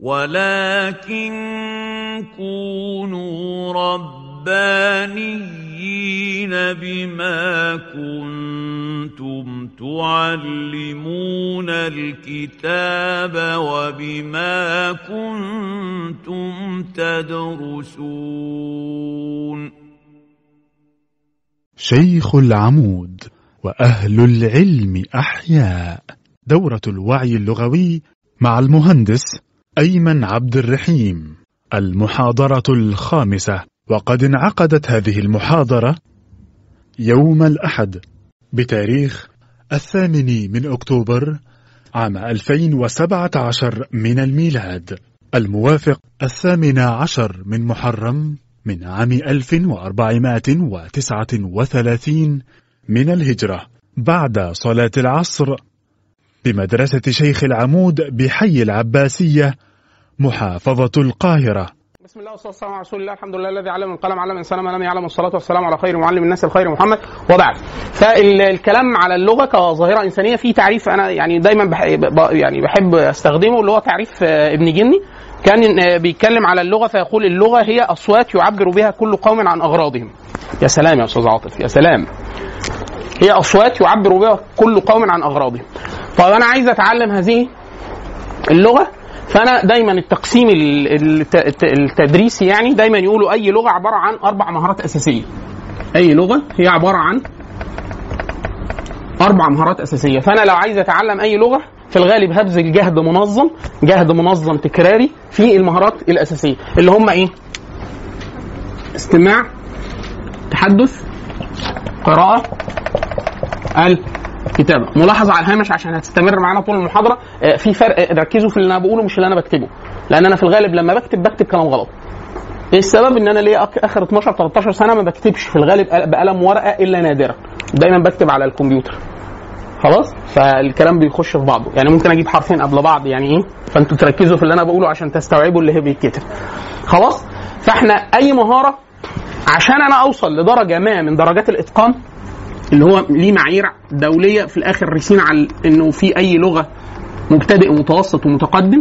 ولكن كونوا ربانيين بما كنتم تعلمون الكتاب وبما كنتم تدرسون شيخ العمود وأهل العلم أحياء دورة الوعي اللغوي مع المهندس أيمن عبد الرحيم المحاضرة الخامسة وقد انعقدت هذه المحاضرة يوم الأحد بتاريخ الثامن من أكتوبر عام 2017 من الميلاد الموافق الثامن عشر من محرم من عام 1439 من الهجرة بعد صلاة العصر بمدرسة شيخ العمود بحي العباسية محافظة القاهرة بسم الله والصلاه والسلام على رسول الله الحمد لله الذي علم القلم علم الانسان ما لم يعلم والصلاه والسلام على خير معلم الناس الخير محمد وبعد فالكلام على اللغه كظاهره انسانيه في تعريف انا يعني دايما بحب يعني بحب استخدمه اللي هو تعريف ابن جني كان بيتكلم على اللغه فيقول اللغه هي اصوات يعبر بها كل قوم عن اغراضهم يا سلام يا استاذ عاطف يا سلام هي اصوات يعبر بها كل قوم عن اغراضهم طيب انا عايز اتعلم هذه اللغه فانا دايما التقسيم التدريسي يعني دايما يقولوا اي لغه عباره عن اربع مهارات اساسيه اي لغه هي عباره عن اربع مهارات اساسيه فانا لو عايز اتعلم اي لغه في الغالب هبذل جهد منظم جهد منظم تكراري في المهارات الاساسيه اللي هم ايه استماع تحدث قراءه الكتابه ملاحظه على الهامش عشان هتستمر معانا طول المحاضره في فرق ركزوا في اللي انا بقوله مش اللي انا بكتبه لان انا في الغالب لما بكتب بكتب كلام غلط ايه السبب ان انا ليا اخر 12 13 سنه ما بكتبش في الغالب بقلم ورقه الا نادرا دايما بكتب على الكمبيوتر خلاص فالكلام بيخش في بعضه يعني ممكن اجيب حرفين قبل بعض يعني ايه فانتوا تركزوا في اللي انا بقوله عشان تستوعبوا اللي هي بيتكتب خلاص فاحنا اي مهاره عشان انا اوصل لدرجه ما من درجات الاتقان اللي هو ليه معايير دوليه في الاخر رسين على انه في اي لغه مبتدئ ومتوسط ومتقدم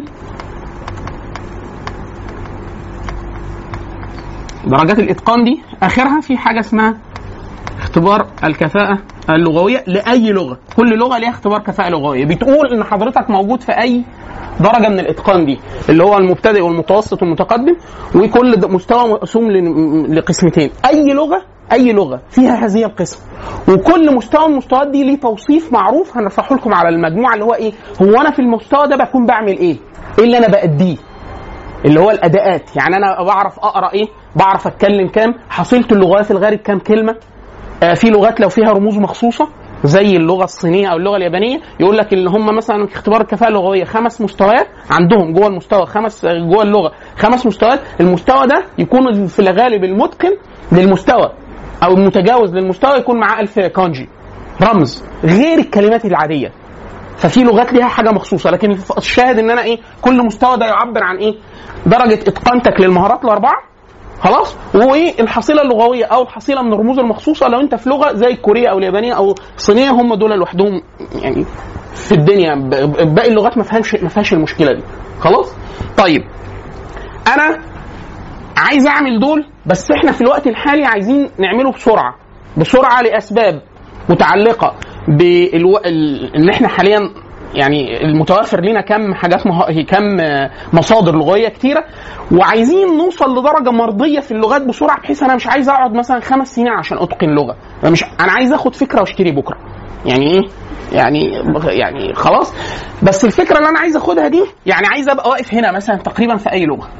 درجات الاتقان دي اخرها في حاجه اسمها اختبار الكفاءه اللغويه لاي لغه كل لغه ليها اختبار كفاءه لغويه بتقول ان حضرتك موجود في اي درجه من الاتقان دي اللي هو المبتدئ والمتوسط والمتقدم وكل مستوى مقسوم لقسمتين اي لغه اي لغه فيها هذه القسم وكل مستوى من المستويات دي ليه توصيف معروف هنرفعه لكم على المجموعه اللي هو ايه هو انا في المستوى ده بكون بعمل ايه ايه اللي انا باديه اللي هو الاداءات يعني انا بعرف اقرا ايه بعرف اتكلم كام حصيله اللغات في الغالب كام كلمه آه في لغات لو فيها رموز مخصوصه زي اللغه الصينيه او اللغه اليابانيه يقول لك ان هم مثلا في اختبار الكفاءه اللغويه خمس مستويات عندهم جوه المستوى خمس جوه اللغه خمس مستويات المستوى ده يكون في الغالب المتقن للمستوى او المتجاوز للمستوى يكون معاه ألف كانجي رمز غير الكلمات العاديه ففي لغات ليها حاجه مخصوصه لكن الشاهد ان انا ايه كل مستوى ده يعبر عن ايه درجه اتقانتك للمهارات الاربعه خلاص والحصيله اللغويه او الحصيله من الرموز المخصوصه لو انت في لغه زي الكوريه او اليابانيه او الصينيه هم دول لوحدهم يعني في الدنيا باقي اللغات ما فيهاش ما فيهاش المشكله دي خلاص طيب انا عايز اعمل دول بس احنا في الوقت الحالي عايزين نعمله بسرعه بسرعه لاسباب متعلقه بالو... ال... ان احنا حاليا يعني المتوفر لنا كم حاجات مه... كم مصادر لغويه كتيره وعايزين نوصل لدرجه مرضيه في اللغات بسرعه بحيث انا مش عايز اقعد مثلا خمس سنين عشان اتقن لغه انا مش انا عايز اخد فكره واشتري بكره يعني ايه يعني يعني خلاص بس الفكره اللي انا عايز اخدها دي يعني عايز ابقى واقف هنا مثلا تقريبا في اي لغه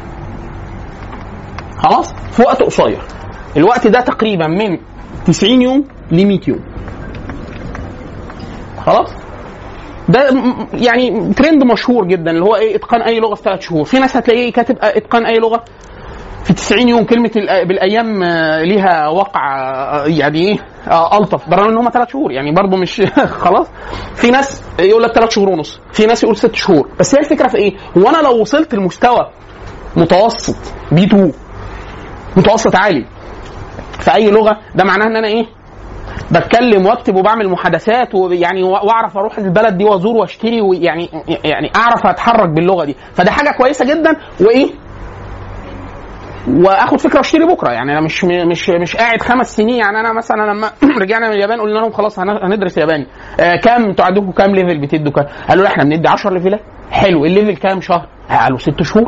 خلاص في وقت قصير الوقت ده تقريبا من 90 يوم ل 100 يوم خلاص ده يعني ترند مشهور جدا اللي هو ايه اتقان اي لغه في ثلاث شهور في ناس هتلاقيه كاتب اتقان اي لغه في 90 يوم كلمه بالايام ليها وقع يعني ايه الطف برغم ان هم ثلاث شهور يعني برضه مش خلاص في ناس يقول لك ثلاث شهور ونص في ناس يقول ست شهور بس هي الفكره في ايه هو انا لو وصلت لمستوى متوسط بي 2 متوسط عالي في اي لغه ده معناه ان انا ايه بتكلم واكتب وبعمل محادثات ويعني واعرف اروح البلد دي وازور واشتري ويعني يعني اعرف اتحرك باللغه دي فده حاجه كويسه جدا وايه واخد فكره واشتري بكره يعني انا مش مش مش قاعد خمس سنين يعني انا مثلا لما رجعنا من اليابان قلنا لهم خلاص هن- هندرس ياباني آه كام انتوا عندكم كام ليفل بتدوا كام؟ قالوا لا احنا بندي 10 ليفلات حلو الليفل كام شهر؟ قالوا ست شهور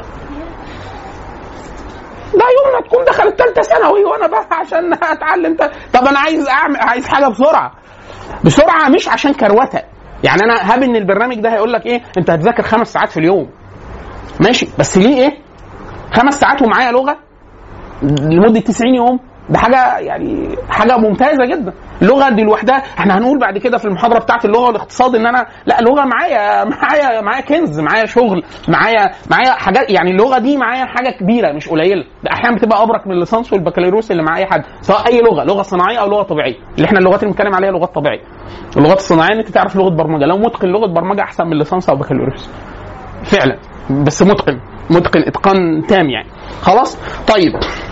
ده يوم ما تكون دخلت ثالثه ثانوي وانا بقى عشان اتعلم ت- طب انا عايز اعمل عايز حاجه بسرعه بسرعه مش عشان كروته يعني انا هاب ان البرنامج ده هيقول لك ايه انت هتذاكر خمس ساعات في اليوم ماشي بس ليه ايه خمس ساعات ومعايا لغه لمده 90 يوم ده حاجه يعني حاجه ممتازه جدا اللغه دي لوحدها احنا هنقول بعد كده في المحاضره بتاعت اللغه والاقتصاد ان انا لا لغه معايا معايا معايا كنز معايا شغل معايا معايا حاجات يعني اللغه دي معايا حاجه كبيره مش قليله ده احيانا بتبقى ابرك من الليسانس والبكالوريوس اللي مع اي حد سواء اي لغه لغه صناعيه او لغه طبيعيه اللي احنا اللغات اللي بنتكلم عليها لغات طبيعيه اللغات الصناعيه ان انت تعرف لغه برمجه لو متقن لغه برمجه احسن من الليسانس او بكالوريوس فعلا بس متقن متقن اتقان تام يعني خلاص طيب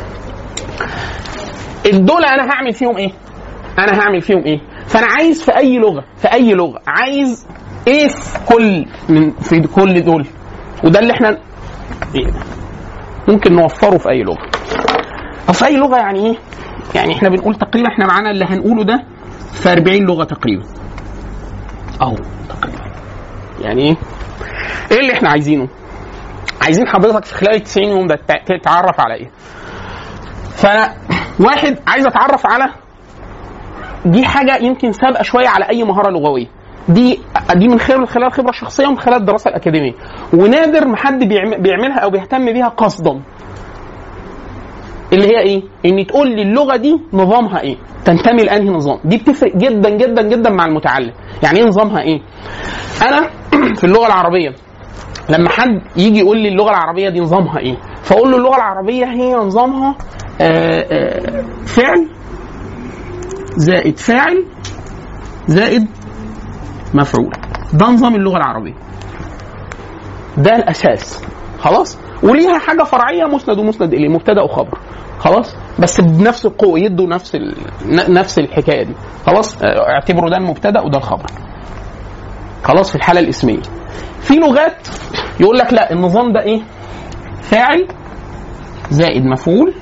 دول انا هعمل فيهم ايه انا هعمل فيهم ايه فانا عايز في اي لغه في اي لغه عايز ايه في كل من في كل دول وده اللي احنا إيه؟ ممكن نوفره في اي لغه أو في اي لغه يعني ايه يعني احنا بنقول تقريبا احنا معانا اللي هنقوله ده في 40 لغه تقريبا اهو تقريبا يعني ايه ايه اللي احنا عايزينه عايزين حضرتك في خلال ال 90 يوم ده تع- تتعرف على ايه فانا واحد عايز اتعرف على دي حاجه يمكن سابقه شويه على اي مهاره لغويه دي دي من خلال خلال خبره شخصيه ومن خلال الدراسه الاكاديميه ونادر ما حد بيعم- بيعملها او بيهتم بيها قصدا اللي هي ايه؟ ان تقول لي اللغه دي نظامها ايه؟ تنتمي لانهي نظام؟ دي بتفرق جدا جدا جدا مع المتعلم، يعني ايه نظامها ايه؟ انا في اللغه العربيه لما حد يجي يقول لي اللغه العربيه دي نظامها ايه؟ فاقول له اللغه العربيه هي نظامها آه، آه، فعل زائد فاعل زائد مفعول ده نظام اللغه العربيه ده الاساس خلاص وليها حاجه فرعيه مسند ومسند اليه مبتدا وخبر خلاص بس بنفس القوه يدوا نفس ال... ن- نفس الحكايه دي خلاص آه، اعتبروا ده المبتدا وده الخبر خلاص في الحاله الاسميه في لغات يقول لك لا النظام ده ايه فاعل زائد مفعول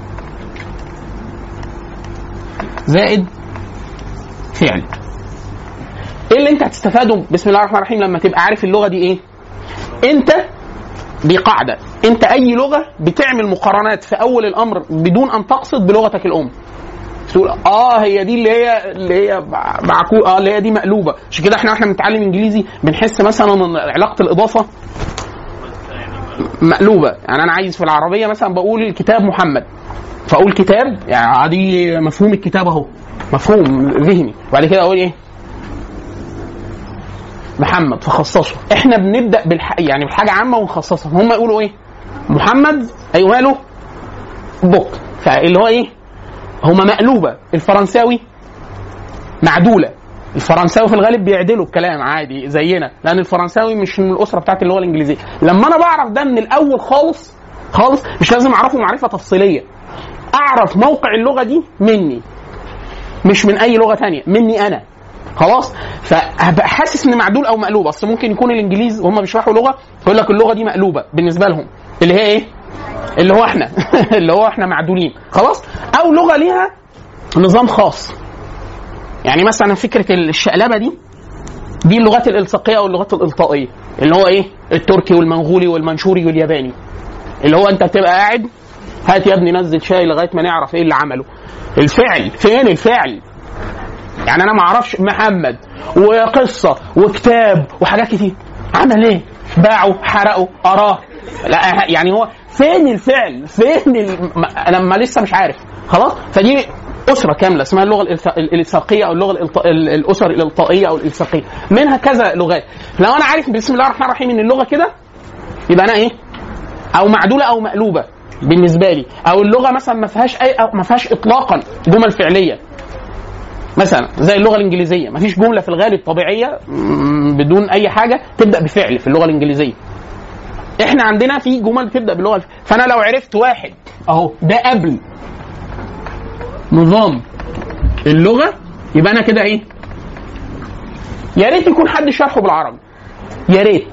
زائد فعل ايه اللي انت هتستفاده بسم الله الرحمن الرحيم لما تبقى عارف اللغه دي ايه انت دي قاعده انت اي لغه بتعمل مقارنات في اول الامر بدون ان تقصد بلغتك الام تقول اه هي دي اللي هي اللي هي مع- معكو اه اللي هي دي مقلوبه عشان كده احنا واحنا بنتعلم انجليزي بنحس مثلا ان علاقه الاضافه مقلوبه يعني انا عايز في العربيه مثلا بقول كتاب محمد فاقول كتاب يعني دي مفهوم الكتاب اهو مفهوم ذهني وبعد كده اقول ايه محمد فخصصه احنا بنبدا بالح... يعني بحاجه عامه ونخصصها هم يقولوا ايه محمد ايوه ماله بوك فاللي هو ايه هما مقلوبه الفرنساوي معدوله الفرنساوي في الغالب بيعدلوا الكلام عادي زينا لان الفرنساوي مش من الاسره بتاعت اللغه الانجليزيه لما انا بعرف ده من الاول خالص خالص مش لازم اعرفه معرفه تفصيليه اعرف موقع اللغه دي مني مش من اي لغه تانية مني انا خلاص فهبقى حاسس ان معدول او مقلوب اصل ممكن يكون الانجليز وهم بيشرحوا لغه يقول لك اللغه دي مقلوبه بالنسبه لهم اللي هي ايه اللي هو احنا اللي هو احنا معدولين خلاص او لغه ليها نظام خاص يعني مثلا فكره الشقلبه دي دي اللغات الالصاقيه او اللغات الالطائيه اللي هو ايه التركي والمنغولي والمنشوري والياباني اللي هو انت بتبقى قاعد هات يا ابني نزل شاي لغايه ما نعرف ايه اللي عمله الفعل فين الفعل يعني انا ما اعرفش محمد وقصه وكتاب وحاجات كتير عمل ايه باعه حرقه اراه لا يعني هو فين الفعل فين ال... ما- انا ما لسه مش عارف خلاص فدي اسره كامله اسمها اللغه الإلصا- الالصاقيه او اللغه الإلط... ال- الاسر الالطائيه او الالصاقيه منها كذا لغات لو انا عارف بسم الله الرحمن الرحيم ان اللغه كده يبقى انا ايه او معدوله او مقلوبه بالنسبه لي او اللغه مثلا ما فيهاش اي أو ما فيهاش اطلاقا جمل فعليه مثلا زي اللغه الانجليزيه ما فيش جمله في الغالب طبيعيه مم، بدون اي حاجه تبدا بفعل في اللغه الانجليزيه احنا عندنا في جمل بتبدا باللغه الف... فانا لو عرفت واحد اهو ده قبل نظام اللغه يبقى انا كده ايه يا ريت يكون حد شرحه بالعربي يا ريت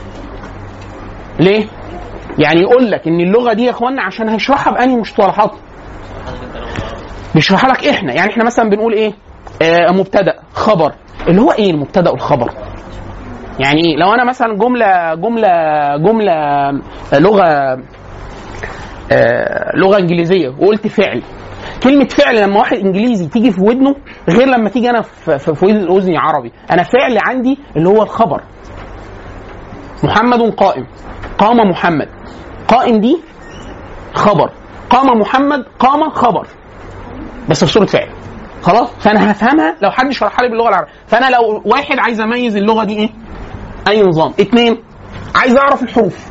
ليه يعني يقول لك ان اللغه دي يا اخوانا عشان هيشرحها بانهي مصطلحات بيشرحها لك احنا يعني احنا مثلا بنقول ايه آه مبتدا خبر اللي هو ايه المبتدا والخبر يعني إيه؟ لو انا مثلا جمله جمله جمله آه، لغه آه، لغه انجليزيه وقلت فعل كلمة فعل لما واحد انجليزي تيجي في ودنه غير لما تيجي انا في في في اذني عربي، انا فعل عندي اللي هو الخبر. محمد قائم. قام محمد. قائم دي خبر. قام محمد قام خبر. بس في صورة فعل. خلاص؟ فانا هفهمها لو حد شرحها لي باللغة العربية، فانا لو واحد عايز اميز اللغة دي ايه؟ اي نظام. اثنين عايز اعرف الحروف.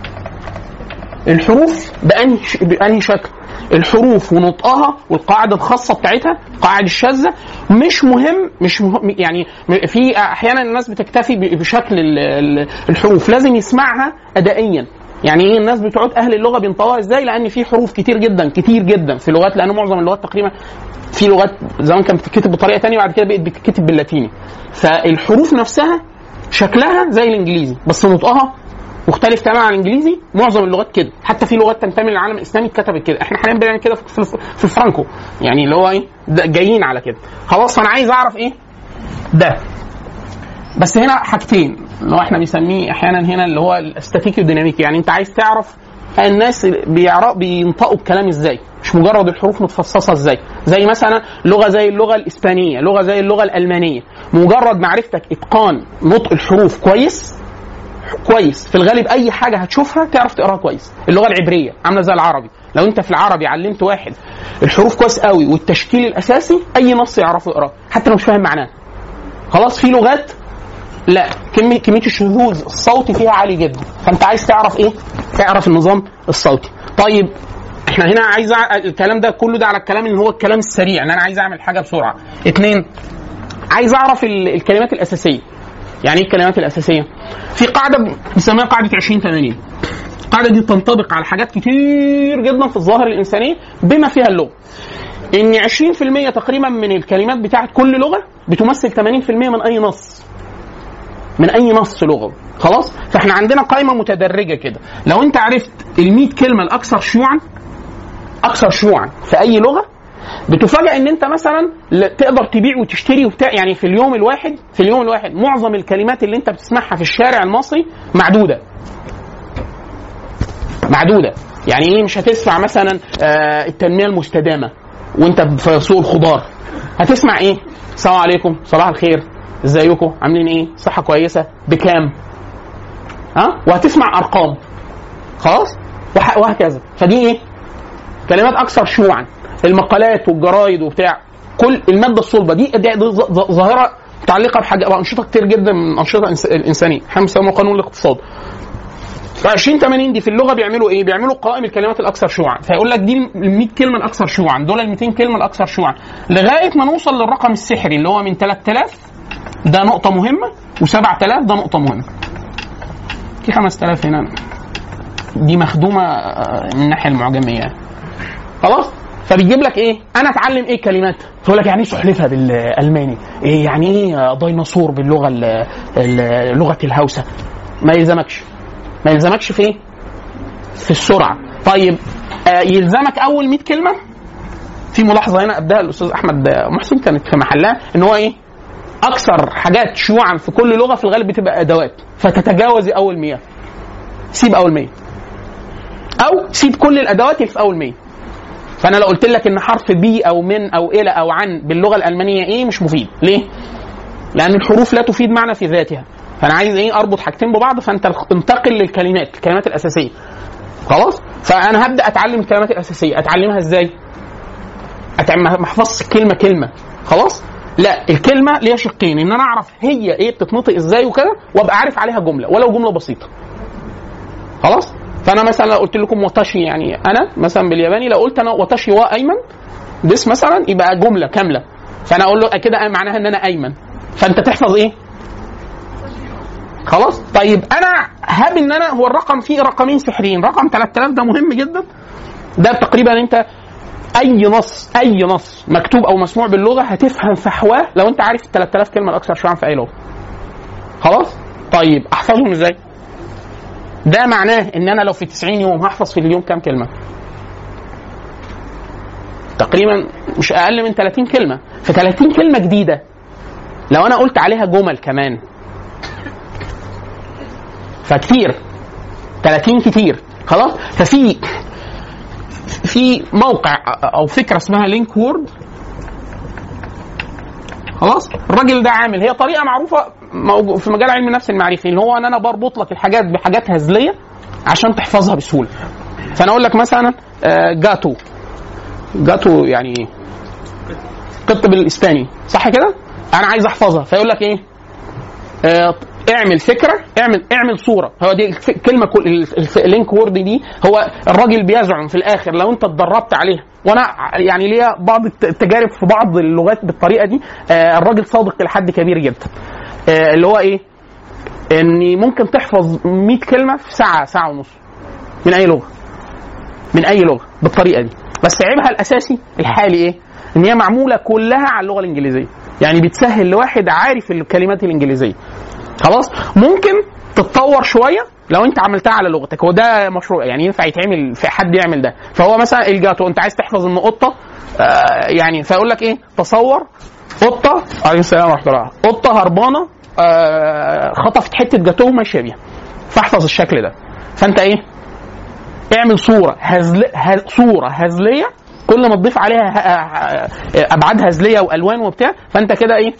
الحروف بأنهي ش- بأنهي شكل الحروف ونطقها والقاعدة الخاصة بتاعتها القاعدة الشاذة مش مهم مش مهم يعني م- في أحيانا الناس بتكتفي ب- بشكل ال- ال- الحروف لازم يسمعها أدائيا يعني ايه الناس بتوع اهل اللغه بينطقوها ازاي لان في حروف كتير جدا كتير جدا في لغات لان معظم اللغات تقريبا في لغات زمان كانت بتتكتب بطريقه تانية بعد كده بقت بتتكتب باللاتيني فالحروف نفسها شكلها زي الانجليزي بس نطقها مختلف تماما عن الانجليزي معظم اللغات كده حتى في لغات تنتمي للعالم الاسلامي اتكتبت كده احنا حاليا بنعمل كده في في- في الفرانكو يعني اللي هو ايه ده جايين على كده خلاص فانا عايز اعرف ايه ده بس هنا حاجتين اللي هو احنا بنسميه احيانا هنا اللي هو الاستاتيكي والديناميكي يعني انت عايز تعرف الناس بيعرف بينطقوا الكلام ازاي مش مجرد الحروف متفصصه ازاي زي مثلا لغه زي اللغه الاسبانيه لغه زي اللغه الالمانيه مجرد معرفتك اتقان نطق الحروف كويس كويس في الغالب اي حاجه هتشوفها تعرف تقراها كويس اللغه العبريه عامله زي العربي لو انت في العربي علمت واحد الحروف كويس قوي والتشكيل الاساسي اي نص يعرفه يقراه حتى لو مش فاهم معناه خلاص في لغات لا كمية كمية الشذوذ الصوتي فيها عالي جدا فانت عايز تعرف ايه تعرف النظام الصوتي طيب احنا هنا عايز أع- الكلام ده كله ده على الكلام اللي هو الكلام السريع ان انا عايز اعمل حاجه بسرعه اتنين عايز اعرف ال- الكلمات الاساسيه يعني ايه الكلمات الاساسيه في قاعده بنسميها قاعده 20 80 القاعده دي تنطبق على حاجات كتير جدا في الظاهره الانسانيه بما فيها اللغه ان 20% تقريبا من الكلمات بتاعت كل لغه بتمثل 80% من اي نص من اي نص لغوي خلاص فاحنا عندنا قائمه متدرجه كده لو انت عرفت ال 100 كلمه الاكثر شيوعا اكثر شيوعا في اي لغه بتفاجئ ان انت مثلا ل- تقدر تبيع وتشتري وبتاع يعني في اليوم الواحد في اليوم الواحد معظم الكلمات اللي انت بتسمعها في الشارع المصري معدوده معدوده يعني ايه مش هتسمع مثلا آه التنميه المستدامه وانت في سوق الخضار هتسمع ايه السلام عليكم صباح الخير ازيكم عاملين ايه صحه كويسه بكام ها وهتسمع ارقام خلاص وح- وهكذا فدي ايه كلمات اكثر شيوعا المقالات والجرايد وبتاع كل الماده الصلبه دي دي, دي ظ- ظ- ظاهره متعلقه بحاجه بانشطه كتير جدا من الانشطه الإنس- الانسانيه احنا بنسموها قانون الاقتصاد ف 20 80 دي في اللغه بيعملوا ايه؟ بيعملوا قوائم الكلمات الاكثر شيوعا، فيقول لك دي ال 100 كلمه الاكثر شيوعا، دول ال 200 كلمه الاكثر شيوعا، لغايه ما نوصل للرقم السحري اللي هو من 3000 ده نقطه مهمه و7000 ده نقطه مهمه. في 5000 هنا دي مخدومه آه، من الناحيه المعجميه يعني. خلاص؟ فبيجيب لك ايه؟ انا اتعلم ايه كلمات؟ فيقول لك يعني ايه سحلفه بالالماني؟ إيه يعني ايه ديناصور باللغه ال- ال- لغه الهوسه؟ ما يلزمكش ما يلزمكش في ايه؟ في السرعه طيب آه يلزمك اول 100 كلمه في ملاحظه هنا ابداها الاستاذ احمد محسن كانت في محلها ان هو ايه؟ اكثر حاجات شيوعا في كل لغه في الغالب بتبقى ادوات فتتجاوز اول 100 سيب اول 100 او سيب كل الادوات اللي في اول 100 فانا لو قلت لك ان حرف بي او من او الى او عن باللغه الالمانيه ايه مش مفيد ليه؟ لان الحروف لا تفيد معنى في ذاتها فانا عايز ايه اربط حاجتين ببعض فانت انتقل للكلمات الكلمات الاساسيه خلاص فانا هبدا اتعلم الكلمات الاساسيه اتعلمها ازاي أتعلم ما احفظش كلمه كلمه خلاص لا الكلمه ليها شقين ان انا اعرف هي ايه بتتنطق ازاي وكده وابقى عارف عليها جمله ولو جمله بسيطه خلاص فانا مثلا لو قلت لكم واتاشي يعني انا مثلا بالياباني لو قلت انا واتاشي وا ايمن ديس مثلا يبقى جمله كامله فانا اقول له كده معناها ان انا ايمن فانت تحفظ ايه خلاص طيب انا هاب ان انا هو الرقم فيه رقمين سحريين رقم 3000 ده مهم جدا ده تقريبا انت اي نص اي نص مكتوب او مسموع باللغه هتفهم فحواه لو انت عارف ال 3000 كلمه الاكثر شيوعا في اي لغه خلاص طيب احفظهم ازاي ده معناه ان انا لو في 90 يوم هحفظ في اليوم كام كلمه تقريبا مش اقل من 30 كلمه في 30 كلمه جديده لو انا قلت عليها جمل كمان فكتير 30 كتير خلاص ففي في موقع او فكره اسمها لينك وورد خلاص الراجل ده عامل هي طريقه معروفه موجو- في مجال علم النفس المعرفي اللي هو ان انا بربط لك الحاجات بحاجات هزليه عشان تحفظها بسهوله فانا اقول لك مثلا آه، جاتو جاتو يعني ايه قط بالاسباني صح كده انا عايز احفظها فيقول لك ايه آه، اعمل فكره اعمل اعمل صوره هو دي الف- كلمه كل الف- الف- اللينك وورد دي هو الراجل بيزعم في الاخر لو انت اتدربت عليها وانا ع- يعني ليا بعض الت- التجارب في بعض اللغات بالطريقه دي آه، الراجل صادق لحد كبير جدا آه، اللي هو ايه ان ممكن تحفظ 100 كلمه في ساعه ساعه ونص من اي لغه من اي لغه بالطريقه دي بس عيبها الاساسي الحالي ايه ان هي معموله كلها على اللغه الانجليزيه يعني بتسهل لواحد عارف الكلمات الانجليزيه خلاص ممكن تتطور شويه لو انت عملتها على لغتك وده مشروع يعني ينفع يتعمل في حد يعمل ده فهو مثلا الجاتو انت عايز تحفظ ان قطه آه يعني فيقول لك ايه تصور قطه عليه السلام ورحمه الله قطه هربانه آه خطفت حته جاتوه وماشيه بيها فاحفظ الشكل ده فانت ايه اعمل صوره هزل هز... صوره هزليه كل ما تضيف عليها ه... ه- ابعاد هزليه والوان وبتاع فانت كده ايه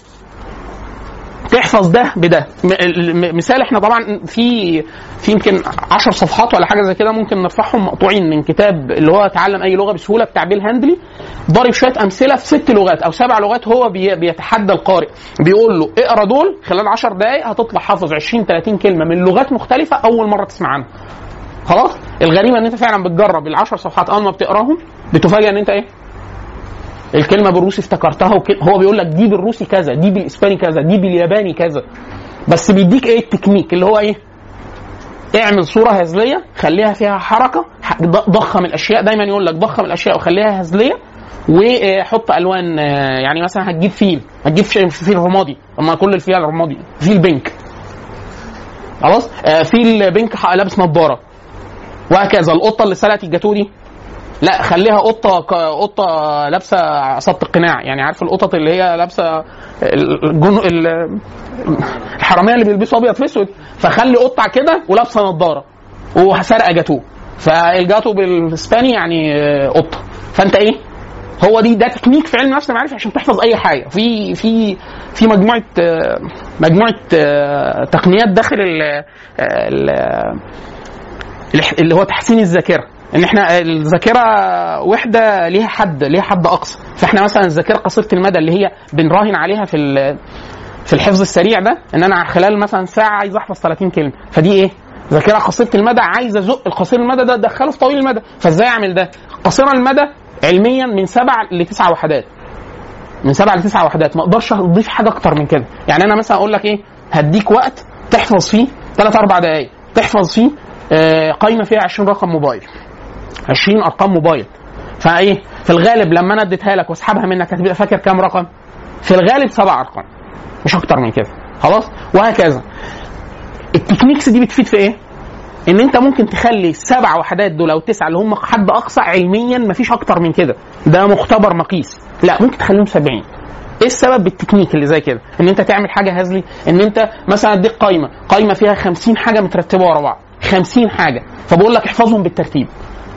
تحفظ ده بده م- الم- مثال احنا طبعا في في يمكن 10 صفحات ولا حاجه زي كده ممكن نرفعهم مقطوعين من كتاب اللي هو تعلم اي لغه بسهوله بتاع بيل هاندلي ضارب شويه امثله في ست لغات او سبع لغات هو بي بيتحدى القارئ بيقول له اقرا دول خلال 10 دقائق هتطلع حافظ 20 30 كلمه من لغات مختلفه اول مره تسمع عنها خلاص الغريبه ان انت فعلا بتجرب العشر صفحات اول ما بتقراهم بتفاجئ ان انت ايه الكلمه بالروسي افتكرتها وك... هو بيقول لك دي بالروسي كذا دي بالاسباني كذا دي بالياباني كذا بس بيديك ايه التكنيك اللي هو ايه اعمل صوره هزليه خليها فيها حركه ح- ض- ضخم الاشياء دايما يقول لك ضخم الاشياء وخليها هزليه وحط الوان آه، يعني مثلا هتجيب فيل هتجيب ش- فيل رمادي اما كل الفيل رمادي فيل بينك خلاص آه، فيل بينك ح- لابس نظاره وهكذا القطه اللي سرقت الجاتو دي لا خليها قطه ك- قطه لابسه عصابه القناع يعني عارف القطط اللي هي لابسه الجن... ال- الحراميه اللي بيلبسوا ابيض في اسود فخلي قطه كده ولابسه نظاره وسرقه جاتوه فالجاتو بالاسباني يعني آه، قطه فانت ايه هو دي ده تكنيك في علم النفس المعرفي عشان تحفظ اي حاجه في في في مجموعه آه، مجموعه آه، تقنيات داخل ال ال- الح- اللي هو تحسين الذاكره ان احنا الذاكره وحده ليها حد ليها حد اقصى فاحنا مثلا الذاكره قصيره المدى اللي هي بنراهن عليها في ال- في الحفظ السريع ده ان انا خلال مثلا ساعه عايز احفظ 30 كلمه فدي ايه ذاكره قصيره المدى عايز ازق القصير المدى ده ادخله في طويل المدى فازاي اعمل ده قصير المدى علميا من سبع لتسع وحدات من سبع لتسع وحدات ما اقدرش اضيف حاجه اكتر من كده يعني انا مثلا اقول لك ايه هديك وقت تحفظ فيه ثلاث اربع دقائق تحفظ فيه آه، قايمه فيها 20 رقم موبايل 20 ارقام موبايل فايه في الغالب لما انا اديتها لك واسحبها منك هتبقى فاكر كام رقم في الغالب سبع ارقام مش اكتر من كده خلاص وهكذا التكنيكس دي بتفيد في ايه ان انت ممكن تخلي السبع وحدات دول او التسعه اللي هم حد اقصى علميا مفيش اكتر من كده ده مختبر مقيس لا ممكن تخليهم 70 ايه السبب بالتكنيك اللي زي كده ان انت تعمل حاجه هزلي ان انت مثلا اديك قايمه قايمه فيها 50 حاجه مترتبه ورا بعض 50 حاجه فبقول لك احفظهم بالترتيب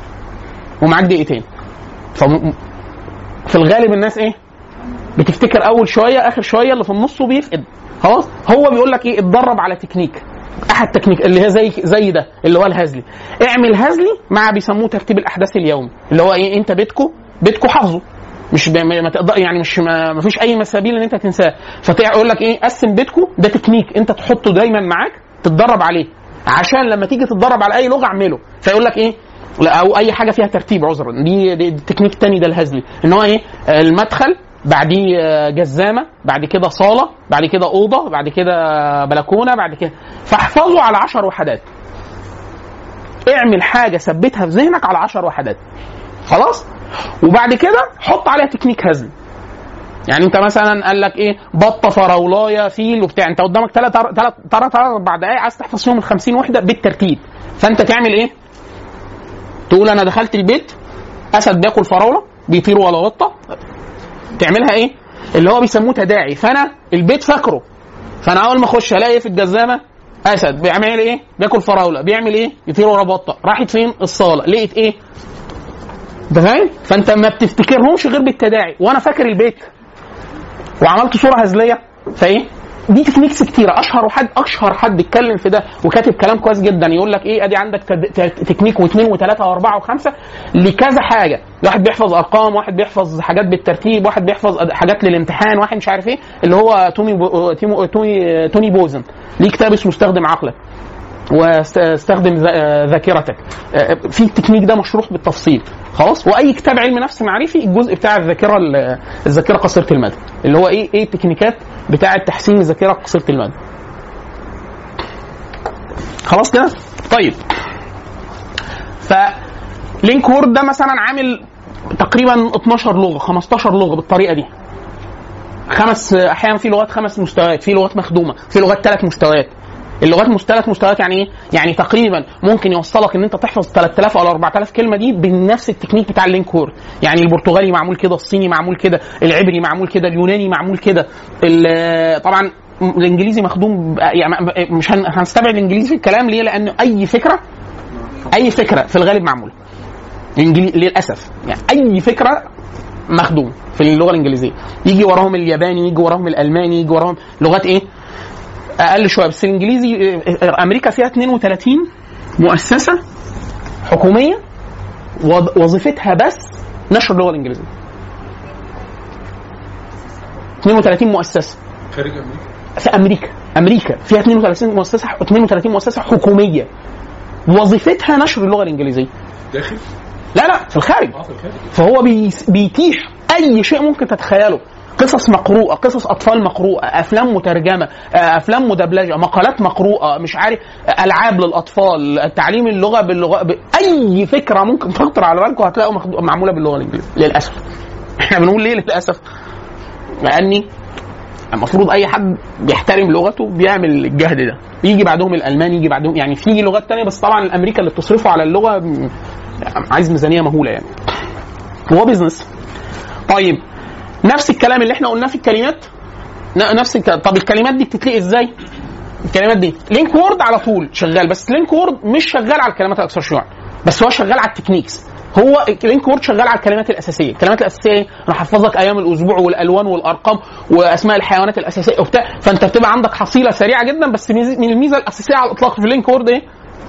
ومعاك دقيقتين فم... في الغالب الناس ايه بتفتكر اول شويه اخر شويه اللي في النص وبيفقد خلاص هو بيقول لك ايه اتدرب على تكنيك احد تكنيك اللي هي زي زي ده اللي هو الهزلي اعمل هزلي مع بيسموه ترتيب الاحداث اليومي اللي هو ايه انت بيتكو بيتكو حافظه مش ب... ما تقدر يعني مش ما... ما فيش اي سبيل ان انت تنساه فيقول لك ايه قسم بيتكو ده تكنيك انت تحطه دايما معاك تتدرب عليه عشان لما تيجي تتدرب على اي لغه اعمله فيقول لك ايه لا، او اي حاجه فيها ترتيب عذرا دي, دي التكنيك التاني ده الهزلي ان هو ايه آه، المدخل بعديه آه، جزامه بعد كده صاله بعد كده اوضه بعد كده بلكونه بعد كده فاحفظه على 10 وحدات اعمل حاجه ثبتها في ذهنك على 10 وحدات خلاص وبعد كده حط عليها تكنيك هزل يعني انت مثلا قال لك ايه بطه فراولايه فيل وبتاع انت قدامك ثلاث ثلاث ثلاث اربع دقائق عايز تحفظ فيهم ال 50 وحده بالترتيب فانت تعمل ايه؟ تقول انا دخلت البيت اسد بياكل فراوله بيطير ولا بطه تعملها ايه؟ اللي هو بيسموه تداعي فانا البيت فاكره فانا اول ما اخش الاقي ايه في الجزامه اسد بيعمل ايه؟ بياكل فراوله بيعمل ايه؟ يطير ورا بطه راحت فين؟ الصاله لقيت ايه؟ انت فاهم؟ فانت ما بتفتكرهمش غير بالتداعي وانا فاكر البيت وعملت صوره هزليه فايه؟ دي تكنيكس كتيره اشهر حد اشهر حد اتكلم في ده وكاتب كلام كويس جدا يقول لك ايه ادي عندك تد- ت- تكنيك واثنين وثلاثه واربعه وخمسه لكذا حاجه واحد بيحفظ ارقام واحد بيحفظ حاجات بالترتيب واحد بيحفظ أد- حاجات للامتحان واحد مش عارف ايه اللي هو تومي بو... تيمو... توني توني بوزن ليه كتاب اسمه استخدم عقلك واستخدم ذا- ذاكرتك آه، في التكنيك ده مشروح بالتفصيل خلاص واي كتاب علم نفس معرفي الجزء بتاع الذاكره ال- الذاكره قصيره المدى اللي هو ايه ايه التكنيكات بتاعه تحسين الذاكره قصيره المدى خلاص كده طيب ف لينك وورد ده مثلا عامل تقريبا 12 لغه 15 لغه بالطريقه دي خمس احيانا في لغات خمس مستويات في لغات مخدومه في لغات ثلاث مستويات اللغات مست- ثلاث مستويات يعني ايه؟ يعني تقريبا ممكن يوصلك ان انت تحفظ 3000 او 4000 كلمه دي بنفس التكنيك بتاع اللينك وورد، يعني البرتغالي معمول كده، الصيني معمول كده، العبري معمول كده، اليوناني معمول كده، ال- طبعا الانجليزي مخدوم ب- يعني مش هن- هنستبعد الانجليزي في الكلام ليه؟ لان اي فكره اي فكره في الغالب معموله. الانجليزي للاسف يعني اي فكره مخدوم في اللغه الانجليزيه يجي وراهم الياباني يجي وراهم الالماني يجي وراهم لغات ايه اقل شويه بس الانجليزي آه، امريكا فيها 32 مؤسسه حكوميه وظ- وظيفتها بس نشر اللغه الانجليزيه 32 مؤسسه خارج امريكا في امريكا امريكا فيها 32 مؤسسه 32 مؤسسه حكوميه وظيفتها نشر اللغه الانجليزيه داخل لا لا في الخارج اه في الخارج فهو بيس- بيتيح اي شيء ممكن تتخيله قصص مقروءه قصص اطفال مقروءه افلام مترجمه آه، افلام مدبلجه مقالات مقروءه مش عارف آه، العاب للاطفال تعليم اللغه باللغه ب... اي فكره ممكن تخطر على بالكم هتلاقوا مخدو- معموله باللغه الانجليزيه للاسف احنا بنقول ليه للاسف لاني المفروض اي حد بيحترم لغته بيعمل الجهد ده يجي بعدهم الالماني يجي بعدهم يعني في لغات تانية بس طبعا الامريكا اللي بتصرفه على اللغه م- عايز ميزانيه مهوله يعني هو بيزنس طيب نفس الكلام اللي احنا قلناه في الكلمات ن- نفس الك... طب الكلمات دي بتتلقي ازاي؟ الكلمات دي لينك وورد على طول شغال بس لينك وورد مش شغال على الكلمات الاكثر شيوعا بس هو شغال على التكنيكس هو لينك وورد شغال على الكلمات الاساسيه الكلمات الاساسيه ايه انا هحفظك ايام الاسبوع والالوان والارقام واسماء الحيوانات الاساسيه وبتاع فانت بتبقى عندك حصيله سريعه جدا بس ميز- من الميزه الاساسيه على الاطلاق في لينك وورد ايه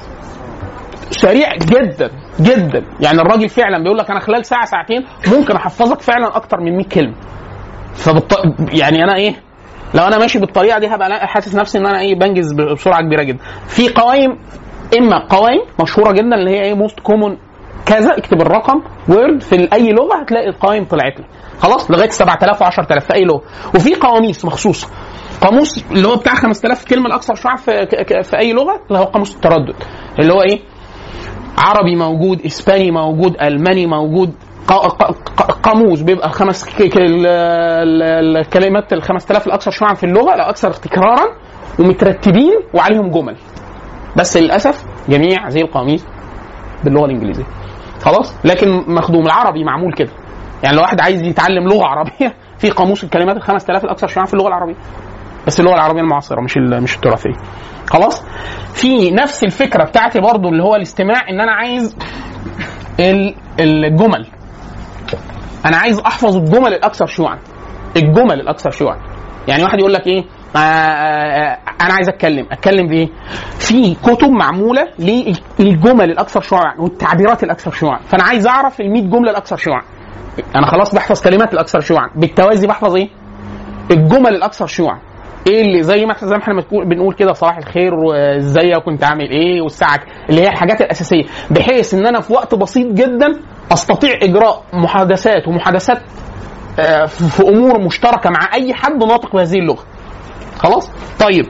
سريع جدا جدا يعني الراجل فعلا بيقول لك انا خلال ساعه ساعتين ممكن احفظك فعلا اكتر من 100 كلمه فبالط... يعني انا ايه لو انا ماشي بالطريقه دي هبقى أنا حاسس نفسي ان انا ايه بنجز ب- بسرعه كبيره جدا في قوائم اما قوائم مشهوره جدا اللي هي ايه موست كومون كذا اكتب الرقم وورد في اي لغه هتلاقي القوائم طلعت لك خلاص لغايه 7000 و10000 في اي لغه وفي قواميس مخصوصه قاموس اللي هو بتاع 5000 كلمه الاكثر شيوعا في, ك- ك- في اي لغه اللي هو قاموس التردد اللي هو ايه عربي موجود اسباني موجود الماني موجود ق- ق- ق- قاموس بيبقى خمس ك- ك- ال- ال- الكلمات ال 5000 الاكثر شيوعا في اللغه الاكثر تكرارا ومترتبين وعليهم جمل بس للاسف جميع هذه القواميس باللغه الانجليزيه خلاص لكن مخدوم العربي معمول كده يعني لو واحد عايز يتعلم لغه عربيه في قاموس الكلمات ال 5000 الاكثر شيوعا في اللغه العربيه بس اللغه العربيه المعاصره مش ال- مش التراثيه خلاص في نفس الفكره بتاعتي برضو اللي هو الاستماع ان انا عايز ال- الجمل انا عايز احفظ الجمل الاكثر شيوعا الجمل الاكثر شيوعا يعني واحد يقول لك ايه آه، آه، انا عايز اتكلم اتكلم بايه في كتب معموله للجمل الاكثر شيوعا والتعبيرات الاكثر شيوعا فانا عايز اعرف ال 100 جمله الاكثر شيوعا انا خلاص بحفظ كلمات الاكثر شيوعا بالتوازي بحفظ ايه الجمل الاكثر شيوعا ايه اللي زي ما زي ما احنا بتقول- بنقول كده صباح الخير وازيك كنت عامل ايه والساعه اللي هي الحاجات الاساسيه بحيث ان انا في وقت بسيط جدا استطيع اجراء محادثات ومحادثات آه، في في امور مشتركه مع اي حد ناطق بهذه اللغه خلاص طيب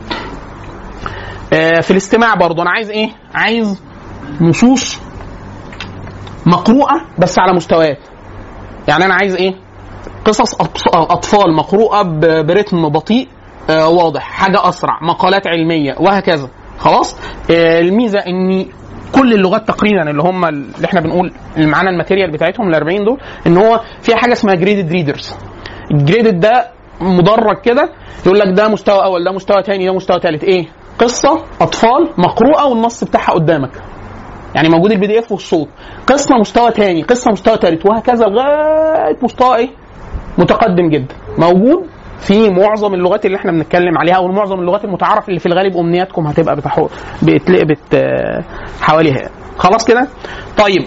آه، في الاستماع برضه انا عايز ايه عايز نصوص مقروءه بس على مستويات يعني انا عايز ايه قصص أطف- اطفال مقروءه ب- برتم بطيء آه، واضح حاجه اسرع مقالات علميه وهكذا خلاص آه، الميزه ان كل اللغات تقريبا اللي هم اللي احنا بنقول اللي معانا الماتيريال بتاعتهم ال 40 دول ان هو فيها حاجه اسمها جريدد ريدرز الجريدد ده مدرج كده يقول لك ده مستوى اول ده مستوى تاني ده مستوى تالت ايه قصه اطفال مقروءه والنص بتاعها قدامك يعني موجود البي دي اف والصوت قصه مستوى تاني قصه مستوى تالت وهكذا لغايه مستوى ايه متقدم جدا موجود في معظم اللغات اللي احنا بنتكلم عليها او معظم اللغات المتعارف اللي في الغالب امنياتكم هتبقى بتحو... بتلاقي بت... حواليها خلاص كده طيب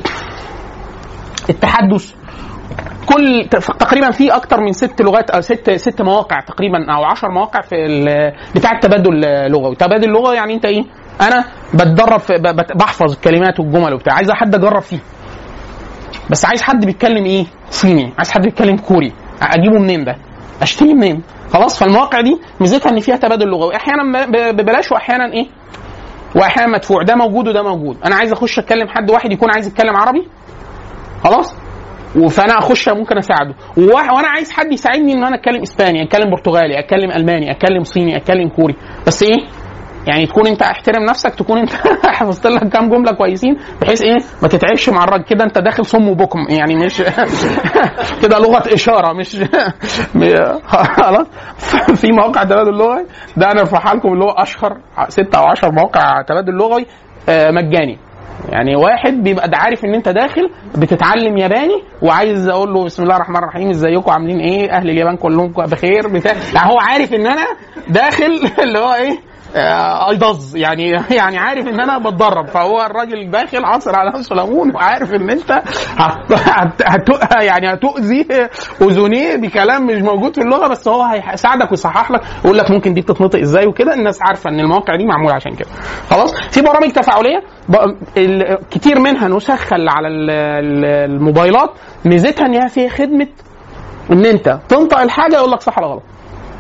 التحدث كل تقريبا في اكتر من ست لغات او ست ست مواقع تقريبا او عشر مواقع في ال- بتاع التبادل اللغوي تبادل لغوي يعني انت ايه انا بتدرب في ب- بت- بحفظ الكلمات والجمل وبتاع عايز حد اجرب فيه بس عايز حد بيتكلم ايه صيني عايز حد بيتكلم كوري اجيبه منين ده اشتري منين خلاص فالمواقع دي ميزتها ان فيها تبادل لغوي احيانا ب- ببلاش واحيانا ايه واحيانا مدفوع ده موجود وده موجود انا عايز اخش اتكلم حد واحد يكون عايز يتكلم عربي خلاص فانا اخش ممكن اساعده ووا- وانا عايز حد يساعدني ان انا اتكلم اسباني اتكلم برتغالي اتكلم الماني اتكلم صيني اتكلم كوري بس ايه يعني تكون انت احترم نفسك تكون انت حفظت لك كام جمله كويسين بحيث ايه ما تتعبش مع الراجل كده انت داخل صم وبكم يعني مش كده لغه اشاره مش م- خلاص في مواقع تبادل لغوي ده انا ارفعها لكم اللي هو اشهر ستة او 10 مواقع تبادل لغوي آه، مجاني يعني واحد بيبقى ده عارف ان انت داخل بتتعلم ياباني وعايز اقول له بسم الله الرحمن الرحيم ازيكم عاملين ايه اهل اليابان كلهم بخير بتاع يعني هو عارف ان انا داخل اللي هو ايه اي داز يعني يعني عارف ان انا بتدرب فهو الراجل داخل عصر على نفسه ليمون وعارف ان انت هت هت هت يعني هتؤذي اذنيه بكلام مش موجود في اللغه بس هو هيساعدك ويصحح لك يقول لك ممكن دي بتتنطق ازاي وكده الناس عارفه ان المواقع دي معموله عشان كده خلاص في برامج تفاعليه ب- ال- كتير منها نسخ على ال- ال- الموبايلات ميزتها ان هي فيها خدمه ان انت تنطق الحاجه يقول لك صح ولا غلط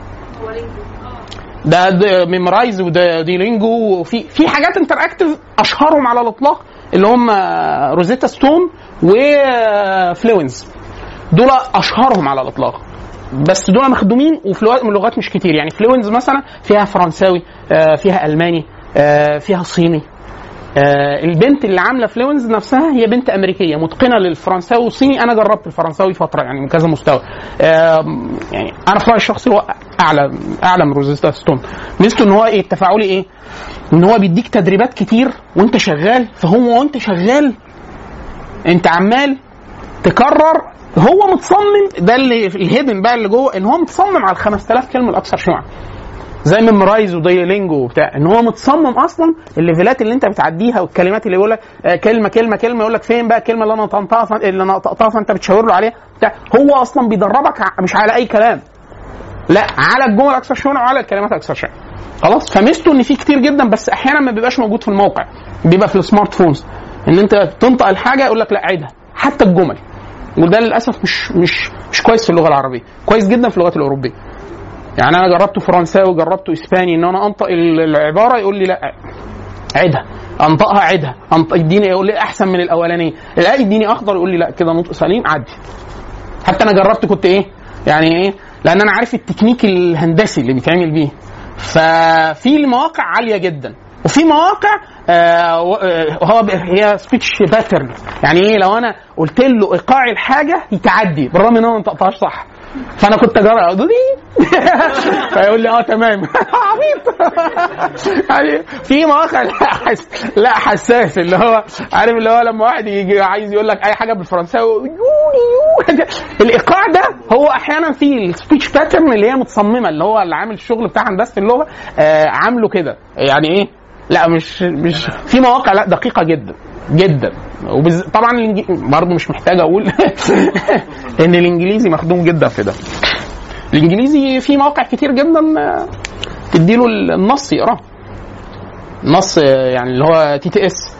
ده, ده ميمرايز وده ديلينجو وفي في حاجات انتراكتيف اشهرهم على الاطلاق اللي هم روزيتا ستون وفلوينز دول اشهرهم على الاطلاق بس دول مخدومين وفي لغات- من لغات مش كتير يعني فلوينز مثلا فيها فرنساوي آه، فيها الماني آه، فيها صيني آه، البنت اللي عامله فلوينز نفسها هي بنت امريكيه متقنه للفرنساوي والصيني انا جربت الفرنساوي فتره يعني من كذا مستوى آه، يعني انا في رايي الشخصي هو اعلى اعلى من روزيتا ستون ميزته ان هو ايه التفاعلي ايه ان هو بيديك تدريبات كتير وانت شغال فهو وانت شغال انت عمال تكرر هو متصمم ده اللي الهيدن بقى اللي جوه ان هو متصمم على ال 5000 كلمه الاكثر شيوعا زي ميمورايز ودايلينجو وبتاع ان هو متصمم اصلا الليفلات اللي انت بتعديها والكلمات اللي يقول لك آه، كلمه كلمه كلمه يقول لك فين بقى الكلمه اللي انا نطقتها ف- اللي انا نطقتها فانت بتشاور له عليها بتاع هو اصلا بيدربك ع- مش على اي كلام لا على الجمل الاكثر شيوعا وعلى الكلمات الاكثر شيوعا خلاص فميزته ان في كتير جدا بس احيانا ما بيبقاش موجود في الموقع بيبقى في السمارت فونز ان انت تنطق الحاجه يقول لك لا عيدها حتى الجمل وده للاسف مش مش مش كويس في اللغه العربيه كويس جدا في اللغات الاوروبيه يعني انا جربت فرنساوي جربت اسباني ان انا انطق ال- العباره يقول لي لا عيدها انطقها عيدها انطق اديني يقول لي احسن من الاولانيه لا يديني اخضر يقول لي لا كده نطق سليم عدي حتى انا جربت كنت ايه يعني ايه لان انا عارف التكنيك الهندسي اللي بيتعمل بيه ففي مواقع عاليه جدا وفي مواقع آه و- آه، هو ب- هي سبيتش باترن يعني ايه لو انا قلت له ايقاع الحاجه يتعدي بالرغم ان انا ما نطقتهاش صح فانا كنت اجرب دي فيقول لي اه تمام عبيط يعني في مواقع لا حس... لا حساس اللي هو عارف اللي هو لما واحد يجي عايز يقول لك اي حاجه بالفرنساوي الايقاع ده هو احيانا في السبيتش باترن اللي هي متصممه اللي هو اللي عامل الشغل بتاع هندسه اللغه آه عامله كده يعني ايه لا مش مش في مواقع لا دقيقه جدا جدا وبز... طبعا الإنج... برضه مش محتاج اقول ان الانجليزي مخدوم جدا في ده الانجليزي في مواقع كتير جدا آه، تديله النص يقراه نص آه، يعني اللي هو تي تي اس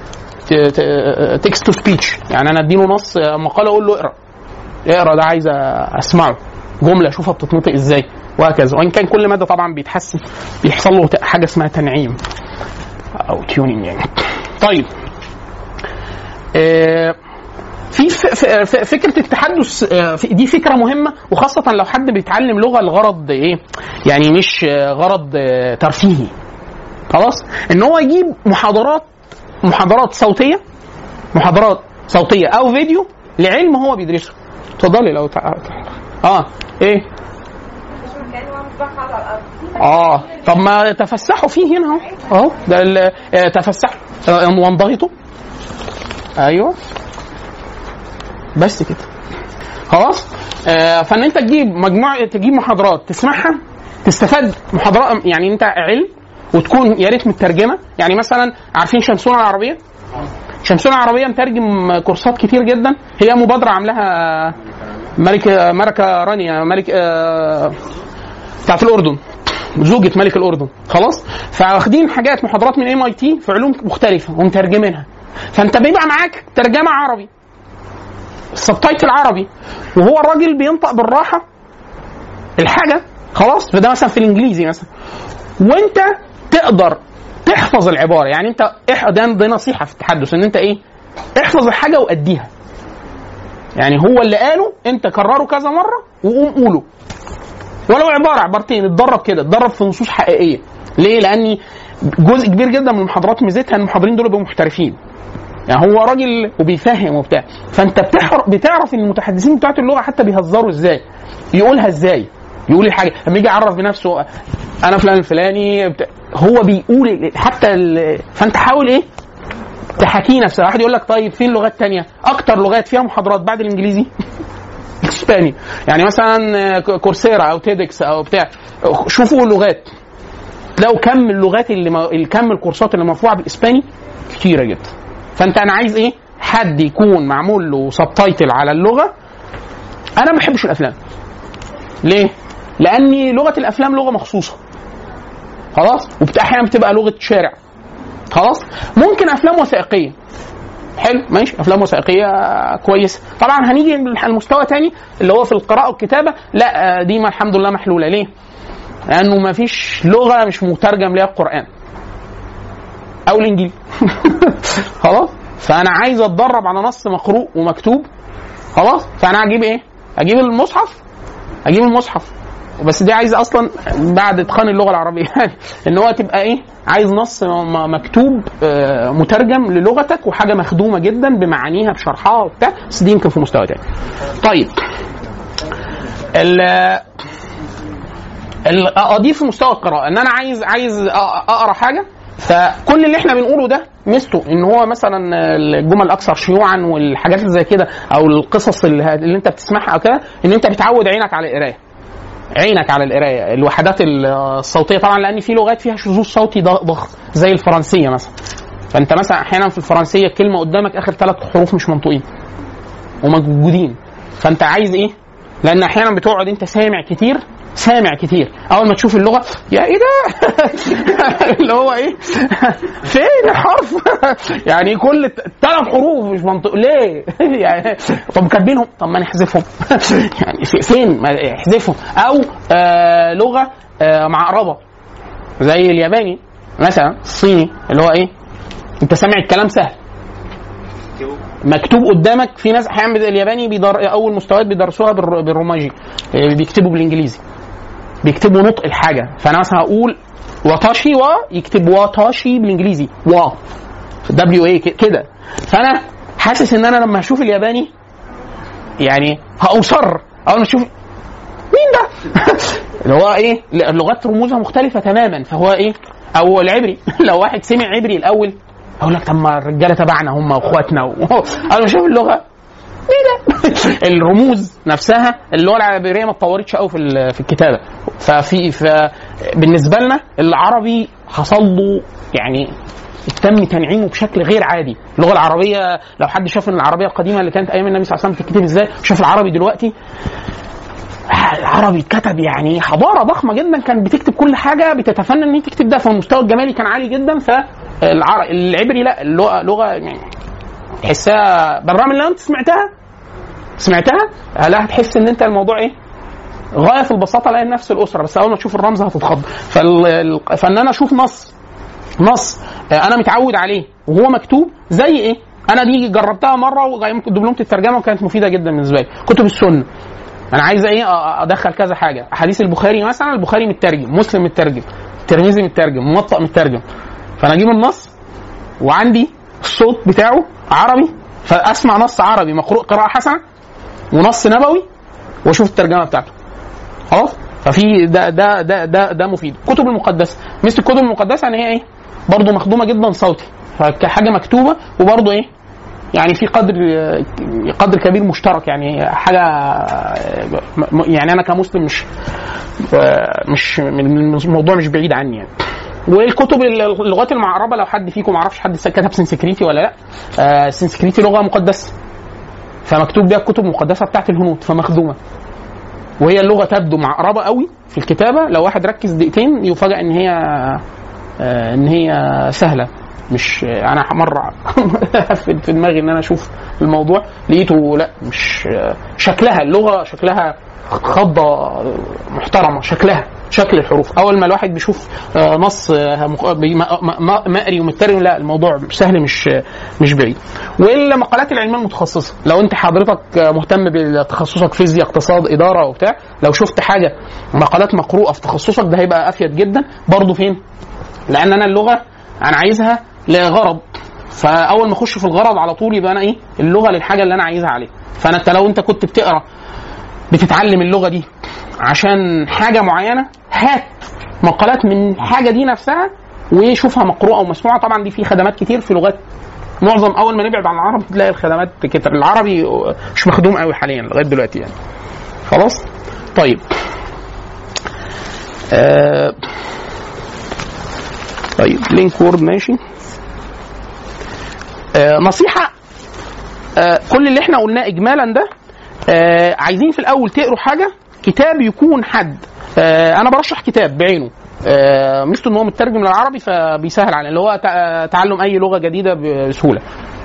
تكست تو سبيتش يعني انا اديله نص آه، مقاله اقول له اقرا اقرا ده عايز اسمعه جمله اشوفها بتتنطق ازاي وهكذا وان كان كل مدى طبعا بيتحسن بيحصل له ت- حاجه اسمها تنعيم او تيونينج يعني طيب آه، في ف- ف- ف- فكره التحدث آه، في- دي فكره مهمه وخاصه لو حد بيتعلم لغه لغرض ايه يعني مش آه، غرض آه، ترفيهي خلاص ان هو يجيب محاضرات محاضرات صوتيه محاضرات صوتيه او فيديو لعلم هو بيدرسه اتفضلي لو تع... اه ايه اه طب ما تفسحوا فيه هنا اهو اهو ده ال- آه، تفسحوا آه، وانضغطوا ايوه بس كده خلاص آه فان انت تجيب مجموعه تجيب محاضرات تسمعها تستفاد محاضرات يعني انت علم وتكون يا ريت مترجمه يعني مثلا عارفين شمسونه العربيه شمسونه العربيه مترجم كورسات كتير جدا هي مبادره عاملاها ملك ملكه رانيا ملك آه بتاعت الاردن زوجة ملك الاردن خلاص فواخدين حاجات محاضرات من ام اي تي في علوم مختلفه ومترجمينها فانت بيبقى معاك ترجمه عربي السبتايتل عربي وهو الراجل بينطق بالراحه الحاجه خلاص فده مثلا في الانجليزي مثلا وانت تقدر تحفظ العباره يعني انت اح ده دي نصيحه في التحدث ان انت ايه احفظ الحاجه واديها يعني هو اللي قاله انت كرره كذا مره وقوم قوله ولو عباره عبارتين اتدرب كده اتدرب في نصوص حقيقيه ليه؟ لاني جزء كبير جدا من المحاضرات ميزتها ان المحاضرين دول بيبقوا محترفين يعني هو راجل وبيفهم وبتاع فانت بتحر... بتعرف ان المتحدثين بتوعت اللغه حتى بيهزروا ازاي يقولها ازاي يقول الحاجه لما يجي يعرف بنفسه انا فلان الفلاني بتاع. هو بيقول حتى ال... فانت حاول ايه تحاكيه نفسها واحد يقول لك طيب فين لغات تانية اكتر لغات فيها محاضرات بعد الانجليزي الاسباني يعني مثلا كورسيرا او تيدكس او بتاع شوفوا اللغات تلاقوا كم اللغات اللي ما... الكم الكورسات اللي مرفوعه بالاسباني كتيره جدا فانت انا عايز ايه حد يكون معمول له سبتايتل على اللغه انا ما بحبش الافلام ليه لاني لغه الافلام لغه مخصوصه خلاص واحيانا بتبقى لغه شارع خلاص ممكن افلام وثائقيه حلو ماشي افلام وثائقيه كويسه طبعا هنيجي المستوى تاني اللي هو في القراءه والكتابه لا آه، دي ما الحمد لله محلوله ليه لانه ما فيش لغه مش مترجم ليها القران او الانجيل خلاص فانا عايز اتدرب على نص مقروء ومكتوب خلاص فانا هجيب ايه اجيب المصحف اجيب المصحف بس دي عايز اصلا بعد اتقان اللغه العربيه يعني ان هو تبقى ايه عايز نص م- مكتوب آه، مترجم للغتك وحاجه مخدومه جدا بمعانيها بشرحها وبتاع بس دي يمكن في مستوى تاني طيب ال ال- اضيف في مستوى القراءه ان انا عايز عايز أ- اقرا حاجه فكل اللي احنا بنقوله ده ميزته ان هو مثلا الجمل الاكثر شيوعا والحاجات اللي زي كده او القصص اللي, اللي انت بتسمعها او كده ان انت بتعود عينك على القرايه عينك على القرايه الوحدات الصوتيه طبعا لان في لغات فيها شذوذ صوتي ض- ضخم زي الفرنسيه مثلا فانت مثلا احيانا في الفرنسيه كلمه قدامك اخر ثلاث حروف مش منطوقين وموجودين فانت عايز ايه لان احيانا بتقعد انت سامع كتير سامع كتير اول ما تشوف اللغه يا ايه ده اللي هو ايه فين الحرف يعني كل ثلاث حروف مش منطق ليه يعني طب كاتبينهم طب ما نحذفهم يعني في- فين ما احذفهم او آه لغه آه معقربه زي الياباني مثلا الصيني اللي هو ايه انت سامع الكلام سهل مكتوب قدامك في ناس احيانا بت- الياباني بيدر اول مستويات بيدرسوها بالر- بالروماجي إيه، بيكتبوا بالانجليزي بيكتبوا نطق الحاجه فانا مثلا هقول واتاشي وا يكتب واتاشي بالانجليزي وا دبليو اي كده فانا حاسس ان انا لما اشوف الياباني يعني هأصر اول ما اشوف مين ده؟ اللي هو ايه؟ اللغات رموزها مختلفه تماما فهو ايه؟ او العبري لو واحد سمع عبري الاول اقول لك طب ما الرجاله تبعنا هم واخواتنا و... اول ما اشوف اللغه ايه ده؟ الرموز نفسها اللغه العبريه ما اتطورتش قوي في ال- في الكتابه ففي ف بالنسبه لنا العربي حصل له يعني تم تنعيمه بشكل غير عادي اللغه العربيه لو حد شاف ان العربيه القديمه اللي كانت ايام النبي صلى الله عليه وسلم بتتكتب ازاي شوف العربي دلوقتي العربي اتكتب يعني حضاره ضخمه جدا كانت بتكتب كل حاجه بتتفنن ان هي تكتب ده فالمستوى الجمالي كان عالي جدا فالعر... العبري لا اللغه لغه يعني تحسها بالرغم ان انت سمعتها سمعتها لا هتحس ان انت الموضوع ايه غايه في البساطه لان نفس الاسره بس اول ما تشوف الرمز هتتخض فال... ال- فان انا اشوف نص نص آه، انا متعود عليه وهو مكتوب زي ايه انا دي جربتها مره ويمكن دبلومه الترجمه وكانت مفيده جدا بالنسبه لي كتب السنه انا عايز ايه أ- ادخل كذا حاجه احاديث البخاري مثلا البخاري مترجم مسلم مترجم الترمذي مترجم موطأ مترجم فانا اجيب النص وعندي الصوت بتاعه عربي فاسمع نص عربي مقروء قراءه حسنه ونص نبوي واشوف الترجمه بتاعته خلاص ففي ده ده ده ده ده مفيد الكتب المقدسه مثل الكتب المقدسه ان هي ايه برضه مخدومه جدا صوتي فحاجه مكتوبه وبرضه ايه يعني في قدر قدر كبير مشترك يعني حاجه م- يعني انا كمسلم مش مش الموضوع مش بعيد عني يعني والكتب اللغات المعربه لو حد فيكم ما عرفش حد كتب سنسكريتي ولا لا آه سنسكريتي لغه مقدسه فمكتوب بيها الكتب المقدسه بتاعت الهنود فمخدومه وهي اللغه تبدو معقربه قوي في الكتابه لو واحد ركز دقيقتين يفاجئ ان هي آه، ان هي سهله مش انا مره في في دماغي ان انا اشوف الموضوع لقيته لا مش شكلها اللغه شكلها خضه محترمه شكلها شكل الحروف اول ما الواحد بيشوف آه، نص آه، مق- بي- م- م- مقري ومترجم لا الموضوع سهل مش مش بعيد والمقالات العلميه المتخصصه لو انت حضرتك آه، مهتم بتخصصك فيزياء اقتصاد اداره وبتاع لو شفت حاجه مقالات مقروءه في تخصصك ده هيبقى افيد جدا برضه فين لان انا اللغه انا عايزها لغرض فاول ما اخش في الغرض على طول يبقى انا ايه اللغه للحاجه اللي انا عايزها عليها فانا انت لو انت كنت بتقرا بتتعلم اللغه دي عشان حاجه معينه هات مقالات من الحاجه دي نفسها وشوفها مقروءه ومسموعه طبعا دي في خدمات كتير في لغات معظم اول ما نبعد عن العربي تلاقي الخدمات كتير العربي مش مخدوم قوي حاليا لغايه دلوقتي يعني خلاص طيب آه طيب لينك وورد ماشي آه نصيحه آه كل اللي احنا قلناه اجمالا ده آه عايزين في الاول تقروا حاجه كتاب يكون حد آه انا برشح كتاب بعينه آه ميزته ان هو مترجم للعربي فبيسهل على اللي هو تع- تعلم اي لغه جديده بسهوله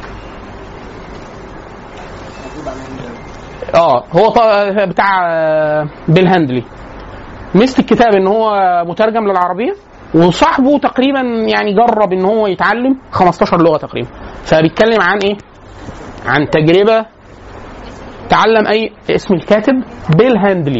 اه هو ط- بتاع آه، بيل هاندلي ميزه الكتاب ان هو مترجم للعربيه وصاحبه تقريبا يعني جرب ان هو يتعلم 15 لغه تقريبا فبيتكلم عن ايه عن تجربه تعلم اي اسم الكاتب بيل هاندلي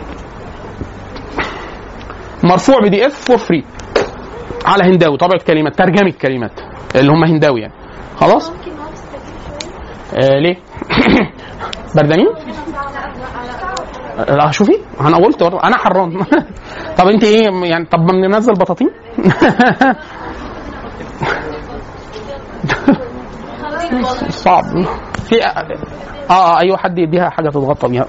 مرفوع بي دي اف فور فري على هنداوي طبعة كلمات ترجمة كلمات اللي هم هنداوي يعني خلاص ممكن نقعد نستجيب شوية آه ليه بردانين لا شوفي انا قلت برضه انا حران طب انت ايه يعني طب ما ننزل بطاطين صعب في اه اه ايوه حد يديها حاجه تتغطى بيها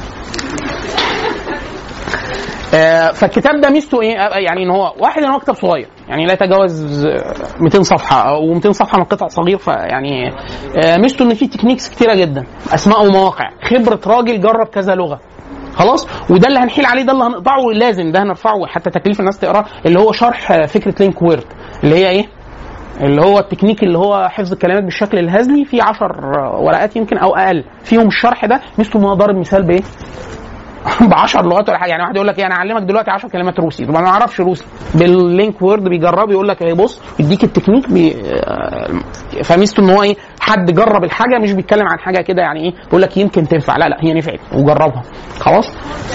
آه، فالكتاب ده ميزته ايه؟ آه، يعني ان هو واحد ان هو كتاب صغير يعني لا يتجاوز آه، 200 صفحه او 200 صفحه من قطع صغير فيعني آه، ميزته ان فيه تكنيكس كتيره جدا اسماء ومواقع خبره راجل جرب كذا لغه خلاص وده اللي هنحيل عليه ده اللي هنقطعه لازم ده هنرفعه حتى تكليف الناس تقراه اللي هو شرح آه، فكره لينك وورد اللي هي ايه؟ اللي هو التكنيك اللي هو حفظ الكلمات بالشكل الهزلي في 10 ورقات يمكن او اقل فيهم الشرح ده ميزته ان هو ضارب مثال بايه؟ ب 10 لغات ولا حاجه يعني واحد يقول لك ايه انا اعلمك دلوقتي 10 كلمات روسي طب انا ما اعرفش روسي باللينك وورد بيجرب يقول لك ايه بص يديك التكنيك بي... آه، فميزته ان هو ايه حد جرب الحاجه مش بيتكلم عن حاجه كده يعني ايه بيقول لك يمكن تنفع لا لا هي نفعت وجربها خلاص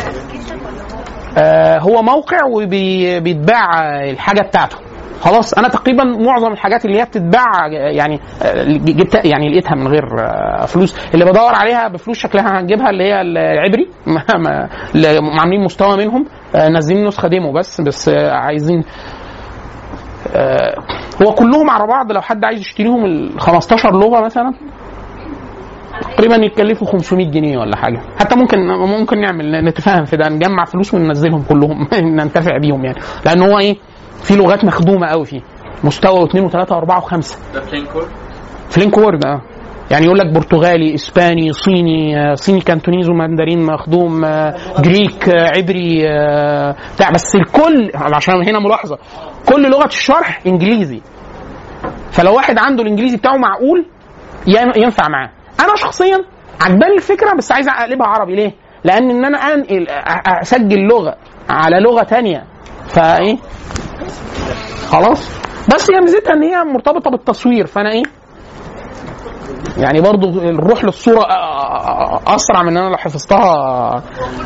آه هو موقع وبيتباع الحاجه بتاعته خلاص انا تقريبا معظم الحاجات اللي هي بتتباع يعني آه، جبت يعني لقيتها من غير آه، فلوس اللي بدور عليها بفلوس شكلها هنجيبها اللي هي العبري ما- ما- اللي عاملين مستوى منهم آه، نازلين نسخه ديمو بس بس آه، عايزين آه، هو كلهم على بعض لو حد عايز يشتريهم ال 15 لغه مثلا تقريبا يتكلفوا 500 جنيه ولا حاجه حتى ممكن ممكن نعمل نتفاهم في ده نجمع فلوس وننزلهم كلهم ننتفع بيهم يعني لان هو ايه في لغات مخدومه قوي فيه مستوى واثنين وثلاثه واربعه وخمسه ده بلينكور فلينك وورد اه يعني يقول لك برتغالي اسباني صيني آه، صيني كانتونيز وماندرين مخدوم آه، جريك آه، عبري آه، بتاع بس الكل عشان هنا ملاحظه كل لغه الشرح انجليزي فلو واحد عنده الانجليزي بتاعه معقول ين- ينفع معاه انا شخصيا عجباني الفكره بس عايز اقلبها عربي ليه لان ان انا انقل أ- أ- اسجل لغه على لغه تانية فايه خلاص بس هي ميزتها ان هي مرتبطه بالتصوير فانا ايه يعني برضو الروح للصوره أ- أ- أ- اسرع من انا لو حفظتها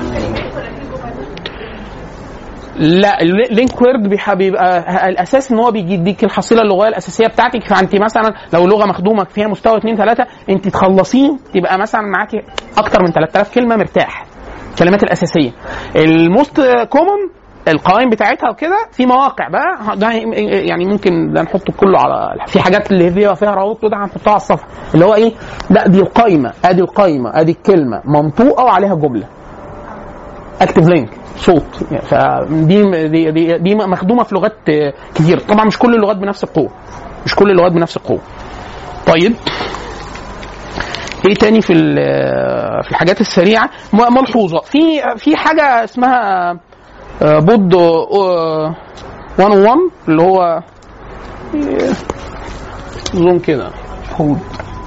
لا اللينك وورد بيح- بيبقى الاساس ان هو بيديك الحصيله اللغويه الاساسيه بتاعتك فانت مثلا لو لغه مخدومه فيها مستوى 2 3 انت تخلصيه تبقى مثلا معاكي اكتر من 3000 كلمه مرتاح الكلمات الاساسيه الموست كومن القوائم بتاعتها وكده في مواقع بقى ده يعني ممكن ده نحطه كله على في حاجات اللي هي فيها روابط وده هنحطها على الصفحه اللي هو ايه لا دي القايمه ادي القايمه ادي الكلمه منطوقه وعليها جمله اكتف لينك صوت فدي دي, دي, دي مخدومه في لغات آه، كتير طبعا مش كل اللغات بنفس القوه مش كل اللغات بنفس القوه طيب ايه تاني في ال- في الحاجات السريعه م- ملحوظه في في حاجه اسمها آه، بود آه، 101 اللي هو آه، زوم كده بود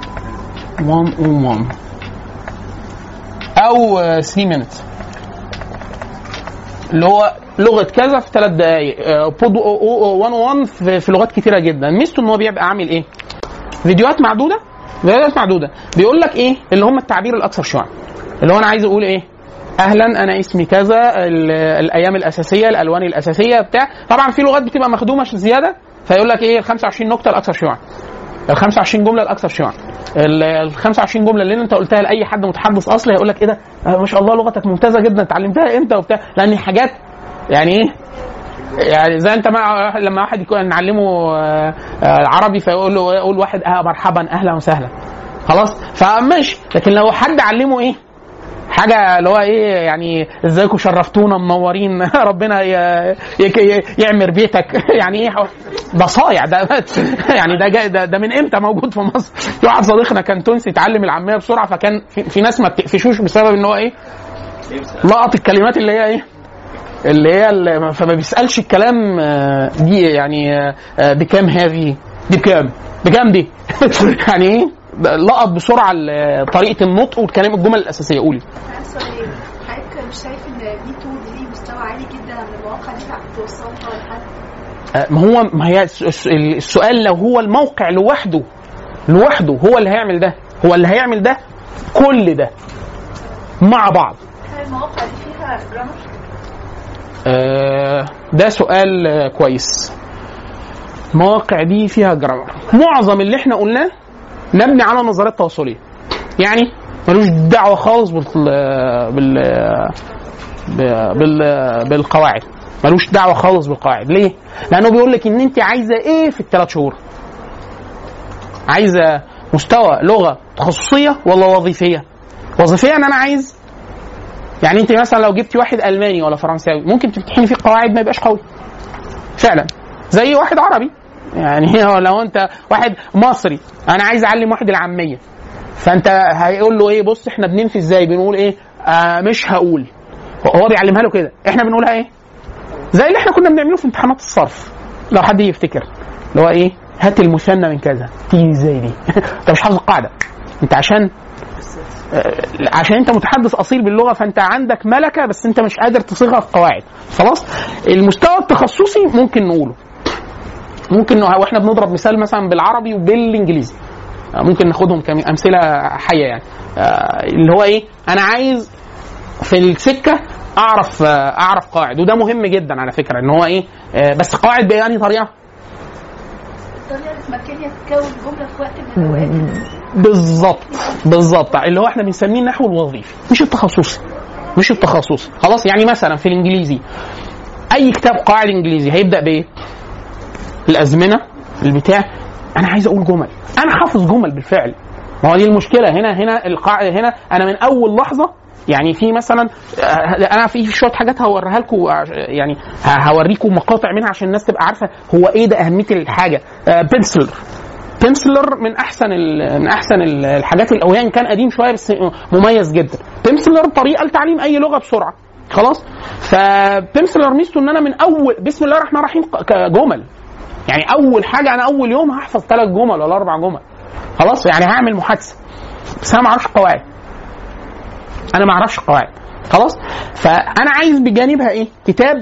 101 او 3 minutes اللي هو لغه كذا في ثلاث دقائق آه، بود 101 في في لغات كتيره جدا ميزته ان هو بيبقى عامل ايه فيديوهات معدوده فيديوهات معدوده بيقول لك ايه اللي هم التعبير الاكثر شيوعا اللي هو انا عايز اقول ايه اهلا انا اسمي كذا ال- الايام الاساسيه الالوان الاساسيه بتاع طبعا في لغات بتبقى مخدومه زياده فيقول لك ايه ال 25 نكته الاكثر شيوعا ال 25 جمله الاكثر شيوعا ال 25 جمله اللي انت قلتها لاي حد متحدث اصلي هيقول لك ايه ده آه، ما شاء الله لغتك ممتازه جدا اتعلمتها امتى وبتاع لان حاجات يعني ايه يعني زي انت مع لما واحد يكون نعلمه آه، آه، عربي فيقول له يقول واحد آه مرحبا اهلا وسهلا خلاص فماشي لكن لو حد علمه ايه حاجه اللي هو ايه يعني ازيكم شرفتونا منورين ربنا ي- يك- ي- يعمر بيتك يعني ايه ده صايع ده يعني ده جاي ده, ده من امتى موجود في مصر في واحد صديقنا كان تونسي اتعلم العاميه بسرعه فكان في, في ناس ما بتقفشوش بسبب ان هو ايه لقط الكلمات اللي هي ايه اللي هي اللي فما بيسالش الكلام آه، دي يعني آه، آه، بكام هذه دي بكام بكام دي يعني ايه لقط بسرعه ال- طريقه النطق والكلام الجمل الاساسيه قولي سؤال حضرتك مش شايف ان بي 2 دي ليه مستوى عالي جدا عن المواقع دي تعرف توصلها لحد آه، ما هو ما هي الس- الس- السؤال لو هو الموقع لوحده لوحده هو اللي هيعمل ده هو اللي هيعمل ده كل ده مع بعض هل المواقع دي فيها جرامر؟ آه، ده سؤال آه، كويس مواقع دي فيها جرامر معظم اللي احنا قلناه مبني على نظريات تواصليه يعني ملوش دعوه خالص بال بال بال بالقواعد ملوش دعوه خالص بالقواعد ليه؟ لانه بيقول لك ان انت عايزه ايه في الثلاث شهور عايزه مستوى لغه تخصصيه ولا وظيفيه وظيفيه ان انا عايز يعني انت مثلا لو جبتي واحد الماني ولا فرنساوي ممكن تمتحني فيه قواعد ما يبقاش قوي فعلا زي واحد عربي يعني هو لو انت واحد مصري انا عايز اعلم واحد العاميه فانت هيقول له ايه بص احنا بننفي ازاي بنقول ايه آه مش هقول هو بيعلمها له كده احنا بنقولها ايه زي اللي احنا كنا بنعمله في امتحانات الصرف لو حد يفتكر اللي هو ايه هات المثنى من كذا تيجي ازاي دي انت مش حافظ القاعده انت عشان آه، عشان انت متحدث اصيل باللغه فانت عندك ملكه بس انت مش قادر تصيغها في قواعد خلاص المستوى التخصصي ممكن نقوله ممكن نوع- واحنا بنضرب مثال مثلا بالعربي وبالانجليزي آه، ممكن ناخدهم كامثله حيه يعني آه، اللي هو ايه انا عايز في السكه اعرف آه، اعرف قواعد وده مهم جدا على فكره ان هو ايه آه، بس قواعد بأنهي طريقه الطريقه اللي تمكنني تكون جمله في وقت من الاوقات بالظبط بالظبط اللي هو احنا بنسميه النحو الوظيفي مش التخصصي مش التخصصي خلاص يعني مثلا في الانجليزي اي كتاب قواعد انجليزي هيبدا بايه الازمنه البتاع انا عايز اقول جمل انا حافظ جمل بالفعل ما هو دي المشكله هنا هنا القاعده هنا انا من اول لحظه يعني في مثلا آه، انا في شويه حاجات هوريها لكم عش- يعني ه- هوريكم مقاطع منها عشان الناس تبقى عارفه هو ايه ده اهميه الحاجه بنسلر بنسلر من احسن ال- من احسن ال- الحاجات اللي- او يعني كان قديم شويه بس مميز جدا بنسلر طريقه لتعليم اي لغه بسرعه خلاص فبنسلر ميزته ان انا من اول بسم الله الرحمن الرحيم ق- كجمل يعني اول حاجه انا اول يوم هحفظ ثلاث جمل ولا اربع جمل خلاص يعني هعمل محادثه بس انا ما اعرفش القواعد انا ما اعرفش القواعد خلاص فانا عايز بجانبها ايه كتاب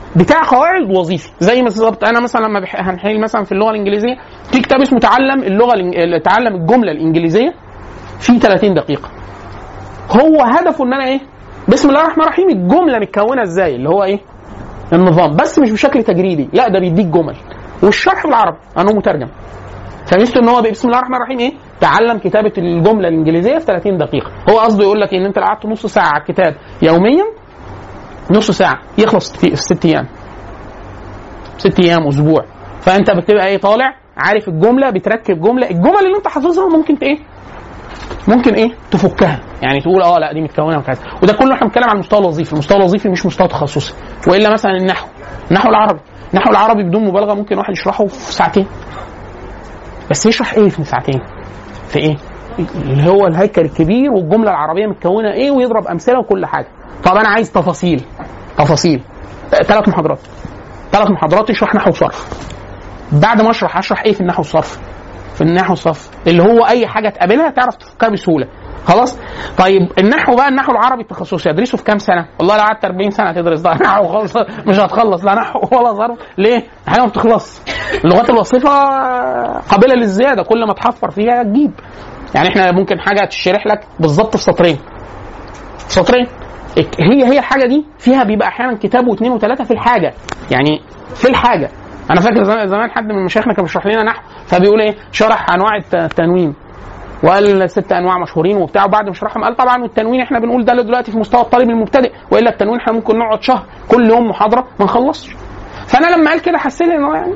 بتاع قواعد وظيفي زي بالظبط انا مثلا لما بح- هنحل مثلا في اللغه الانجليزيه في كتاب اسمه تعلم اللغه الإنج- تعلم الجمله الانجليزيه في 30 دقيقه هو هدفه ان انا ايه بسم الله الرحمن الرحيم الجمله متكونه ازاي اللي هو ايه النظام بس مش بشكل تجريدي لا ده بيديك جمل والشرح بالعربي انه مترجم فميزته ان هو بسم الله الرحمن الرحيم ايه تعلم كتابه الجمله الانجليزيه في 30 دقيقه هو قصده يقول لك ان انت لو قعدت نص ساعه على الكتاب يوميا نص ساعه يخلص في في ست ايام ست ايام اسبوع فانت بتبقى ايه طالع عارف الجمله بتركب جمله الجمل اللي انت حافظها ممكن ت- ايه ممكن ايه تفكها يعني تقول اه لا دي متكونه من كذا وده كله احنا بنتكلم عن المستوى الوظيفي المستوى الوظيفي مش مستوى تخصصي والا مثلا النحو النحو العربي النحو العربي بدون مبالغه ممكن واحد يشرحه في ساعتين بس يشرح ايه في ساعتين في ايه اللي هو الهيكل الكبير والجمله العربيه متكونه ايه ويضرب امثله وكل حاجه طب انا عايز تفاصيل تفاصيل ثلاث محاضرات ثلاث محاضرات يشرح نحو وصرف بعد ما اشرح اشرح ايه في النحو والصرف في النحو والصرف اللي هو اي حاجه تقابلها تعرف تفكها بسهوله خلاص طيب النحو بقى النحو العربي التخصصي ادرسه في كام سنه والله لو قعدت 40 سنه تدرس ده نحو خالص مش هتخلص لا نحو ولا ظرف ليه حاجه ما بتخلص اللغات الوصفه قابله للزياده كل ما تحفر فيها تجيب يعني احنا ممكن حاجه تشرح لك بالظبط في سطرين في سطرين هي هي الحاجه دي فيها بيبقى احيانا كتاب واثنين وثلاثه في الحاجه يعني في الحاجه انا فاكر زمان, زمان حد من مشايخنا كان بيشرح لنا نحو فبيقول ايه شرح انواع الت- التنوين وقال ست انواع مشهورين وبتاع وبعد ما شرحهم قال طبعا والتنوين احنا بنقول ده دلوقتي في مستوى الطالب المبتدئ والا التنوين احنا ممكن نقعد شهر كل يوم محاضره ما نخلصش فانا لما قال كده حسيت ان هو يعني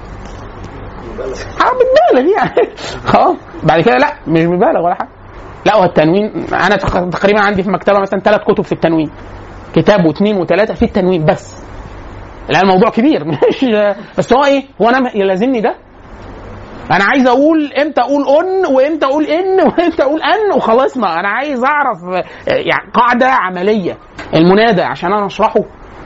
اه بتبالغ يعني خلاص بعد كده لا مش ببالغ ولا حاجه لا هو التنوين انا تق- تقريبا عندي في المكتبه مثلا ثلاث كتب في التنوين كتاب واثنين وثلاثه في التنوين بس لا الموضوع كبير مش بس هو ايه هو انا يلازمني ده انا عايز اقول امتى اقول اون وامتى اقول ان وامتى اقول ان وخلصنا انا عايز اعرف آه، يعني قاعده عمليه المنادى عشان انا اشرحه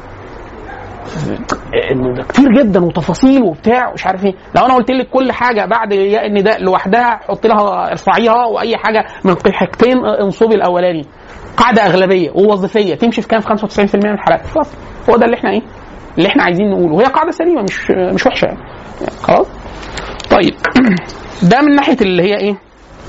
إنه كتير جدا وتفاصيل وبتاع ومش عارف ايه لو انا قلت لك كل حاجه بعد ياء النداء لوحدها حط لها ارفعيها واي حاجه من حاجتين انصبي الاولاني قاعده اغلبيه ووظيفيه تمشي في كام في 95% من الحالات خلاص هو ده اللي احنا ايه اللي احنا عايزين نقوله وهي قاعده سليمه مش مش وحشه يعني خلاص طيب ده من ناحيه اللي هي ايه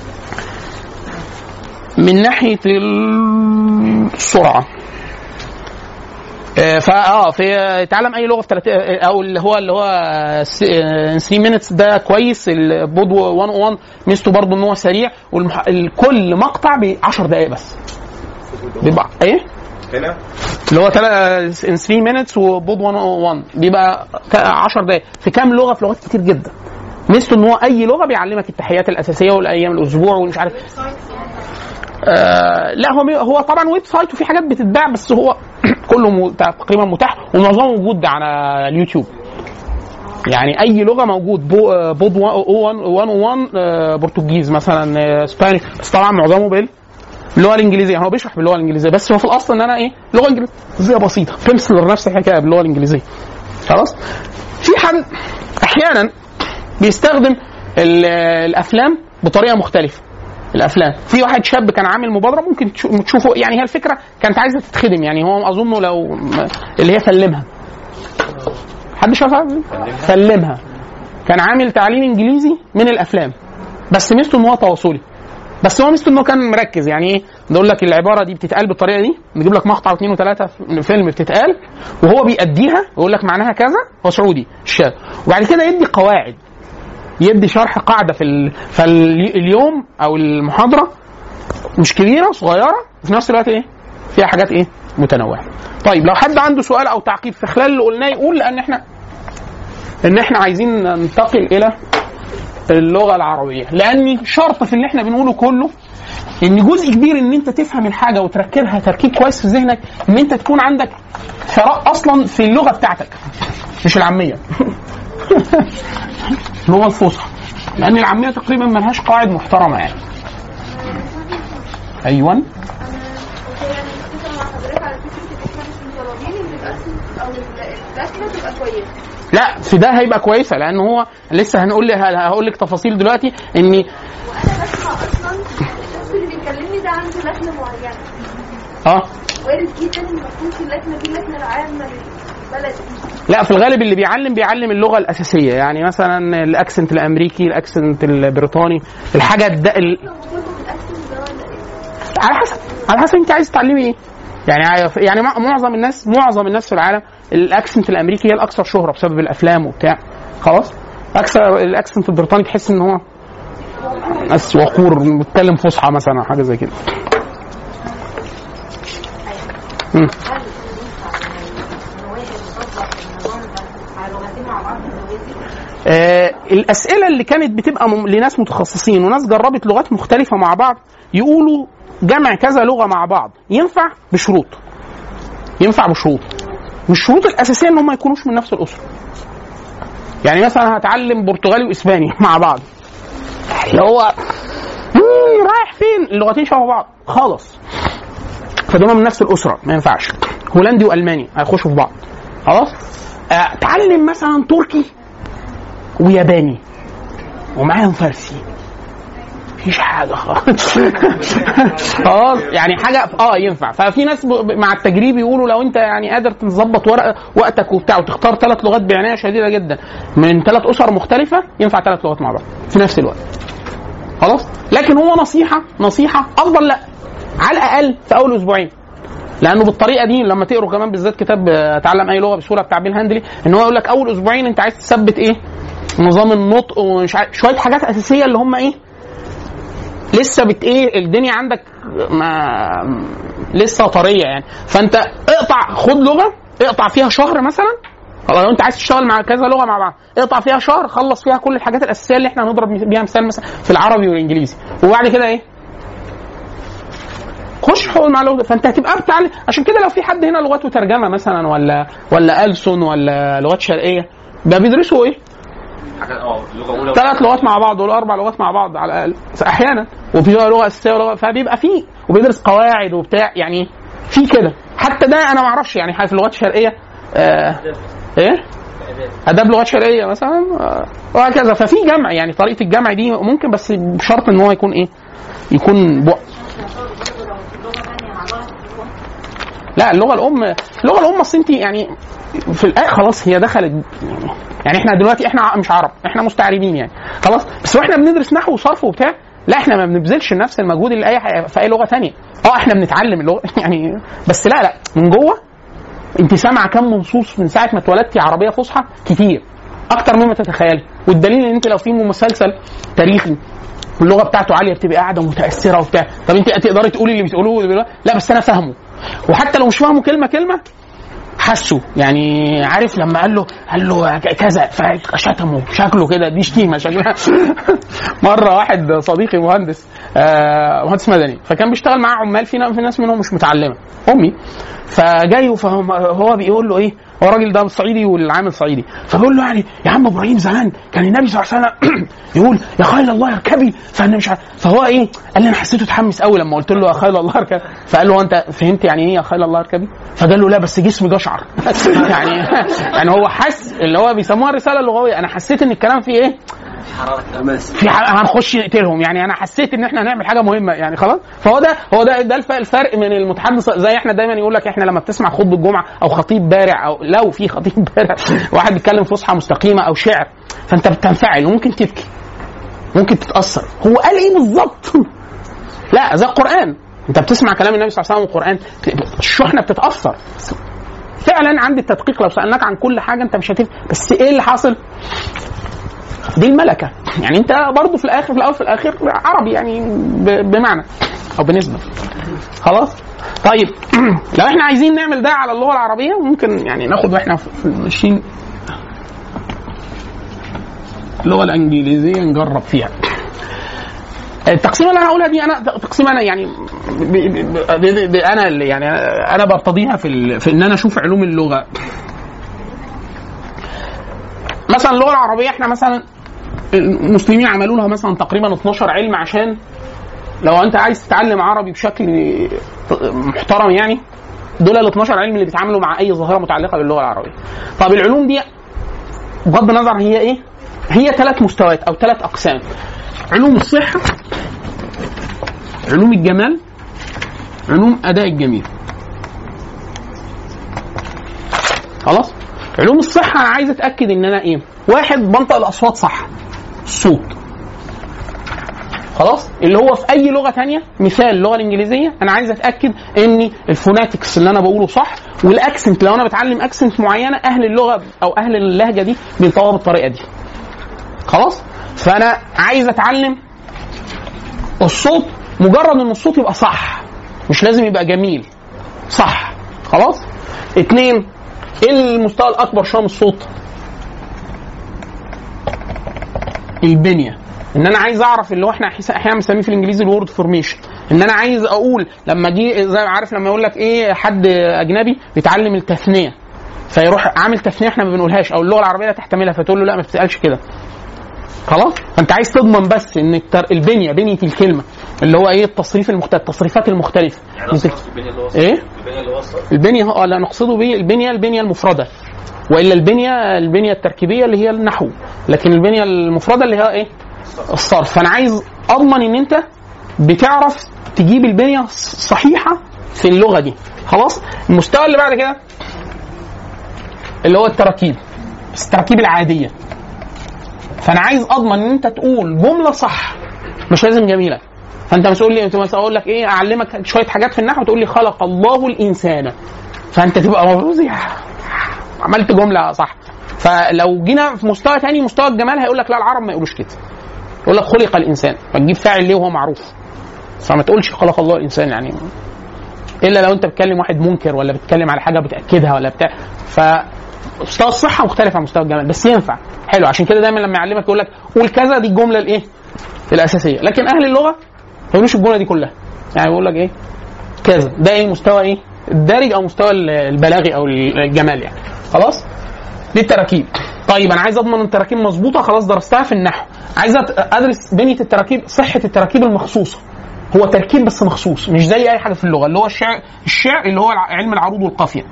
من ناحيه السرعه آه، فا اه في اتعلم اي لغه في 30 او اللي هو اللي هو 3 مينتس ده كويس البود 101 ميزته برضه ان هو سريع والمح... كل مقطع ب 10 دقائق بس بيبقى ايه؟ هنا اللي هو 3 مينتس وبود 101 بيبقى 10 دقائق في كام لغه في لغات كتير جدا ميزته ان هو اي لغه بيعلمك التحيات الاساسيه والايام الاسبوع ومش عارف آه لا هو هو طبعا ويب سايت وفي حاجات بتتباع بس هو كله م- تقريبا متاح ومعظمه موجود على اليوتيوب يعني اي لغه موجود بو آه، بود 101 آه، برتغيز مثلا آه، اسباني بس طبعا معظمه بال باللغه الانجليزيه هو بيشرح باللغه الانجليزيه بس هو في الاصل ان انا ايه لغه انجليزيه بسيطه بيمسلر نفس الحكايه باللغه الانجليزيه خلاص في حد احيانا بيستخدم ال- الافلام بطريقه مختلفه الافلام في واحد شاب كان عامل مبادره ممكن تشو- تشوفوا يعني هي الفكره كانت عايزه تتخدم يعني هو اظنه لو اللي هي سلمها حد شافها سلمها كان عامل تعليم انجليزي من الافلام بس ميزته ان هو تواصلي بس هو ميزته انه كان مركز يعني ايه نقول لك العباره دي بتتقال بالطريقه دي نجيب لك مقطع واثنين وثلاثه من فيلم بتتقال وهو بيأديها ويقول لك معناها كذا هو سعودي الشاب وبعد كده يدي قواعد يدي شرح قاعده في ال... فاليوم او المحاضره مش كبيره صغيره وفي نفس الوقت ايه فيها حاجات ايه متنوعه طيب لو حد عنده سؤال او تعقيب في خلال اللي قلناه يقول لان احنا ان احنا عايزين ننتقل الى اللغه العربيه لان شرط في اللي احنا بنقوله كله ان جزء كبير ان انت تفهم الحاجه وتركبها تركيب كويس في ذهنك ان انت تكون عندك ثراء اصلا في اللغه بتاعتك مش العاميه اللغه الفصحى لان العاميه تقريبا ملهاش قواعد محترمه يعني ايوه يعني متفق مع حضرتك على فكره ان احنا مش مطالبين ان الاسم او الرسمه تبقى كويسه لا في ده هيبقى كويسه لان هو لسه هنقول لي هقول لك تفاصيل دلوقتي اني وانا بسمع اصلا الشخص اللي بيكلمني ده عنده لكنه معينه اه وارد جدا ان ما تكونش اللكنه دي اللكنه العامه بلدي لا في الغالب اللي بيعلم بيعلم اللغه الاساسيه يعني مثلا الاكسنت الامريكي الاكسنت البريطاني الحاجه الد... ال... لو كنت في الاكسنت ده ولا ايه؟ على حسب على حسب انت عايز تتعلمي ايه يعني عارف- يعني مع- معظم الناس معظم الناس في العالم الاكسنت الامريكي هي الاكثر شهره بسبب الافلام وبتاع خلاص اكثر الاكسنت البريطاني تحس ان هو ناس وقور بيتكلم فصحى مثلا او حاجه زي كده مم. آه الاسئله اللي كانت بتبقى مم- لناس متخصصين وناس جربت لغات مختلفه مع بعض يقولوا جمع كذا لغه مع بعض ينفع بشروط ينفع بشروط والشروط الاساسيه ان هم ما يكونوش من نفس الاسره يعني مثلا هتعلم برتغالي واسباني مع بعض اللي هو مم، رايح فين اللغتين شبه بعض خالص فدول من نفس الاسره ما ينفعش هولندي والماني هيخشوا في بعض خلاص آه، تعلم مثلا تركي وياباني ومعاهم فارسي مفيش حاجه خالص خلاص يعني حاجه اه ينفع ففي ناس ب- مع التجريب يقولوا لو انت يعني قادر تظبط ورق وقتك وبتاع وتختار ثلاث لغات بعنايه شديده جدا من ثلاث اسر مختلفه ينفع ثلاث لغات مع بعض في نفس الوقت خلاص لكن هو نصيحه نصيحه افضل لا على الاقل في اول اسبوعين لانه بالطريقه دي لما تقروا كمان بالذات كتاب آه، تعلم اي لغه بسهوله بتاع بيل هاندلي ان هو يقول لك اول اسبوعين انت عايز تثبت ايه نظام النطق ومش عارف شويه حاجات اساسيه اللي هم ايه لسه بت ايه الدنيا عندك ما لسه طريه يعني فانت اقطع خد لغه اقطع فيها شهر مثلا خلاص لو انت عايز تشتغل مع كذا لغه مع بعض اقطع فيها شهر خلص فيها كل الحاجات الاساسيه اللي احنا هنضرب بيها مثال مثلا في العربي والانجليزي وبعد كده ايه خش حقوق مع اللغه فانت هتبقى بتعلم عشان كده لو في حد هنا لغات وترجمه مثلا ولا ولا ألسن ولا لغات شرقيه ده بيدرسوا ايه؟ حاجه اه لغه اولى ثلاث لغات مع بعض ولا اربع لغات مع بعض على الاقل احيانا وفي لغه اساسيه ولغه فبيبقى في وبيدرس قواعد وبتاع يعني في كده حتى ده انا ما اعرفش يعني في اللغات الشرقيه آه ايه؟ اداب لغات شرقيه مثلا آه وهكذا ففي جمع يعني طريقه الجمع دي ممكن بس بشرط ان هو يكون ايه؟ يكون بق لا اللغه الام اللغه الام اصل انت يعني في الاخر خلاص هي دخلت يعني احنا دلوقتي احنا مش عرب احنا مستعربين يعني خلاص بس واحنا بندرس نحو وصرف وبتاع لا احنا ما بنبذلش نفس المجهود اللي اي ح- في اي لغه تانية اه احنا بنتعلم اللغه يعني بس لا لا من جوه انت سامعه كم نصوص من ساعه ما اتولدتي عربيه فصحى كتير اكتر مما تتخيلي والدليل ان انت لو في مسلسل تاريخي اللغه بتاعته عاليه بتبقى قاعده متاثره وبتاع طب انت تقدري تقولي اللي بتقولوه واللي بيقولوه؟ لا بس انا فاهمه وحتى لو مش فاهمه كلمه كلمه حسه يعني عارف لما قال له قال له ك- كذا فشتمه شكله كده دي شتيمه شكلها مره واحد صديقي مهندس آه مهندس مدني فكان بيشتغل معاه عمال في نا- في ناس منهم مش متعلمه امي فجاي فهم هو بيقول له ايه هو الراجل ده صعيدي والعامل صعيدي فبيقول له يعني يا عم ابراهيم زمان كان النبي صلى الله عليه وسلم يقول يا خيل الله اركبي فانا مش عارف فهو ايه قال لي انا حسيته اتحمس قوي لما قلت له يا خيل الله اركبي فقال له هو انت فهمت يعني ايه يا خيل الله اركبي فقال له لا بس جسمي جشعر يعني يعني هو حس اللي هو بيسموها الرساله اللغويه انا حسيت ان الكلام فيه ايه في ح- هنخش نقتلهم يعني انا حسيت ان احنا هنعمل حاجه مهمه يعني خلاص فهو ده هو ده ده الف- الفرق من المتحدث زي احنا دايما يقول لك احنا لما بتسمع خطبه الجمعه او خطيب بارع او لو في خطيب بارع واحد بيتكلم فصحى مستقيمه او شعر فانت بتنفعل وممكن تبكي ممكن تتاثر هو قال ايه بالظبط لا زي القران انت بتسمع كلام النبي صلى الله عليه وسلم والقران الشحنه بتتاثر فعلا عندي التدقيق لو سالناك عن كل حاجه انت مش هتفهم بس ايه اللي حاصل دي الملكه يعني انت برضو في الاخر في الاول في الاخر عربي يعني ب- بمعنى او بنسبه خلاص طيب لو احنا عايزين نعمل ده على اللغه العربيه ممكن يعني ناخد واحنا في في ماشيين اللغه الانجليزيه نجرب فيها التقسيمه اللي انا هقولها دي انا تقسيمه انا يعني ب ب ب ب انا اللي يعني انا برتضيها في ال... في ان انا اشوف علوم اللغه مثلا اللغه العربيه احنا مثلا المسلمين عملوا لها مثلا تقريبا 12 علم عشان لو انت عايز تتعلم عربي بشكل محترم يعني دول ال 12 علم اللي بيتعاملوا مع اي ظاهره متعلقه باللغه العربيه. طب العلوم دي بغض النظر هي ايه؟ هي ثلاث مستويات او ثلاث اقسام. علوم الصحه علوم الجمال علوم اداء الجميل. خلاص؟ علوم الصحه انا عايز اتاكد ان انا ايه واحد بنطق الاصوات صح الصوت خلاص اللي هو في اي لغه تانية مثال اللغه الانجليزيه انا عايز اتاكد ان الفوناتكس اللي انا بقوله صح والاكسنت لو انا بتعلم اكسنت معينه اهل اللغه او اهل اللهجه دي بينطقوها بالطريقه دي خلاص فانا عايز اتعلم الصوت مجرد ان الصوت يبقى صح مش لازم يبقى جميل صح خلاص اتنين ايه المستوى الاكبر شويه من الصوت البنيه ان انا عايز اعرف اللي هو احنا أحيس- احيانا بنسميه في الانجليزي الورد فورميشن ان انا عايز اقول لما جه زي ما عارف لما يقول لك ايه حد اجنبي بيتعلم التثنيه فيروح عامل تثنيه احنا ما بنقولهاش او اللغه العربيه لا تحتملها فتقول له لا ما بتسالش كده خلاص فانت عايز تضمن بس ان التر... البنيه بنيه الكلمه اللي هو ايه التصريف المختلف التصريفات المختلفه يعني مثل- أصلاً البنية اللي هو ايه البنية اللي هو الصف البنيه اه لا نقصده به البنيه البنيه المفرده والا البنيه البنيه التركيبيه اللي هي النحو لكن البنيه المفرده اللي هي ايه الصرف فانا عايز اضمن ان انت بتعرف تجيب البنيه الصحيحه في اللغه دي خلاص المستوى اللي بعد كده اللي هو التراكيب بس التراكيب العاديه فانا عايز اضمن ان انت تقول جمله صح مش لازم جميله فانت مش تقول لي انت مثلا اقول لك ايه اعلمك شويه حاجات في النحو تقول لي خلق الله الانسان فانت تبقى مبروز يا عملت جمله صح فلو جينا في مستوى تاني مستوى الجمال هيقول لك لا العرب ما يقولوش كده يقول لك خلق الانسان فتجيب فاعل ليه وهو معروف فما تقولش خلق الله الانسان يعني الا لو انت بتكلم واحد منكر ولا بتتكلم على حاجه بتاكدها ولا بتاع ف مستوى الصحه مختلف عن مستوى الجمال بس ينفع حلو عشان كده دايما لما يعلمك يقول لك قول كذا دي الجمله الايه الاساسيه لكن اهل اللغه ما يقولوش الجمله دي كلها يعني يقول لك ايه كذا ده ايه مستوى ايه الدارج او مستوى البلاغي او الجمال يعني خلاص دي التراكيب طيب انا عايز اضمن ان التراكيب مظبوطه خلاص درستها في النحو عايز أت- ادرس بنيه التراكيب صحه التراكيب المخصوصه هو تركيب بس مخصوص مش زي اي حاجه في اللغه اللي هو الشعر الشعر اللي هو الع- علم العروض والقافيه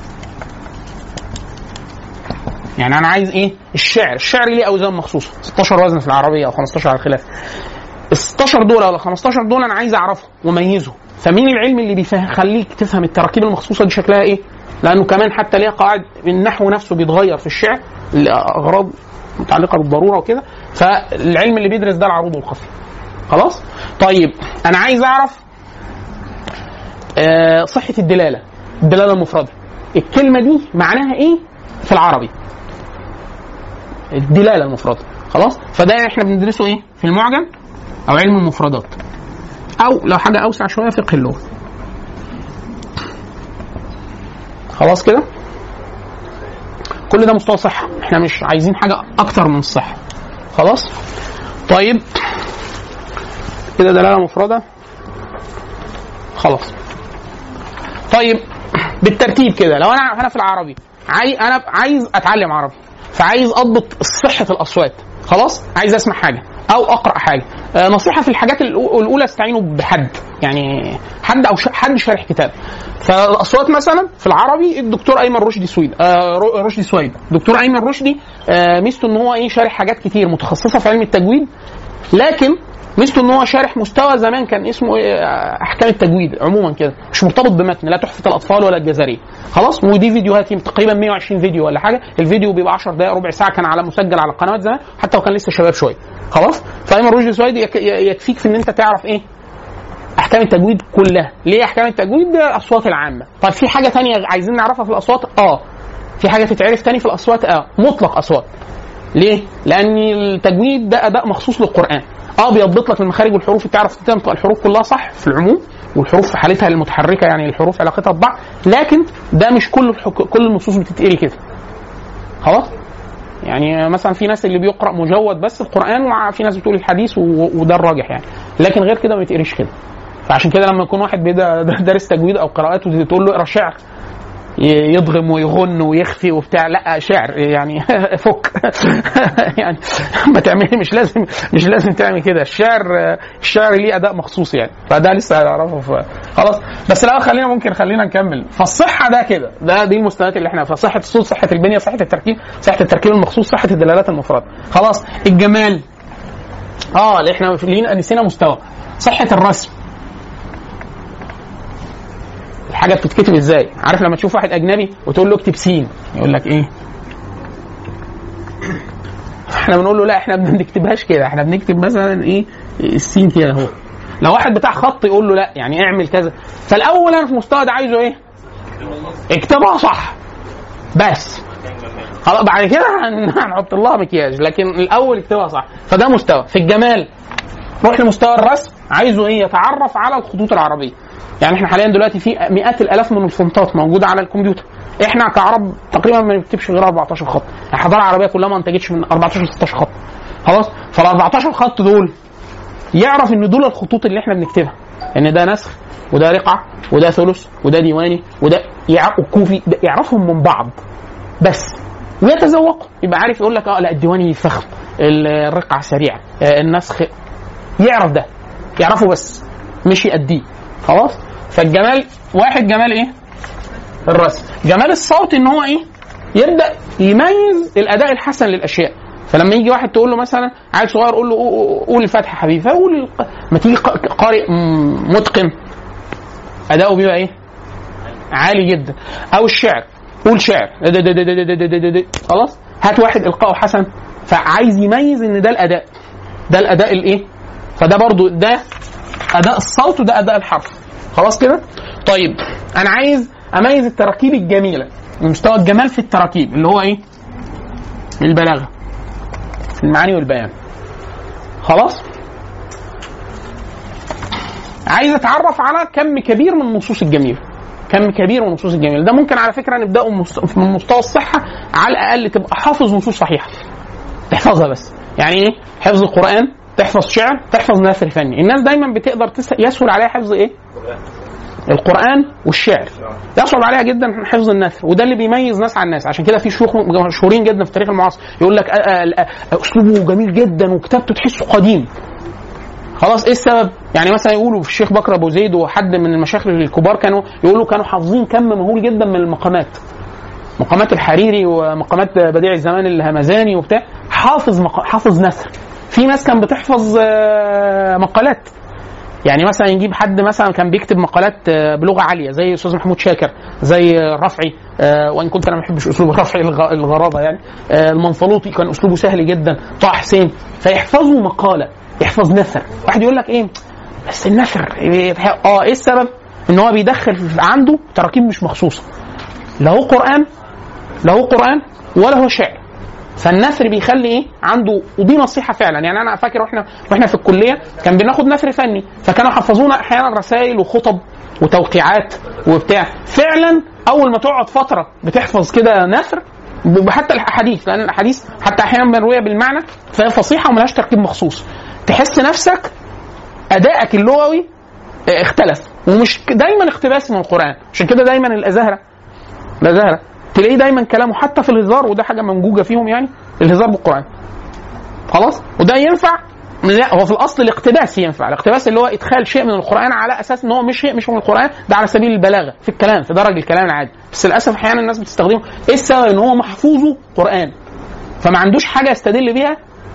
يعني انا عايز ايه الشعر الشعر ليه اوزان مخصوصه 16 وزن في العربيه او 15 على الخلاف ال 16 دول ولا 15 دول انا عايز اعرفهم واميزهم فمين العلم اللي بيخليك تفهم التراكيب المخصوصه دي شكلها ايه لانه كمان حتى ليها قواعد النحو نفسه بيتغير في الشعر لاغراض متعلقه بالضروره وكده فالعلم اللي بيدرس ده العروض والقافيه خلاص طيب انا عايز اعرف آه صحه الدلاله الدلاله المفرده الكلمه دي معناها ايه في العربي الدلاله المفرده خلاص فده احنا بندرسه ايه في المعجم او علم المفردات او لو حاجه اوسع شويه فقه اللغه خلاص كده كل ده مستوى صحه احنا مش عايزين حاجه اكتر من الصحه خلاص طيب كده دلاله مفرده خلاص طيب بالترتيب كده لو انا انا في العربي عاي انا عايز اتعلم عربي فعايز اضبط صحه الاصوات خلاص عايز اسمع حاجه او اقرا حاجه آه نصيحه في الحاجات الأو- الاولى استعينوا بحد يعني حد او ش- حد شارح كتاب فالاصوات مثلا في العربي الدكتور ايمن رشدي سويد آه رو- رشدي سويد دكتور ايمن رشدي آه ميزته ان هو ايه شارح حاجات كتير متخصصه في علم التجويد لكن ميزته ان هو شارح مستوى زمان كان اسمه إيه، آه، احكام التجويد عموما كده مش مرتبط بمتن لا تحفه الاطفال ولا الجزريه خلاص ودي فيديوهات يمكن تقريبا 120 فيديو ولا حاجه الفيديو بيبقى 10 دقائق ربع ساعه كان على مسجل على القنوات زمان حتى لو كان لسه شباب شويه خلاص فايمن رشدي سويد يك- يكفيك في ان انت تعرف ايه احكام التجويد كلها ليه احكام التجويد ده الاصوات العامه طيب في حاجه تانية عايزين نعرفها في الاصوات اه في حاجه تتعرف تاني في الاصوات اه مطلق اصوات ليه؟ لأن التجويد ده أداء مخصوص للقرآن. اه بيضبط لك المخارج والحروف تعرف تنطق الحروف كلها صح في العموم والحروف في حالتها المتحركه يعني الحروف علاقتها ببعض لكن ده مش كل الحك... كل النصوص بتتقري كده. خلاص؟ يعني مثلا في ناس اللي بيقرا مجود بس القران وفي ناس بتقول الحديث و... وده الراجح يعني لكن غير كده ما بيتقريش كده. فعشان كده لما يكون واحد بيدا- دارس تجويد او قراءات وتقول له اقرا شعر ي- يضغم ويغن ويخفي وبتاع لا شعر يعني فك يعني ما تعملي مش لازم مش لازم تعمل كده الشعر الشعر ليه اداء مخصوص يعني فده لسه هنعرفه ف- خلاص بس لا خلينا ممكن خلينا نكمل فالصحه ده كده ده دي المستويات اللي احنا فصحه الصوت صحه البنيه صحه التركيب صحه التركيب المخصوص صحه الدلالات المفرده خلاص الجمال اه اللي احنا لينا- نسينا مستوى صحه الرسم الحاجه بتتكتب ازاي عارف لما تشوف واحد اجنبي وتقول له اكتب سين يقول لك ايه احنا بنقول له لا احنا ما بنكتبهاش كده احنا بنكتب مثلا ايه السين كده اهو لو واحد بتاع خط يقول له لا يعني اعمل كذا فالاول انا في مستوى ده عايزه ايه اكتبها صح بس خلاص بعد كده هن- هنحط لها مكياج لكن الاول اكتبها صح فده مستوى في الجمال روح لمستوى الرسم عايزه ايه يتعرف على الخطوط العربيه يعني احنا حاليا دلوقتي في مئات الالاف من الفونتات موجوده على الكمبيوتر احنا كعرب تقريبا ما بنكتبش غير 14 خط الحضاره العربيه كلها ما انتجتش من 14 16 خط خلاص فال 14 خط دول يعرف ان دول الخطوط اللي احنا بنكتبها ان ده نسخ وده رقعه وده ثلث وده ديواني وده يع- وكوفي ده يعرفهم من بعض بس ويتذوق يبقى عارف يقول لك اه لا الديواني فخم الرقعه سريعه آه، النسخ يعرف ده يعرفه بس مش يأديه خلاص فالجمال واحد جمال ايه الرسم جمال الصوت ان هو ايه يبدا يميز الاداء الحسن للاشياء فلما يجي واحد تقول له مثلا عيل صغير قول له قو- قول الفاتحه حبيبي فيقول الق- ما تيجي ق- قارئ مم، متقن اداؤه بيبقى ايه عالي جدا او الشعر قول شعر د- د- د- د- د- د- د- د- خلاص هات واحد القائه حسن فعايز يميز ان ده الاداء ده الاداء الايه فده برضو ده اداء الصوت وده اداء الحرف خلاص كده طيب انا عايز اميز التراكيب الجميله مستوى الجمال في التراكيب اللي هو ايه البلاغه المعاني والبيان خلاص عايز اتعرف على كم كبير من النصوص الجميله كم كبير من النصوص الجميله ده ممكن على فكره نبداه مست- من مستوى الصحه على الاقل تبقى حافظ نصوص صحيحه تحفظها بس يعني ايه حفظ القران تحفظ شعر تحفظ نثر فني الناس دايما بتقدر تس... يسهل عليها حفظ ايه القران والشعر يصعب عليها جدا حفظ النثر وده اللي بيميز ناس عن ناس عشان كده في شيوخ مشهورين جدا في التاريخ المعاصر يقول لك آه، آه، آه، اسلوبه جميل جدا وكتابته تحسه قديم خلاص ايه السبب؟ يعني مثلا يقولوا في الشيخ بكر ابو زيد وحد من المشايخ الكبار كانوا يقولوا كانوا حافظين كم مهول جدا من المقامات مقامات الحريري ومقامات بديع الزمان الهمزاني وبتاع حافظ مق... حافظ نثر في ناس كان بتحفظ آه، مقالات يعني مثلا يجيب حد مثلا كان بيكتب مقالات آه، بلغه عاليه زي الاستاذ محمود شاكر زي الرفعي آه، وان كنت انا ما بحبش اسلوب الرفعي الغ- الغرابه يعني آه، المنفلوطي كان اسلوبه سهل جدا طه حسين فيحفظوا مقاله يحفظ نثر واحد يقول لك ايه بس النثر إيه، اه ايه السبب ان هو بيدخل في- عنده تراكيب مش مخصوصه لا هو قران لا هو قران ولا هو شعر فالنثر بيخلي ايه عنده ودي نصيحه فعلا يعني انا فاكر واحنا واحنا في الكليه كان بناخد نثر فني فكانوا يحفظونا احيانا رسائل وخطب وتوقيعات وبتاع فعلا اول ما تقعد فتره بتحفظ كده نثر ب- حتى الاحاديث لان الاحاديث حتى احيانا مرويه بالمعنى فهي فصيحه وملهاش تركيب مخصوص تحس نفسك ادائك اللغوي اه، اختلف ومش ك- دايما اقتباس من القران عشان كده دايما الازهره الازهره تلاقيه دايما كلامه حتى في الهزار وده حاجه منجوجه فيهم يعني الهزار بالقران خلاص وده ينفع لا هو في الاصل الاقتباس ينفع الاقتباس اللي هو ادخال شيء من القران على اساس ان هو مش شيء مش من القران ده على سبيل البلاغه في الكلام في درج الكلام العادي بس للاسف احيانا الناس بتستخدمه ايه السبب ان هو محفوظه قران فما عندوش حاجه يستدل بيها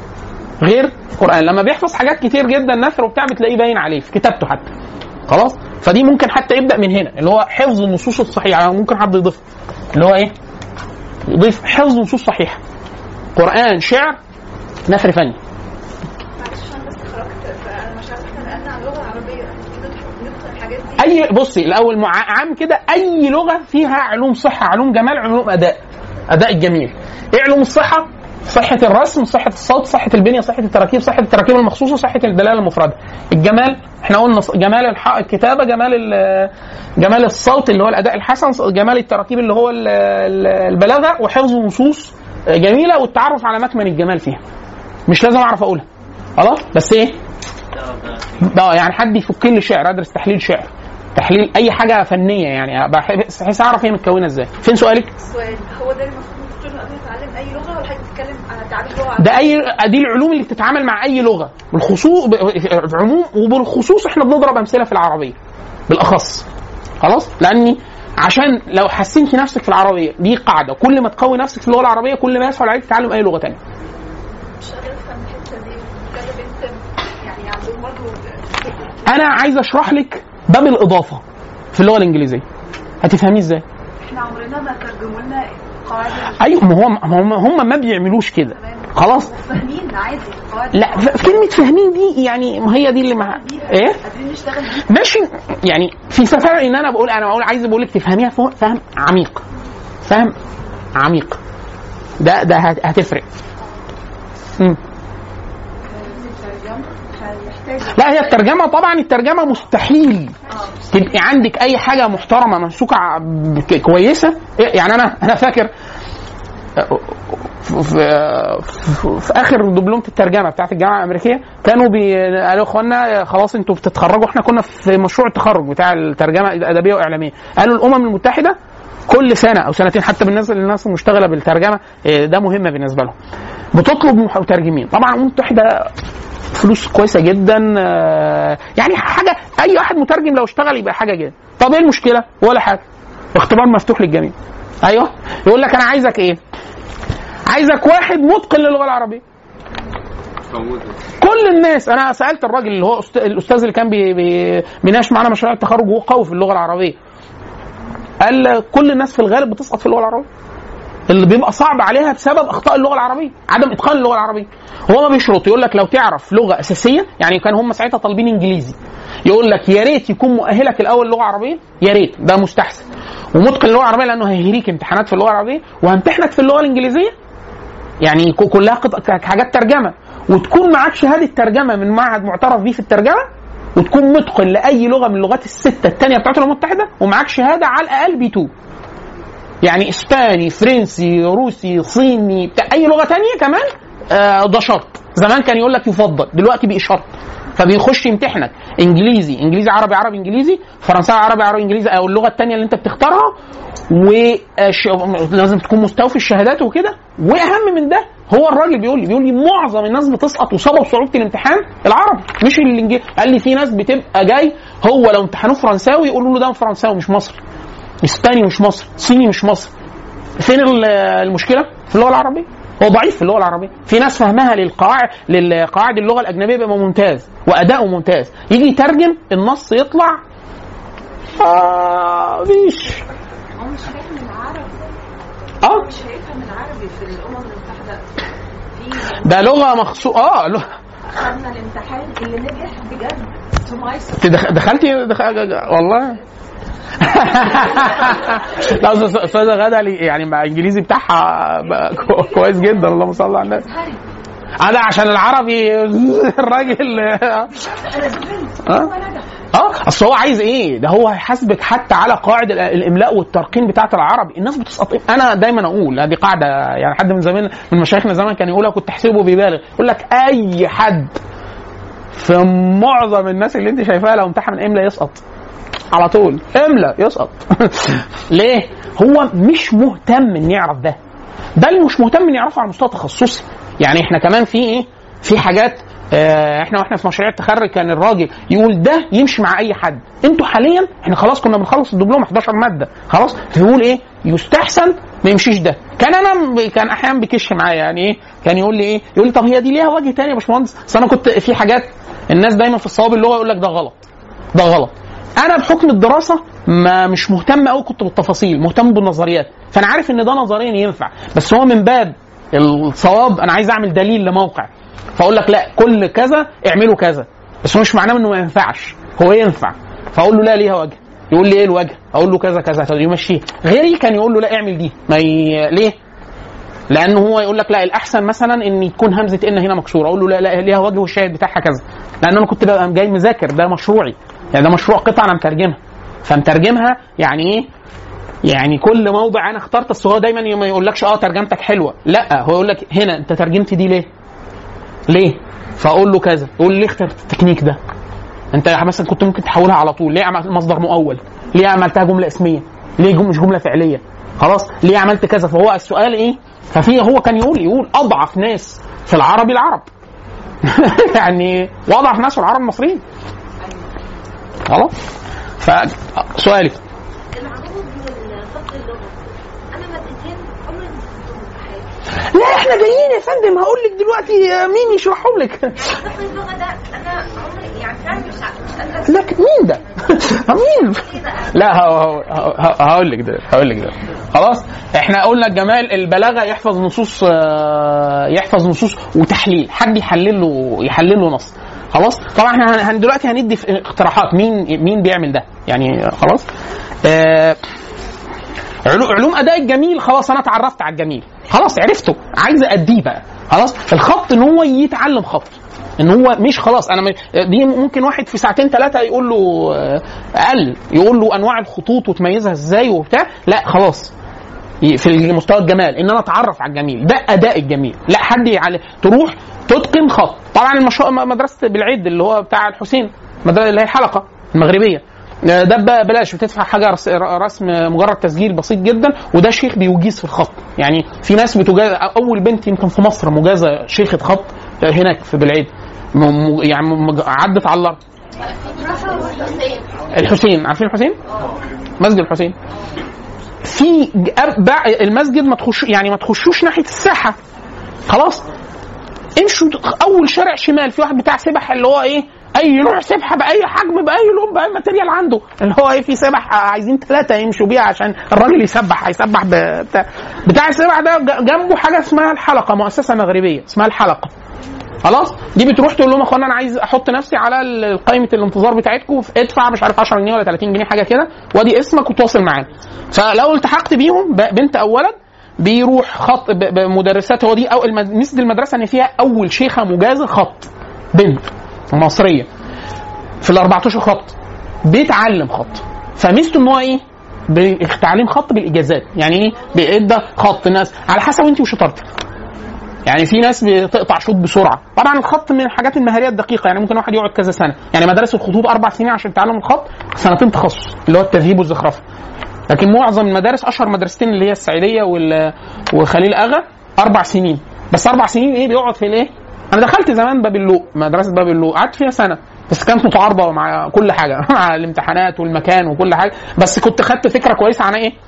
غير القران لما بيحفظ حاجات كتير جدا نثر وبتاع بتلاقيه باين عليه في كتابته حتى خلاص فدي ممكن حتى يبدا من هنا اللي هو حفظ النصوص الصحيحه يعني ممكن حد يضيف اللي هو ايه يضيف حفظ نصوص صحيحه قران شعر نثر فني معلش عشان بس خرجت فانا مش عارفه احنا نقلنا عن اللغه العربيه نفهم الحاجات دي اي بصي الاول مع عام كده اي لغه فيها علوم صحه علوم جمال علوم اداء اداء الجميل ايه علوم الصحه صحة الرسم، صحة الصوت، صحة البنية، صحة التراكيب، صحة التراكيب المخصوصة، صحة الدلالة المفردة. الجمال احنا قلنا ص- جمال الح- الكتابة، جمال ال- جمال الصوت اللي هو الأداء الحسن، ص- جمال التراكيب اللي هو ال- ال- البلاغة، وحفظ نصوص جميلة والتعرف على مكمن الجمال فيها. مش لازم أعرف أقولها. خلاص؟ بس إيه؟ اه يعني حد يفك لي شعر ادرس تحليل شعر تحليل اي حاجه فنيه يعني بحس بحيث اعرف هي متكونه ازاي فين سؤالك السؤال هو ده المفروض الدكتور قبل ما يتعلم اي لغه ولا حاجه بتتكلم عن تعليم لغه عربيه ده اي دي العلوم اللي بتتعامل مع اي لغه بالخصوص بعموم وبالخصوص احنا بنضرب امثله في العربيه بالاخص خلاص لاني عشان لو حسنت نفسك في العربيه دي قاعده كل ما تقوي نفسك في اللغه العربيه كل ما يسهل عليك تعلم اي لغه ثانيه مش قادره افهم الحته دي كذا بنت يعني عندهم برضه انا عايز اشرح لك باب الاضافه في اللغه الانجليزيه هتفهميه ازاي احنا عمرنا ما ترجموا لنا قواعد ايوه ما هو ما هم هم ما بيعملوش كده تمام خلاص فاهمين عادي قواعد لا ف- كلمه فاهمين دي يعني ما هي دي اللي مع ايه قادرين نشتغل بيها ماشي يعني في فرق ان انا بقول انا بقول عايز بقول لك تفهميها فهم- فهم عميق فهم عميق ده ده هت- هتفرق مم. لا هي الترجمه طبعا الترجمه مستحيل تبقي عندك اي حاجه محترمه ممسوكه ع- ك- كويسه يعني انا انا فاكر في, في, في اخر دبلومه الترجمه بتاعت الجامعه الامريكيه كانوا بي قالوا يا اخوانا خلاص انتوا بتتخرجوا احنا كنا في مشروع التخرج بتاع الترجمه الادبيه واعلاميه قالوا الامم المتحده كل سنه او سنتين حتى بالنسبه للناس المشتغله بالترجمه إيه، ده مهم بالنسبه لهم بتطلب مترجمين طبعا الامم المتحده فلوس كويسه جدا آه، يعني حاجه اي واحد مترجم لو اشتغل يبقى حاجه جدا طب ايه المشكله ولا حاجه اختبار مفتوح للجميع ايوه يقول لك انا عايزك ايه عايزك واحد متقن للغه العربيه موجود كل الناس انا سالت الراجل اللي هو أست- الاستاذ اللي كان بي- بي- بيناقش معانا مشروع التخرج وهو قوي في اللغه العربيه قال كل الناس في الغالب بتسقط في اللغه العربيه اللي بيبقى صعب عليها بسبب اخطاء اللغه العربيه عدم اتقان اللغه العربيه هو ما بيشرط يقول لك لو تعرف لغه اساسيه يعني كان هم ساعتها طالبين انجليزي يقول لك يا ريت يكون مؤهلك الاول لغه عربيه يا ريت ده مستحسن ومتقن اللغه العربيه لانه هيهريك امتحانات في اللغه العربيه وهيمتحنك في اللغه الانجليزيه يعني ك- كلها قط- حاجات ترجمه وتكون معاك شهاده ترجمه من معهد معترف بيه في الترجمه وتكون متقن لاي لغه من اللغات السته الثانيه بتاعت الامم المتحده ومعاك شهاده على الاقل بي 2 يعني اسباني فرنسي روسي صيني بتاع اي لغه تانية كمان آه ده شرط زمان كان يقول لك يفضل دلوقتي بقي شرط فبيخش يمتحنك انجليزي انجليزي عربي عربي انجليزي فرنساوي عربي عربي انجليزي او اللغه الثانيه اللي انت بتختارها ولازم تكون مستوفي الشهادات وكده واهم من ده هو الراجل بيقول لي بيقول لي معظم الناس بتسقط وسبب صعوبه الامتحان العربي مش الانجليزي قال لي في ناس بتبقى جاي هو لو امتحانوه فرنساوي يقولوا له ده فرنساوي مش مصري اسباني مش مصري صيني مش مصري فين ال- المشكله في اللغه العربيه هو ضعيف في اللغه العربيه في ناس فهمها للقواعد للقواعد اللغه الاجنبيه بيبقى ممتاز واداؤه ممتاز يجي يترجم النص يطلع آه مفيش هو مش فاهم العربي اه مش هيفهم العربي في الامم المتحده في ده لغه مخصوص اه لغة. خدنا الامتحان اللي نجح بجد تو ماي انت دخ- دخلتي دخ... والله لا أستاذ- استاذه غاده لي- يعني مع الانجليزي بتاعها بقى كو- كويس جدا اللهم صل على النبي انا عشان العربي الراجل انا زبنت آه. هو نجح اه اصل هو عايز ايه ده هو هيحاسبك حتى على قواعد ال- الاملاء والترقيم بتاعه العربي الناس بتسقط انا دايما اقول هذه قاعده يعني حد من زمان من مشايخنا زمان كان يقولها كنت احسبه بيبالغ يقول لك اي حد في معظم الناس اللي انت شايفاها لو امتحن املا يسقط على طول املا يسقط ليه هو مش مهتم ان يعرف ده بل مش مهتم ان يعرفه على مستوى تخصصي يعني احنا كمان في ايه في حاجات آه، احنا واحنا في مشاريع التخرج كان الراجل يقول ده يمشي مع اي حد انتوا حاليا احنا خلاص كنا بنخلص الدبلوم 11 ماده خلاص فيقول ايه يستحسن ما يمشيش ده كان انا ب- كان احيانا بيكش معايا يعني ايه كان يقول لي ايه يقول لي طب هي دي ليها وجه تاني يا باشمهندس اصل انا كنت في حاجات الناس دايما في الصواب اللغه يقول لك ده غلط ده غلط انا بحكم الدراسه ما مش مهتم قوي كنت بالتفاصيل مهتم بالنظريات فانا عارف ان ده نظريا ينفع بس هو من باب الصواب انا عايز اعمل دليل لموقع فاقول لك لا كل كذا اعملوا كذا بس هو مش معناه انه ما ينفعش هو ينفع فاقول له لا ليها وجه يقول لي ايه الوجه اقول له كذا كذا كذا يمشيه غيري كان يقول له لا اعمل دي ما ي... ليه لانه هو يقول لك لا الاحسن مثلا ان يكون همزه ان هنا مكسوره اقول له لا لا ليها وجه والشاهد بتاعها كذا لان انا كنت ببقى جاي مذاكر ده مشروعي يعني ده مشروع قطعه انا مترجمها فمترجمها يعني ايه يعني كل موضع انا اخترت بس هو دايما ما يقولكش اه ترجمتك حلوه لا هو يقول لك هنا انت ترجمت دي ليه ليه فاقول له كذا يقول لي ليه اخترت التكنيك ده انت مثلا كنت ممكن تحولها على طول ليه عملت مصدر مؤول ليه عملتها جمله اسميه ليه جم مش جمله فعليه خلاص ليه عملت كذا فهو السؤال ايه ففي هو كان يقول يقول اضعف ناس في العربي العرب يعني واضعف ناس في العرب المصريين خلاص فسؤالي العروض والخط اللغة أنا مادتين عمري ما استخدمتهم في حياتي لا احنا جايين يا فندم هقول لك دلوقتي آه، مين يشرحهم لك دخل اللغه ده انا عمري يعني فعلا مش مش قادره لك مين ده؟ مين؟ لا ه- ه- ه- هقول لك ده هقول لك ده خلاص احنا قلنا الجمال البلاغه يحفظ نصوص آه، يحفظ نصوص وتحليل حد يحلل له يحلل له نص خلاص طبعا احنا هن- هن- دلوقتي هندي في اقتراحات مين مين بيعمل ده يعني خلاص آه، علو- علوم اداء الجميل خلاص انا اتعرفت على الجميل خلاص عرفته عايز اديه بقى خلاص الخط ان هو يتعلم خط ان هو مش خلاص انا م- دي ممكن واحد في ساعتين ثلاثه يقول له آه، اقل يقول له انواع الخطوط وتميزها ازاي وبتاع لا خلاص ي- في مستوى الجمال ان انا اتعرف على الجميل ده اداء الجميل لا حد يعلم تروح تتقن خط طبعا المشروع م- مدرسه بالعيد اللي هو بتاع الحسين مدرسه اللي هي الحلقه المغربيه آه، ده ب- بلاش بتدفع حاجه رس- ر- رسم مجرد تسجيل بسيط جدا وده شيخ بيجيز في الخط يعني في ناس بتجاز اول بنت يمكن في مصر مجازه شيخه خط هناك في بالعيد م- م- يعني م- عدت على الارض الحسين عارفين الحسين؟ مسجد الحسين في ج- أب- بع- المسجد ما تخش يعني ما تخشوش ناحيه الساحه خلاص امشوا اول شارع شمال في واحد بتاع سبح اللي هو ايه اي نوع سبحه باي حجم باي لون باي ماتيريال عنده اللي هو ايه في سبح عايزين ثلاثه يمشوا بيها عشان الراجل يسبح هيسبح بتاع بتاع السبح ده ج- جنبه حاجه اسمها الحلقه مؤسسه مغربيه اسمها الحلقه خلاص دي بتروح تقول لهم يا اخوانا انا عايز احط نفسي على ال- قائمه الانتظار بتاعتكم ادفع مش عارف 10 جنيه ولا 30 جنيه حاجه كده وادي اسمك وتواصل معانا فلو التحقت بيهم ب- بنت او ولد بيروح خط ب- بمدرسات هو دي او المد- ميزه المدرسه ان فيها اول شيخه مجازه خط بنت مصريه في ال 14 خط بيتعلم خط فميزته ان هو ايه؟ تعليم خط بالاجازات يعني ايه؟ بيدى خط ناس على حسب انت وشطارتك يعني في ناس بتقطع شوط بسرعه طبعا الخط من الحاجات المهاريه الدقيقه يعني ممكن واحد يقعد كذا سنه يعني مدارس الخطوط اربع سنين عشان تتعلم الخط سنتين تخصص اللي هو التذهيب والزخرفه لكن معظم المدارس اشهر مدرستين اللي هي السعيديه وال- وخليل اغا اربع سنين بس اربع سنين ايه بيقعد في الايه؟ انا دخلت زمان باب اللوق مدرسه باب اللوق قعدت فيها سنه بس كانت متعارضه مع كل حاجه مع الامتحانات والمكان وكل حاجه بس كنت خدت فكره كويسه عن ايه؟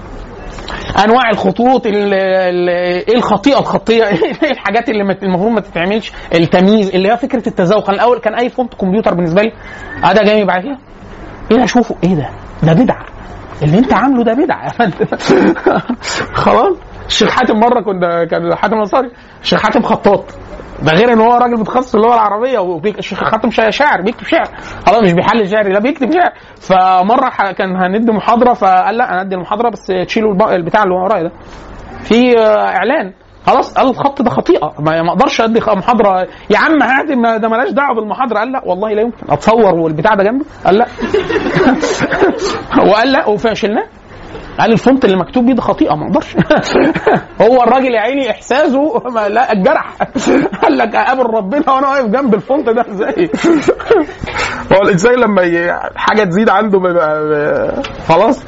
انواع الخطوط ال- ال- ايه الخطيئه الخطيه ايه الحاجات اللي ما- المفروض ما تتعملش التمييز اللي هي فكره التذوق كان الاول كان اي فونت كمبيوتر بالنسبه لي اه ده جاي بعد كده ايه ده اشوفه ايه ده ده بدعه اللي انت عامله ده بدعه يا فندم خلاص الشيخ حاتم مره كنا كان حاتم انصاري الشيخ حاتم خطاط ده غير ان هو راجل متخصص في اللغه العربيه والشيخ حاتم شا- شاعر بيكتب شعر خلاص مش بيحلل شعري لا بيكتب شعر فمره ح- كان هندي محاضره فقال لا انا ادي المحاضره بس تشيلوا الب- البتاع اللي ورايا ده في آه، اعلان خلاص قال الخط ده خطيئه ما ما اقدرش ادي خ- محاضره يا عم هادي ما ده مالهاش دعوه بالمحاضره قال لا والله لا يمكن اتصور والبتاع ده جنبي قال لا وقال لا وفشلناه قال الفونت اللي مكتوب بيه ده خطيئه ما اقدرش هو الراجل يا عيني احساسه ما لا الجرح قال لك اقابل ربنا وانا واقف جنب الفونت ده ازاي هو الانسان لما ي- حاجه تزيد عنده بيبقى خلاص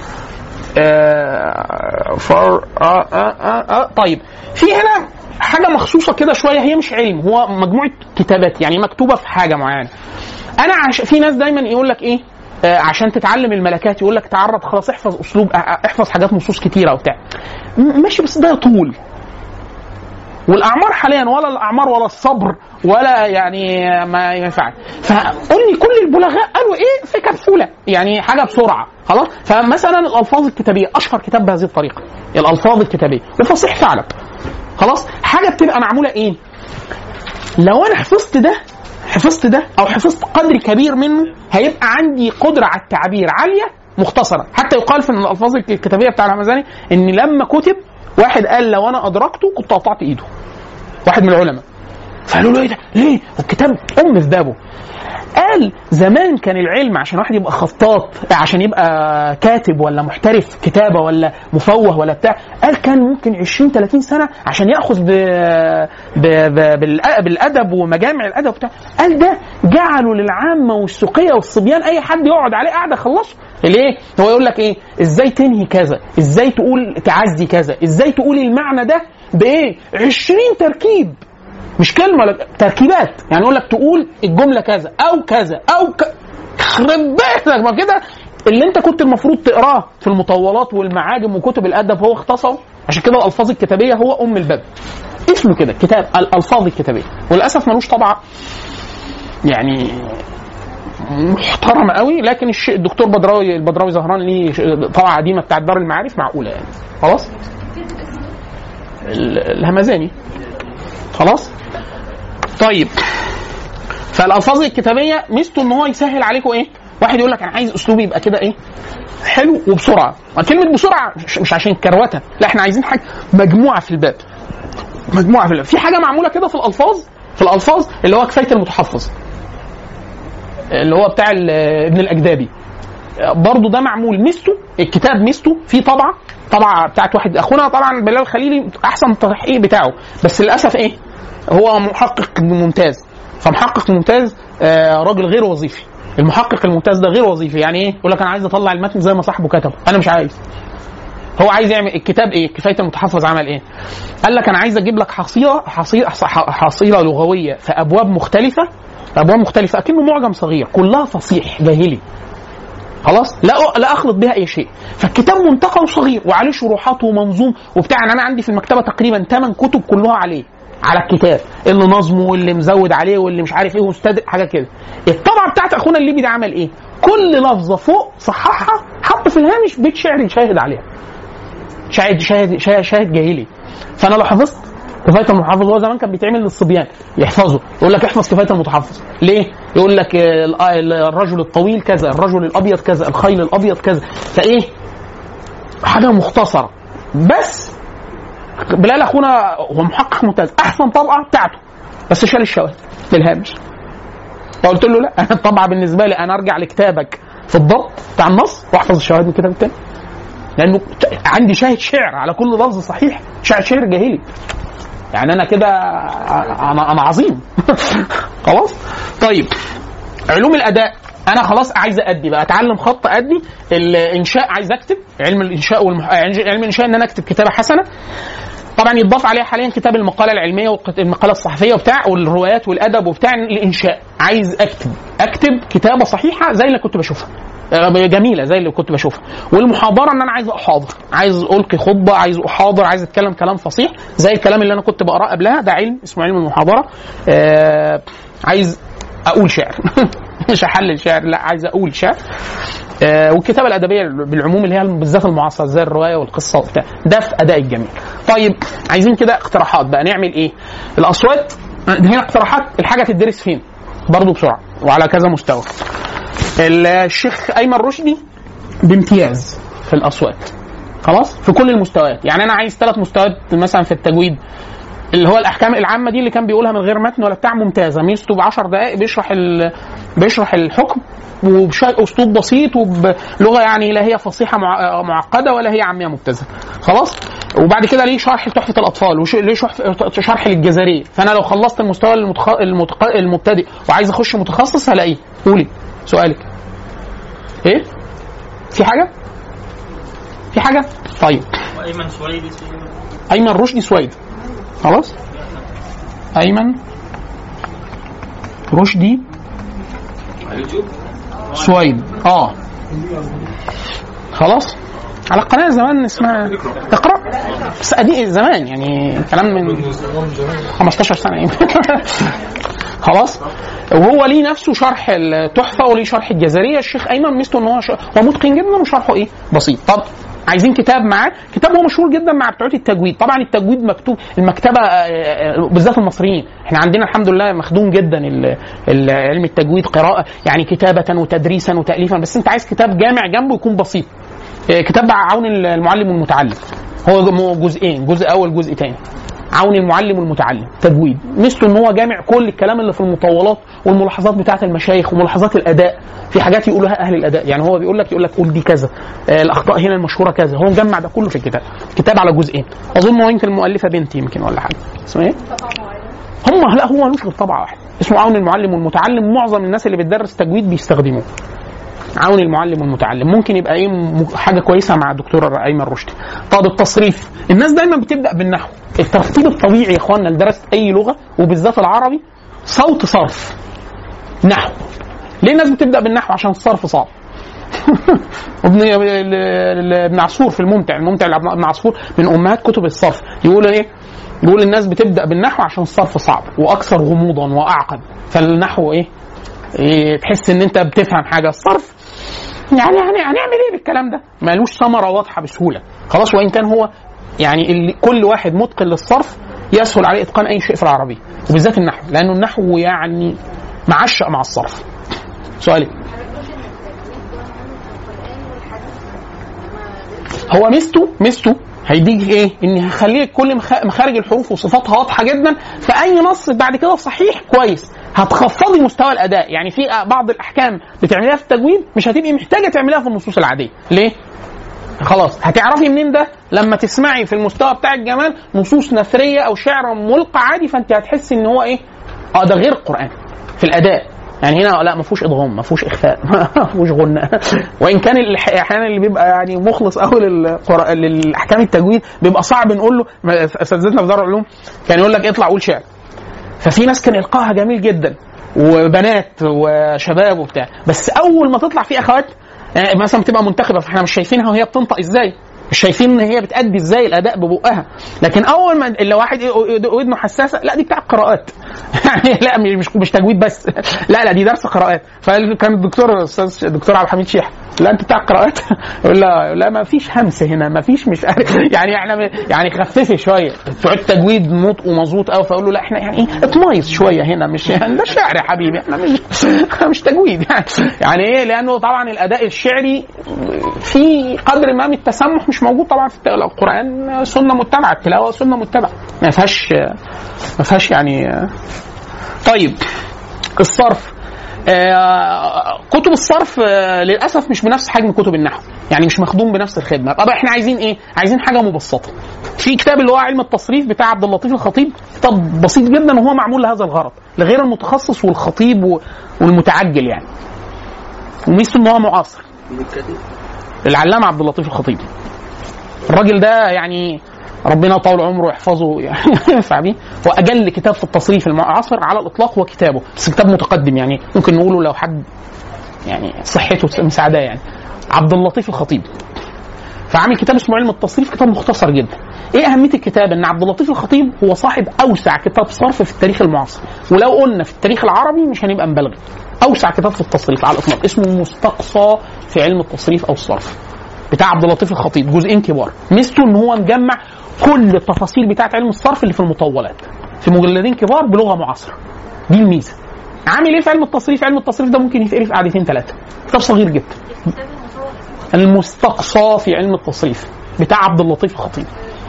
آه فر آه آه آه آه طيب في هنا حاجه مخصوصه كده شويه هي مش علم هو مجموعه كتابات يعني مكتوبه في حاجه معينه انا عش... في ناس دايما يقول لك ايه آه عشان تتعلم الملكات يقول لك تعرض خلاص احفظ اسلوب آه، آه، احفظ حاجات نصوص كتيره وبتاع م- ماشي بس ده طول والاعمار حاليا ولا الاعمار ولا الصبر ولا يعني ما ينفع فقول لي كل البلغاء قالوا ايه في كبسوله يعني حاجه بسرعه خلاص فمثلا الالفاظ الكتابيه اشهر كتاب بهذه الطريقه الالفاظ الكتابيه وفصيح ثعلب خلاص حاجه بتبقى معموله ايه لو انا حفظت ده حفظت ده او حفظت قدر كبير منه هيبقى عندي قدره على التعبير عاليه مختصره حتى يقال في الالفاظ الكتابيه بتاع الهمزاني ان لما كتب واحد قال لو انا ادركته كنت قطعت ايده واحد من العلماء فقالوا له ايه ده؟ ليه؟ والكتاب ام في بابه. قال زمان كان العلم عشان واحد يبقى خطاط عشان يبقى كاتب ولا محترف كتابه ولا مفوه ولا بتاع قال كان ممكن 20 30 سنه عشان ياخذ ب... ب... ب... بالأ- بالادب ومجامع الادب بتاع قال ده جعلوا للعامه والسقيه والصبيان اي حد يقعد عليه قاعده خلصه ليه؟ هو يقول لك ايه؟ ازاي تنهي كذا؟ ازاي تقول تعزي كذا؟ ازاي تقول المعنى ده بايه؟ 20 تركيب مش كلمه ولا تركيبات يعني يقول لك تقول الجمله كذا او كذا او ك... يخرب بيتك ما كده اللي انت كنت المفروض تقراه في المطولات والمعاجم وكتب الادب هو اختصره عشان كده الالفاظ الكتابيه هو ام الباب اسمه كده كتاب الالفاظ الكتابيه وللاسف ملوش طبعه يعني محترمه قوي لكن الش- الدكتور بدراوي البدراوي زهران ليه ش- طبعه قديمه بتاعت دار المعارف معقوله يعني خلاص ال- الهمزاني خلاص طيب فالالفاظ الكتابيه ميزته ان هو يسهل عليكم ايه واحد يقول لك انا عايز اسلوبي يبقى كده ايه حلو وبسرعه كلمه بسرعه مش- مش عشان كروته لا احنا عايزين حاجه مجموعه في الباب مجموعه في الباب في حاجه معموله كده في الالفاظ في الالفاظ اللي هو كفايه المتحفظ اللي هو بتاع ال- ابن الاجدابي برضه ده معمول ميزته الكتاب ميزته في طبعه طبعه بتاعت واحد اخونا طبعا بلال الخليلي احسن تحقيق بتاعه بس للاسف ايه هو محقق ممتاز فمحقق ممتاز آه راجل غير وظيفي المحقق الممتاز ده غير وظيفي يعني ايه يقول لك انا عايز اطلع المتن زي ما صاحبه كتبه انا مش عايز هو عايز يعمل الكتاب ايه كفايه المتحفظ عمل ايه قال لك انا عايز اجيب لك حصيله حصيله حصيله لغويه في ابواب مختلفه ابواب مختلفه اكنه معجم صغير كلها فصيح جاهلي خلاص لا لا اخلط بها اي شيء فالكتاب منتقى وصغير وعليه شروحات ومنظوم وبتاع يعني انا عندي في المكتبه تقريبا 8 كتب كلها عليه على الكتاب اللي نظمه واللي مزود عليه واللي مش عارف ايه واستدرك حاجه كده الطبعه بتاعت اخونا الليبي ده عمل ايه كل لفظه فوق صححها حط في الهامش بيت شعر يشاهد عليها شاهد شاهد شاهد, شاهد جاهلي فانا لو حفظت كفايه المحافظ هو زمان كان بيتعمل للصبيان يحفظوا يقول لك احفظ كفايه المتحفظ ليه؟ يقول لك آه، ال- آه، الرجل الطويل كذا الرجل الابيض كذا الخيل الابيض كذا فايه؟ حاجه مختصره بس بلال اخونا هو محقق ممتاز احسن طبقه بتاعته بس شال الشواهد بالهامش فقلت له لا انا الطبعه بالنسبه لي انا ارجع لكتابك في الضبط بتاع النص واحفظ الشواهد من الكتاب التاني لانه ت- عندي شاهد شعر على كل لفظ صحيح شعر شعر جاهلي يعني انا كده انا انا عظيم خلاص طيب علوم الاداء انا خلاص عايز ادي بقى اتعلم خط ادي الانشاء عايز اكتب علم الانشاء والمح... علم الانشاء ان انا اكتب كتابه حسنه طبعا يتضاف عليها حاليا كتاب المقاله العلميه والمقاله الصحفيه وبتاع والروايات والادب وبتاع الانشاء عايز اكتب اكتب كتابه صحيحه زي اللي كنت بشوفها آه، جميله زي اللي كنت بشوفها والمحاضره ان انا عايز احاضر عايز القي خطبه عايز احاضر عايز اتكلم كلام فصيح زي الكلام اللي انا كنت بقراه قبلها ده علم اسمه علم المحاضره آه عايز اقول شعر مش احلل شعر لا عايز اقول شعر آه والكتابه الادبيه بالعموم اللي هي بالذات المعاصره زي الروايه والقصه وبتاع ده في اداء الجميل طيب عايزين كده اقتراحات بقى نعمل ايه الاصوات آه، هنا اقتراحات الحاجه تدرس فين برضه بسرعه وعلى كذا مستوى الشيخ ايمن رشدي بامتياز في الاصوات خلاص في كل المستويات يعني انا عايز ثلاث مستويات مثلا في التجويد اللي هو الاحكام العامه دي اللي كان بيقولها من غير متن ولا بتاع ممتازه ميزته ب 10 دقائق بيشرح ال... بيشرح الحكم وباسلوب بسيط وبلغه يعني لا هي فصيحه مع... معقده ولا هي عاميه مبتذله خلاص وبعد كده ليه شرح تحفه الاطفال وليه شرح شرح للجزريه فانا لو خلصت المستوى المتخ... المتخ... المبتدئ وعايز اخش متخصص هلاقيه قولي سؤالك ايه في حاجه في حاجه طيب وايمن سويدي ايمن رشدي سويد خلاص ايمن رشدي على اليوتيوب سويد اه خلاص على قناة زمان اسمها اقرا بس قديم زمان يعني كلام من 15 سنة يمكن خلاص وهو ليه نفسه شرح التحفة وليه شرح الجزرية الشيخ أيمن ميزته إن هو ش... هو متقن جدا وشرحه إيه بسيط طب عايزين كتاب معاه كتاب هو مشهور جدا مع بتوع التجويد طبعا التجويد مكتوب المكتبه آه، آه، بالذات المصريين احنا عندنا الحمد لله مخدوم جدا ال- ال- علم التجويد قراءه يعني كتابه وتدريسا وتاليفا بس انت عايز كتاب جامع جنبه يكون بسيط آه، كتاب بقى عون المعلم والمتعلم هو ج- جزئين جزء اول جزء تاني عون المعلم والمتعلم تجويد مثله ان هو جامع كل الكلام اللي في المطولات والملاحظات بتاعه المشايخ وملاحظات الاداء في حاجات يقولها اهل الاداء يعني هو بيقول لك يقول لك قول دي كذا آه الاخطاء هنا المشهوره كذا هو مجمع ده كله في الكتاب كتاب على جزئين اظن هو يمكن المؤلفه بنت يمكن ولا حاجه اسمها ايه هم لا هو ملوش غير طبعه واحده اسمه عون المعلم والمتعلم معظم الناس اللي بتدرس تجويد بيستخدموه عون المعلم والمتعلم ممكن يبقى ايه م- حاجه كويسه مع الدكتور ايمن رشدي طب التصريف الناس دايما بتبدا بالنحو الترتيب الطبيعي يا اخوانا اللي درست اي لغه وبالذات العربي صوت صرف نحو ليه الناس بتبدا بالنحو عشان الصرف صعب ابن ابن عصفور في الممتع الممتع لابن عصفور من امهات كتب الصرف يقول ايه يقول الناس بتبدا بالنحو عشان الصرف صعب واكثر غموضا واعقد فالنحو ايه, إيه تحس ان انت بتفهم حاجه الصرف يعني يعني هنعمل ايه بالكلام ده مالوش ثمره واضحه بسهوله خلاص وان كان هو يعني اللي كل واحد متقن للصرف يسهل عليه اتقان اي شيء في العربيه وبالذات النحو لانه النحو يعني معشق مع الصرف سؤالي هو ميزته ميزته هيديك ايه؟ ان هيخليك كل مخ- مخارج الحروف وصفاتها واضحه جدا فاي نص بعد كده صحيح كويس هتخفضي مستوى الاداء يعني في بعض الاحكام بتعمليها في التجويد مش هتبقي محتاجه تعمليها في النصوص العاديه ليه؟ خلاص هتعرفي منين ده لما تسمعي في المستوى بتاع الجمال نصوص نثريه او شعر ملقى عادي فانت هتحسي ان هو ايه اه ده غير القران في الاداء يعني هنا لا ما فيهوش ادغام ما فيهوش اخفاء ما فيهوش غنى وان كان الح- احيانا اللي بيبقى يعني مخلص قوي للقرآن للاحكام التجويد بيبقى صعب نقول له ما- اساتذتنا في دار العلوم كان يقول لك اطلع قول شعر ففي ناس كان القاها جميل جدا وبنات وشباب وبتاع بس اول ما تطلع في اخوات يعني مثلا بتبقى منتخبه فاحنا مش شايفينها وهي بتنطق ازاي مش شايفين ان هي بتأدي ازاي الاداء ببقها لكن اول ما اللي واحد ودنه حساسه لا دي بتاع قراءات يعني لا مش مش تجويد بس لا لا دي درس قراءات فكان الدكتور استاذ الدكتور عبد الحميد شيح لا انت بتاع قراءات يقول لا لا ما فيش همس هنا ما فيش مش عارف يعني احنا يعني خففي شويه بتوع التجويد نطق ومظبوط قوي فاقول له لا احنا يعني ايه اتميز شويه هنا مش يعني ده شعر يا حبيبي احنا مش مش تجويد يعني يعني ايه لانه طبعا الاداء الشعري في قدر ما من التسمح مش موجود طبعا في القران سنه متبعه التلاوه سنه متبعه ما فيهاش ما فيهاش يعني طيب الصرف آه، كتب الصرف آه، للاسف مش بنفس حجم كتب النحو يعني مش مخدوم بنفس الخدمه طب احنا عايزين ايه عايزين حاجه مبسطه في كتاب اللي هو علم التصريف بتاع عبد اللطيف الخطيب كتاب بسيط جدا وهو معمول لهذا الغرض لغير المتخصص والخطيب و- والمتعجل يعني وميزته ان هو معاصر العلامه عبد اللطيف الخطيب الراجل ده يعني ربنا طول عمره ويحفظه يعني ينفع بيه هو اجل كتاب في التصريف المعاصر على الاطلاق هو كتابه بس كتاب متقدم يعني ممكن نقوله لو حد يعني صحته مساعداه يعني عبد اللطيف الخطيب فعامل كتاب اسمه علم التصريف كتاب مختصر جدا ايه اهميه الكتاب ان عبد اللطيف الخطيب هو صاحب اوسع كتاب صرف في التاريخ المعاصر ولو قلنا في التاريخ العربي مش هنبقى مبالغ اوسع كتاب في التصريف على الاطلاق اسمه مستقصى في علم التصريف او الصرف بتاع عبد اللطيف الخطيب جزئين كبار ميزته ان هو مجمع كل التفاصيل بتاعه علم الصرف اللي في المطولات في مجلدين كبار بلغه معاصره دي الميزه عامل ايه في علم التصريف علم التصريف ده ممكن يتقري في قعدتين ثلاثه كتاب صغير جدا المستقصى في علم التصريف بتاع عبد اللطيف الخطيب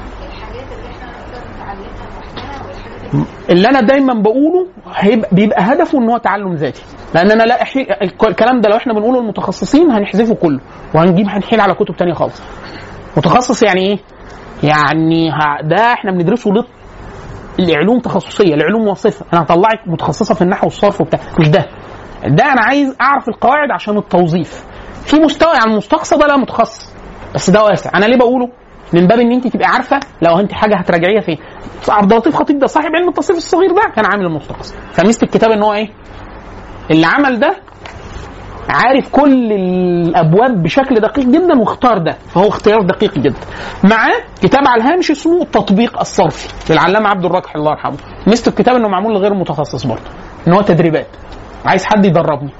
اللي انا دايما بقوله هيبقى بيبقى هدفه ان هو تعلم ذاتي لان انا لا أحي... الكلام ده لو احنا بنقوله للمتخصصين هنحذفه كله وهنجيب هنحيل على كتب تانية خالص متخصص يعني ايه يعني ه... ده احنا بندرسه لط... العلوم تخصصيه العلوم وصفه انا هطلعك متخصصه في النحو والصرف وبتاع مش ده ده انا عايز اعرف القواعد عشان التوظيف في مستوى يعني المستقصى ده لا متخصص بس ده واسع انا ليه بقوله من باب ان انت تبقى عارفه لو انت حاجه هتراجعيها فين عبد اللطيف خطيب ده صاحب علم التصريف الصغير ده كان عامل المستقصى فميزه الكتاب ان هو ايه اللي عمل ده عارف كل الابواب بشكل دقيق جدا واختار ده فهو اختيار دقيق جدا معاه كتاب على الهامش اسمه التطبيق الصرفي للعلامه عبد الراكح الله يرحمه ميزه الكتاب انه معمول لغير متخصص برضه ان هو تدريبات عايز حد يدربني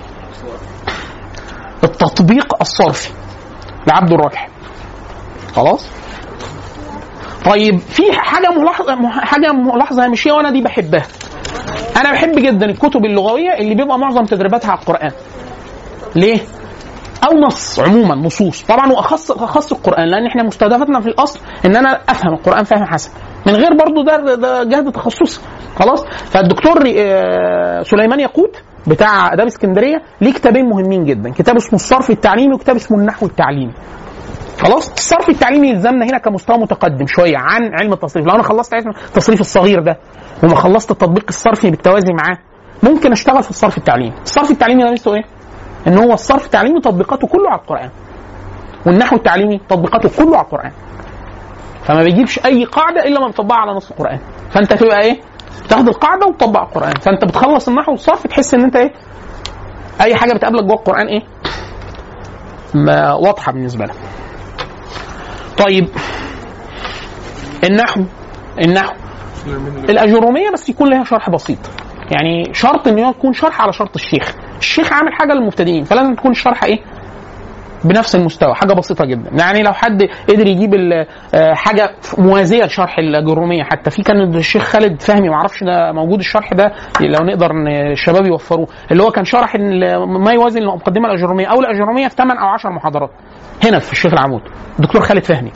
التطبيق الصرفي لعبد الراكح خلاص طيب في حاجه ملاحظه حاجه ملاحظه هامشيه وانا دي بحبها انا بحب جدا الكتب اللغويه اللي بيبقى معظم تدريباتها على القران ليه او نص عموما نصوص طبعا واخص اخص القران لان احنا مستهدفتنا في الاصل ان انا افهم القران فهم حسن من غير برضو ده ده جهد تخصصي خلاص فالدكتور آه، سليمان ياقوت بتاع اداب اسكندريه ليه كتابين مهمين جدا كتاب اسمه الصرف التعليمي وكتاب اسمه النحو التعليمي خلاص الصرف التعليمي يلزمنا هنا كمستوى متقدم شويه عن علم التصريف لو انا خلصت علم التصريف الصغير ده وما خلصت التطبيق الصرفي بالتوازي معاه ممكن اشتغل في الصرف التعليمي الصرف التعليمي ده ميزته ايه ان هو الصرف التعليمي تطبيقاته كله على القران والنحو التعليمي تطبيقاته كله على القران فما بيجيبش اي قاعده الا ما بيطبقها على نص القران فانت تبقى ايه تاخد القاعده وتطبق القران فانت بتخلص النحو والصرف تحس ان انت ايه اي حاجه بتقابلك جوه القران ايه ما واضحه بالنسبه لها طيب النحو النحو الاجروميه بس يكون لها شرح بسيط يعني شرط ان هو يكون شرح على شرط الشيخ الشيخ عامل حاجه للمبتدئين فلازم تكون الشرح ايه بنفس المستوى حاجه بسيطه جدا يعني لو حد قدر يجيب ال- آه، حاجه موازيه لشرح الاجروميه حتى في كان الشيخ خالد فهمي ما اعرفش ده موجود الشرح ده لو نقدر ن- الشباب يوفروه اللي هو كان شرح ال- ما يوازي المقدمه الاجروميه او الاجروميه في 8 او 10 محاضرات هنا في الشيخ العمود الدكتور خالد فهمي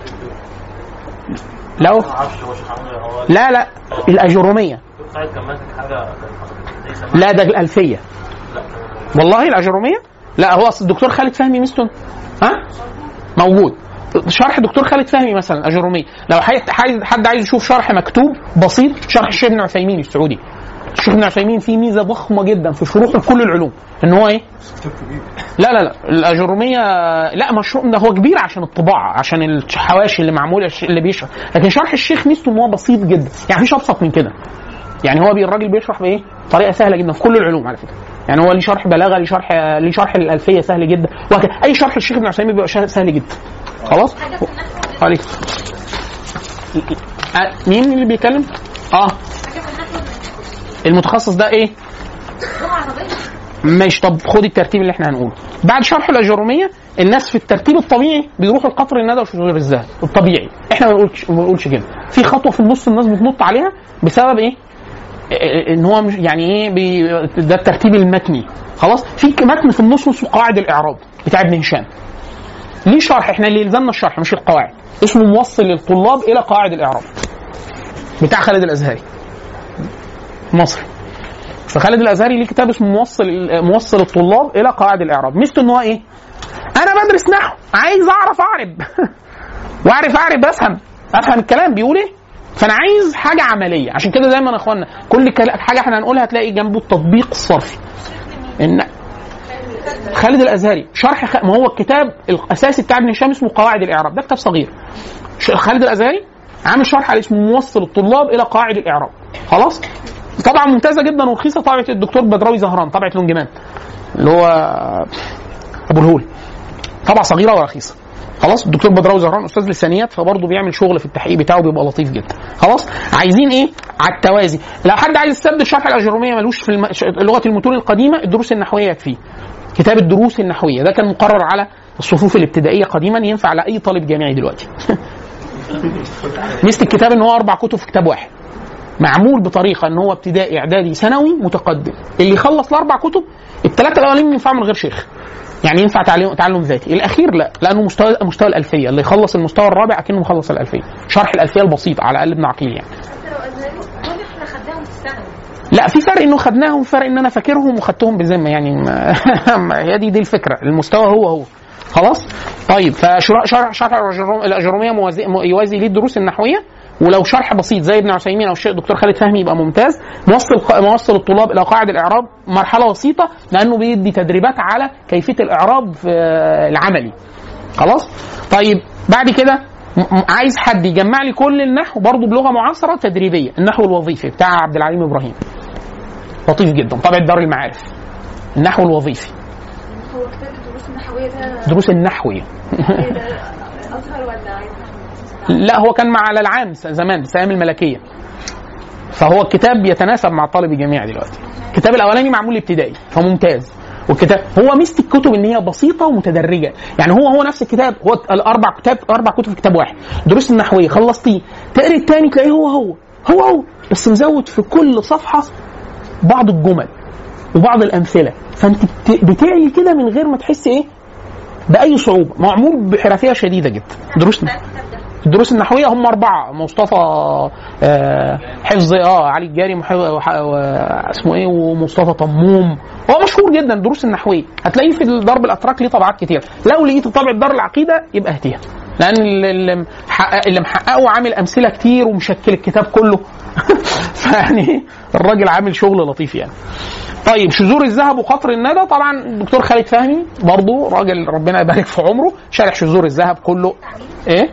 لا لا لا الاجروميه لا ده الالفيه والله الاجروميه لا هو أصل الدكتور خالد فهمي مستون ها موجود شرح دكتور خالد فهمي مثلا اجروميه لو حد حد- حد عايز يشوف شرح مكتوب بسيط شرح الشيخ ابن عثيمين السعودي الشيخ ابن عثيمين فيه ميزه ضخمه جدا في شروحه لكل العلوم ان هو ايه لا لا لا الاجروميه لا مشروع ده هو كبير عشان الطباعه عشان الحواشي اللي معموله اللي بيشرح لكن شرح الشيخ ميزته ان هو بسيط جدا يعني مفيش ابسط من كده يعني هو بي- الراجل بيشرح بايه؟ طريقه سهله جدا في كل العلوم على فكره يعني هو ليه شرح بلاغه ليه شرح ليه شرح الالفيه سهل جدا وهكذا اي شرح الشيخ ابن عثيمين بيبقى شه- سهل جدا خلاص حاجه في النحو عليك آه، مين اللي بيتكلم؟ اه حاجه في النحو المتخصص ده ايه؟ لغه عربيه ماشي طب خد الترتيب اللي احنا هنقوله بعد شرح الاجروميه الناس في الترتيب الطبيعي بيروحوا القطر الندى وشذور الذهب الطبيعي احنا ما بنقولش ما بنقولش كده في خطوه في النص الناس بتنط عليها بسبب ايه إيه- ان هو مش يعني ايه بي ده الترتيب المتني خلاص في متن في النص اسمه قواعد الاعراب بتاع ابن هشام ليه شرح احنا اللي يلزمنا الشرح مش القواعد اسمه موصل للطلاب الى قواعد الاعراب بتاع خالد الازهري مصري فخالد الازهري ليه كتاب اسمه موصل موصل الطلاب الى قواعد الاعراب ميزته ان هو ايه انا بدرس نحو عايز اعرف اعرب واعرف اعرب افهم افهم الكلام بيقول ايه فانا عايز حاجه عمليه عشان كده دايما يا اخوانا كل كلا- حاجه احنا هنقولها هتلاقي جنبه التطبيق الصرفي ان خالد الازهري شرح خ... ما هو الكتاب الاساسي بتاع ابن هشام اسمه قواعد الاعراب ده كتاب صغير ش- خالد الازهري عامل شرح على اسمه موصل الطلاب الى قواعد الاعراب خلاص طبعا ممتازه جدا ورخيصه طبعه الدكتور بدراوي زهران طبعه لونجمان اللي هو ابو الهول طبعه صغيره ورخيصه خلاص الدكتور بدراوي زهران استاذ لسانيات فبرضه بيعمل شغل في التحقيق بتاعه بيبقى لطيف جدا خلاص عايزين ايه على التوازي لو حد عايز يستبدل شرح الاجروميه ملوش في الم... ش- لغه المتون القديمه الدروس النحويه يكفيه كتاب الدروس النحويه ده كان مقرر على الصفوف الابتدائيه قديما ينفع على اي طالب جامعي دلوقتي ميزه الكتاب ان هو اربع كتب في كتاب واحد معمول بطريقه ان هو ابتدائي اعدادي ثانوي متقدم اللي يخلص الاربع كتب الثلاثه الاولانيين ينفعوا من غير شيخ يعني ينفع تعلم تعلم ذاتي الاخير لا لانه مستوى مستوى الالفيه اللي يخلص المستوى الرابع اكنه مخلص الالفيه شرح الالفيه البسيط على الاقل ابن عقيل يعني حتى لو ازهري دول احنا خدناهم في الثانوي لا في فرق انه خدناهم فرق ان انا فاكرهم وخدتهم بذمه يعني ما ما هي دي دي الفكره المستوى هو هو خلاص طيب فشرح شرح شرح الأجروم- الاجروميه موازي يوازي ليه الدروس النحويه ولو شرح بسيط زي ابن عثيمين او الشيخ دكتور خالد فهمي يبقى ممتاز موصل موصل الطلاب الى قواعد الاعراب مرحله بسيطه لانه بيدي تدريبات على كيفيه الاعراب في العملي خلاص طيب بعد كده م- م- عايز حد يجمع لي كل النحو برضه بلغه معاصره تدريبيه النحو الوظيفي بتاع عبد العليم ابراهيم لطيف جدا طبعا دار المعارف النحو الوظيفي هو كتاب الدروس النحويه ده دروس النحويه ايه ده ازهر ولا عايز لا هو كان مع على العام س- زمان في ايام الملكيه فهو الكتاب يتناسب مع الطالب الجامعي دلوقتي الكتاب الاولاني معمول ابتدائي فممتاز والكتاب هو ميزه الكتب ان هي بسيطه ومتدرجه يعني هو هو نفس الكتاب هو الاربع كتاب اربع كتب في كتاب واحد دروس النحويه خلصتيه تقري الثاني تلاقيه هو هو هو هو بس مزود في كل صفحه بعض الجمل وبعض الامثله فانت بت- بتعلي كده من غير ما تحس ايه باي صعوبه معمول بحرفيه شديده جدا دروس الدروس النحويه هم اربعه مصطفى آه حفظ اه علي الجاري محو... وح... و... اسمه ايه ومصطفى طموم هو مشهور جدا الدروس النحويه هتلاقيه في ضرب الاتراك ليه طبعات كتير لو لقيت طبعه دار العقيده يبقى هاتيها لان اللي- اللي محقق اللي محققه عامل امثله كتير ومشكل الكتاب كله فيعني الراجل عامل شغل لطيف يعني طيب شذور الذهب وقطر الندى طبعا الدكتور خالد فهمي برضه راجل ربنا يبارك في عمره شارح شذور الذهب كله ايه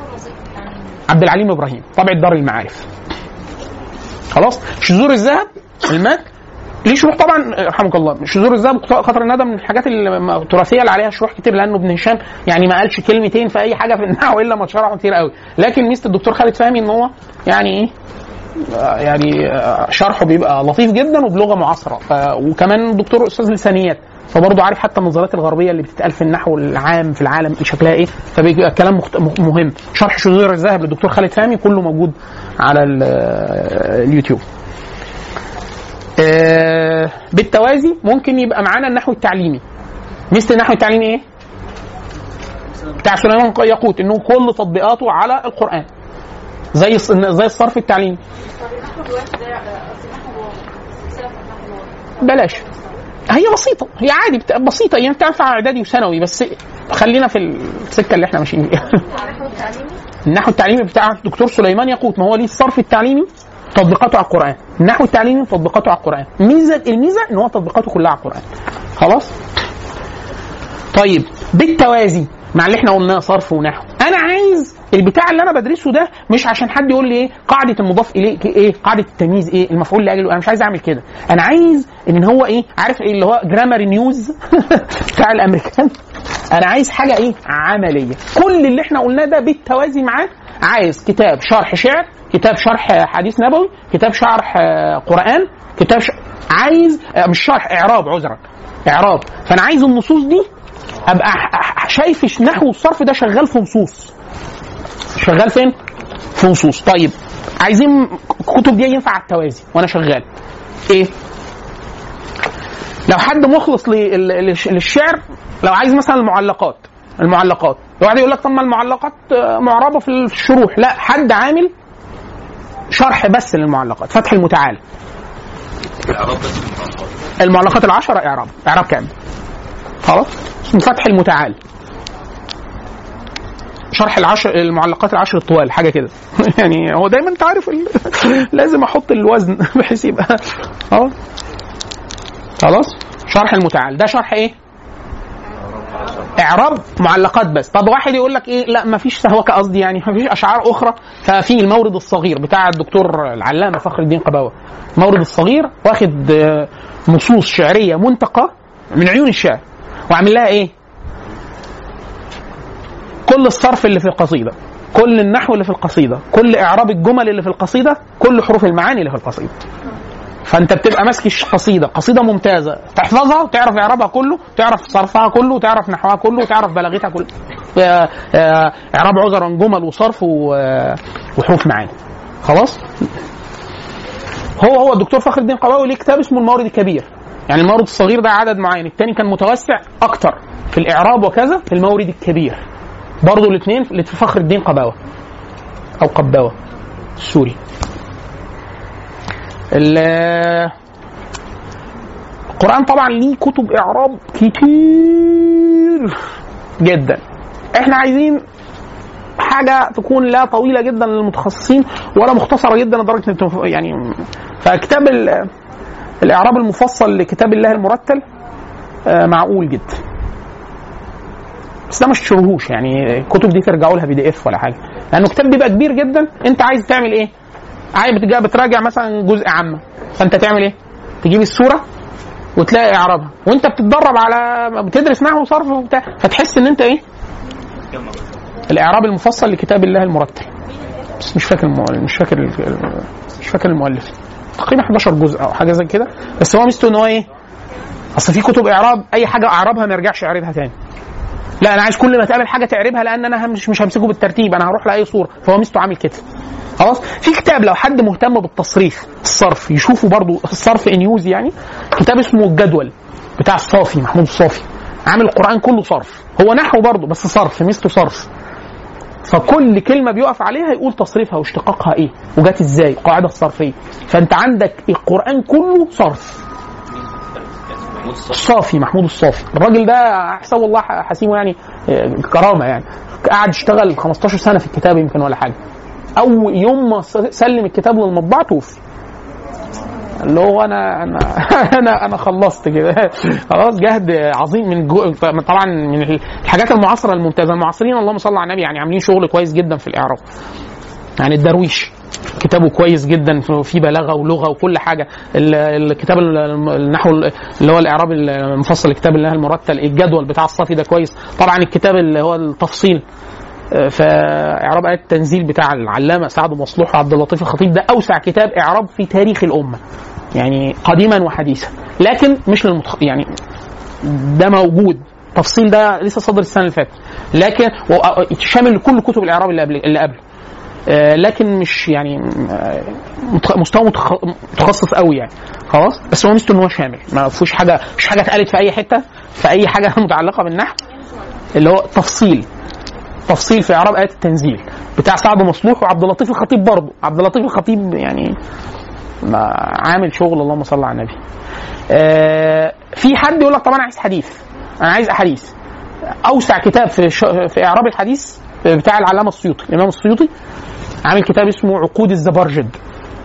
عبد العليم ابراهيم طبع دار المعارف خلاص شذور الذهب المات ليه شروح طبعا رحمك الله شذور الذهب قطر الندى من الحاجات التراثيه اللي عليها شروح كتير لانه ابن هشام يعني ما قالش كلمتين في اي حاجه في النحو الا ما اتشرحوا كتير قوي لكن ميزه الدكتور خالد فهمي ان هو يعني ايه آه، يعني آه، شرحه بيبقى لطيف جدا وبلغه معاصره ف- وكمان دكتور استاذ لسانيات فبرضه عارف حتى النظريات الغربيه اللي بتتقال في النحو العام في العالم شكلها ايه فبيبقى الكلام مخت... م- مهم شرح شذور الذهب للدكتور خالد فهمي كله موجود على ال- آه، اليوتيوب آه، بالتوازي ممكن يبقى معانا النحو التعليمي مثل النحو التعليمي ايه؟ بتاع سليمان ياقوت انه كل تطبيقاته على القران زي الص- زي الصرف التعليمي طب النحو دلوقتي ده قصدي نحو الواقع سلسله في النحو الواقع بلاش هي بسيطة هي عادي بت- بسيطة يعني تنفع إعدادي وثانوي بس خلينا في السكة اللي احنا ماشيين فيها النحو التعليمي النحو التعليمي بتاع الدكتور سليمان ياقوت ما هو ليه الصرف التعليمي تطبيقاته على القرآن النحو التعليمي تطبيقاته على القرآن ميزة الميزة ان هو تطبيقاته كلها على القرآن خلاص طيب بالتوازي مع اللي احنا قلناه صرف ونحو انا عايز البتاع اللي انا بدرسه ده مش عشان حد يقول لي ايه قاعده المضاف اليه ايه قاعده التمييز ايه المفعول لاجله انا مش عايز اعمل كده انا عايز ان هو ايه عارف ايه اللي هو جرامر نيوز بتاع الامريكان انا عايز حاجه ايه عمليه كل اللي احنا قلناه ده بالتوازي معاه عايز كتاب شرح شعر كتاب شرح حديث نبوي كتاب شرح آه، قران كتاب ش... عايز آه، مش شرح اعراب عذرا اعراب فانا عايز النصوص دي ابقى ح- ح- شايف النحو والصرف ده شغال في نصوص شغال فين في نصوص طيب عايزين الكتب دي ينفع على التوازي وانا شغال ايه لو حد مخلص لل- للش- للشعر لو عايز مثلا المعلقات المعلقات واحد يقول لك طب ما المعلقات آه، معربه في الشروح لا حد عامل شرح بس للمعلقات فتح المتعال الاعراب بس المعلقات المعلقات العشرة إعراب إعراب كامل خلاص اسمه فتح المتعال شرح العشر المعلقات العشر الطوال حاجه كده يعني هو دايما انت عارف ال... لازم احط الوزن بحيث يبقى اه خلاص شرح المتعال ده شرح ايه اعراب معلقات بس طب واحد يقول لك ايه لا ما فيش سهوكه قصدي يعني ما فيش اشعار اخرى ففي المورد الصغير بتاع الدكتور العلامه فخر الدين قباوه المورد الصغير واخد آه، نصوص شعريه منتقى من عيون الشعر وعامل لها ايه كل الصرف اللي في القصيده كل النحو اللي في القصيده كل اعراب الجمل اللي في القصيده كل حروف المعاني اللي في القصيده فانت بتبقى ماسك قصيده قصيده ممتازه تحفظها وتعرف اعرابها كله تعرف صرفها كله وتعرف نحوها كله وتعرف بلاغتها كله آه، آه، اعراب عذرا جمل وصرف و- آه، وحروف معاني خلاص هو هو الدكتور فخر الدين قواوي ليه كتاب اسمه المورد الكبير يعني المورد الصغير ده عدد معين الثاني كان متوسع اكتر في الاعراب وكذا في المورد الكبير برضه الاثنين لفخر الدين قباوه او قباوه السوري ال- القرآن طبعا ليه كتب إعراب كتير جدا احنا عايزين حاجة تكون لا طويلة جدا للمتخصصين ولا مختصرة جدا لدرجة ان تنف- يعني فكتاب ال- الإعراب المفصل لكتاب الله المرتل آه، معقول جدا بس ده مش تشتروهوش يعني الكتب دي ترجعوا لها بي دي اف ولا حاجه لانه كتاب بيبقى كبير جدا انت عايز تعمل ايه؟ عايز بتجا- بتراجع مثلا جزء عامه فانت تعمل ايه؟ تجيب السوره وتلاقي اعرابها وانت بتتدرب على بتدرس نحو وصرف وبتاع فتحس ان انت ايه؟ الاعراب المفصل لكتاب الله المرتل بس مش فاكر المؤلف مش فاكر ال- مش فاكر المؤلف تقريبا 11 جزء او حاجه زي كده بس هو ميزته ان هو ايه؟ اصل في كتب اعراب اي حاجه اعربها ما يرجعش يعربها تاني لا انا عايز كل ما تقابل حاجه تعربها لان انا مش مش همسكه بالترتيب انا هروح لاي صوره فهو ميزته عامل كده خلاص في كتاب لو حد مهتم بالتصريف الصرف يشوفوا برضو الصرف ان يوز يعني كتاب اسمه الجدول بتاع الصافي محمود الصافي عامل القران كله صرف هو نحو برضه بس صرف ميزته صرف فكل كلمه بيقف عليها يقول تصريفها واشتقاقها ايه وجات ازاي القاعده الصرفيه فانت عندك القران كله صرف محمود الصف الصافي محمود الصافي الراجل ده حساب الله حسيبه يعني آه، كرامه يعني قعد يشتغل 15 سنه في الكتاب يمكن ولا حاجه اول يوم ما س- سلم الكتاب للمطبعه توفي اللي هو انا انا انا انا خلصت كده خلاص جهد عظيم من جو طبعا من الحاجات المعاصره الممتازه المعاصرين اللهم صل على النبي يعني عاملين شغل كويس جدا في الاعراب يعني الدرويش كتابه كويس جدا في بلاغه ولغه وكل حاجه ال- الكتاب ال- النحو اللي هو الاعراب المفصل الكتاب اللي هو المرتل الجدول بتاع الصافي ده كويس طبعا الكتاب اللي هو التفصيل آه، فاعراب ايات التنزيل بتاع العلامه سعد مصلوح وعبد اللطيف الخطيب ده اوسع كتاب اعراب في تاريخ الامه يعني قديما وحديثا لكن مش للمتخ... يعني ده موجود تفصيل ده لسه صدر السنه اللي فاتت لكن و- شامل لكل كتب الاعراب اللي قبل اللي قبله آه، لكن مش يعني آه، متخ- مستوى متخ- متخصص قوي يعني خلاص بس هو ميزته ان هو شامل ما فيهوش حاجه مش حاجه اتقالت في اي حته في اي حاجه متعلقه بالنحو اللي هو تفصيل تفصيل في اعراب ايات التنزيل بتاع سعد مصلوح وعبد اللطيف الخطيب برضه عبد اللطيف الخطيب يعني ما عامل شغل اللهم صل على النبي آه، في حد يقول لك طب انا عايز حديث انا عايز احاديث اوسع كتاب في ش... في اعراب الحديث بتاع العلامه السيوطي الامام السيوطي عامل كتاب اسمه عقود الزبرجد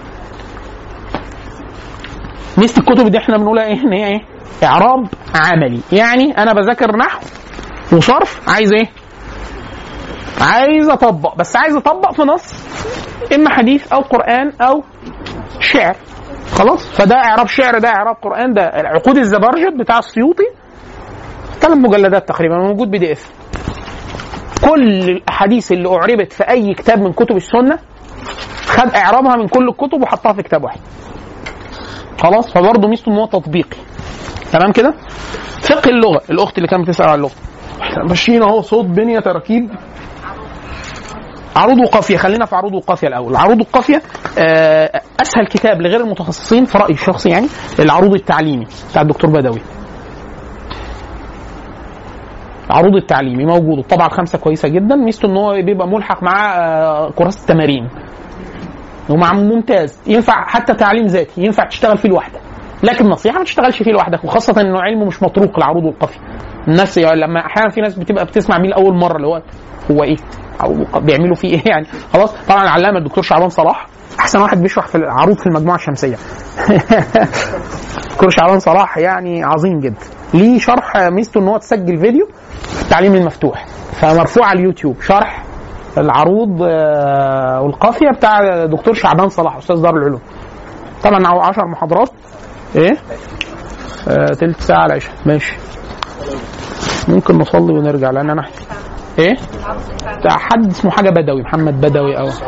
ميزه الكتب دي احنا بنقولها ايه ان هي ايه اعراب عملي يعني انا بذاكر نحو وصرف عايز ايه عايز اطبق بس عايز اطبق في نص اما حديث او قران او شعر خلاص فده اعراب شعر ده اعراب قران ده عقود الزبرجد بتاع السيوطي ثلاث مجلدات تقريبا موجود بي دي اف كل الاحاديث اللي اعربت في اي كتاب من كتب السنه خد اعرابها من كل الكتب وحطها في كتاب واحد خلاص فبرضه ميزته ان هو تطبيقي تمام كده فقه اللغه الاخت اللي كانت بتسال عن اللغه احنا ماشيين اهو صوت بنيه تراكيب عروض وقافيه خلينا في عروض وقافيه الاول عروض وقافيه آه، اسهل كتاب لغير المتخصصين في رايي الشخصي يعني العروض التعليمي بتاع الدكتور بدوي عروض التعليمي موجود الطبعه الخامسه كويسه جدا ميزته ان هو بيبقى ملحق مع آه، كراسه التمارين ومع ممتاز ينفع حتى تعليم ذاتي ينفع تشتغل فيه لوحدك لكن نصيحه ما تشتغلش فيه لوحدك وخاصه انه علمه مش مطروق العروض والقافيه الناس يعني لما احيانا في ناس بتبقى بتسمع مين لاول مره اللي هو هو ايه او بيعملوا فيه ايه يعني خلاص طبعا العلامه الدكتور شعبان صلاح احسن واحد بيشرح في العروض في المجموعه الشمسيه دكتور شعبان صلاح يعني عظيم جدا ليه شرح ميزته ان هو تسجل فيديو في التعليم المفتوح فمرفوع على اليوتيوب شرح العروض آه، والقافيه بتاع دكتور شعبان صلاح استاذ دار العلوم طبعا 10 محاضرات ايه آه، تلت ساعه على العشاء ماشي ممكن نصلي ونرجع لان انا ايه بتاع حد اسمه حاجه بدوي محمد بدوي او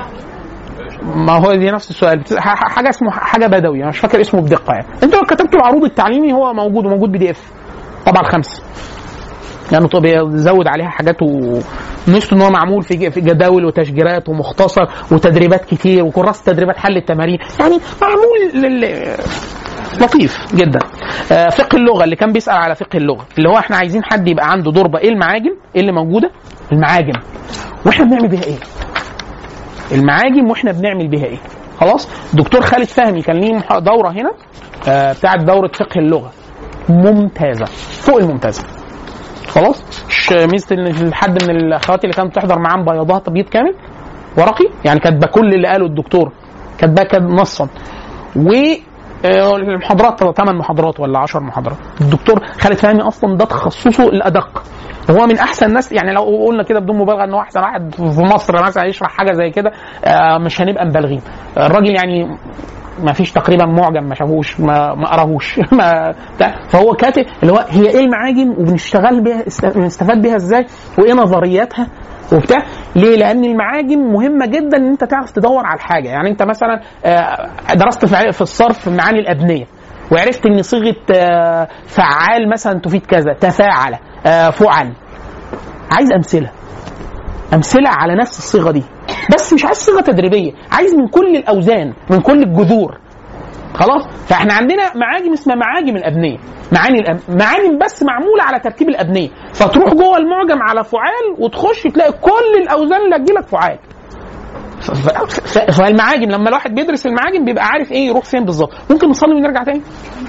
ما هو دي نفس السؤال بت- ح- ح- حاجه اسمه حاجه بدوي انا مش فاكر اسمه بدقه يعني انتوا لو كتبتوا العروض التعليمي هو موجود وموجود بي دي اف طبعا الخمسه لانه طب بيزود عليها حاجات وميزته ان هو معمول في ج- في جداول وتشجيرات ومختصر وتدريبات كتير وكراسه تدريبات حل التمارين يعني معمول لل لطيف جدا آه فقه اللغه اللي كان بيسال على فقه اللغه اللي هو احنا عايزين حد يبقى عنده ضربه ايه المعاجم ايه اللي موجوده المعاجم واحنا بنعمل بيها ايه المعاجم واحنا بنعمل بيها ايه خلاص دكتور خالد فهمي كان ليه مح- دوره هنا آه بتاعت دوره فقه اللغه ممتازه فوق الممتازه خلاص مش ميزه ان حد من الاخوات اللي كانت بتحضر معاه مبيضاها تبييض كامل ورقي يعني كاتبه كل اللي قاله الدكتور كاتباه كده نصا و آه، المحاضرات ثمان محاضرات ولا 10 محاضرات الدكتور خالد فهمي اصلا ده تخصصه الادق هو من احسن الناس يعني لو قلنا كده بدون مبالغه ان هو احسن واحد في مصر مثلا يشرح حاجه زي كده آه، مش هنبقى مبالغين الراجل يعني ما فيش تقريبا معجم ما شافوش ما ما قراهوش ما بتاع. فهو كاتب اللي هو هي ايه المعاجم وبنشتغل بيها است- بنستفاد بيها ازاي وايه نظرياتها وبتاع ليه؟ لان المعاجم مهمه جدا ان انت تعرف تدور على الحاجه يعني انت مثلا آه، درست في في الصرف معاني الابنيه وعرفت ان صيغه آه، فعال مثلا تفيد كذا تفاعل آه، فعل عايز امثله امثله على نفس الصيغه دي بس مش عايز صيغه تدريبيه عايز من كل الاوزان من كل الجذور خلاص فاحنا عندنا معاجم اسمها معاجم الابنيه معاني الأب... معاني بس معموله على تركيب الابنيه فتروح جوه المعجم على فعال وتخش تلاقي كل الاوزان اللي هتجيلك فعال ف- ف- ف- فالمعاجم لما الواحد بيدرس المعاجم بيبقى عارف ايه يروح فين بالظبط ممكن نصلي ونرجع تاني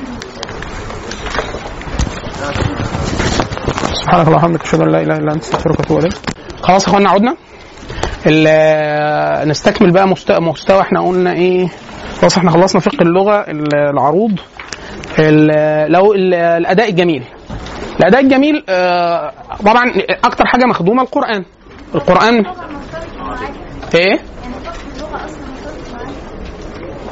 سبحانك اللهم وبحمدك اشهد ان لا اله الا انت استغفرك واتوب اليك خلاص يا اخوانا عدنا ال- نستكمل بقى مستوى, مستوى احنا قلنا ايه خلاص احنا خلصنا فقه اللغه ال- العروض ال- لو ال- الاداء الجميل الاداء الجميل آه، طبعا اكتر حاجه مخدومه القران القران ايه يعني فقه اللغه اصلا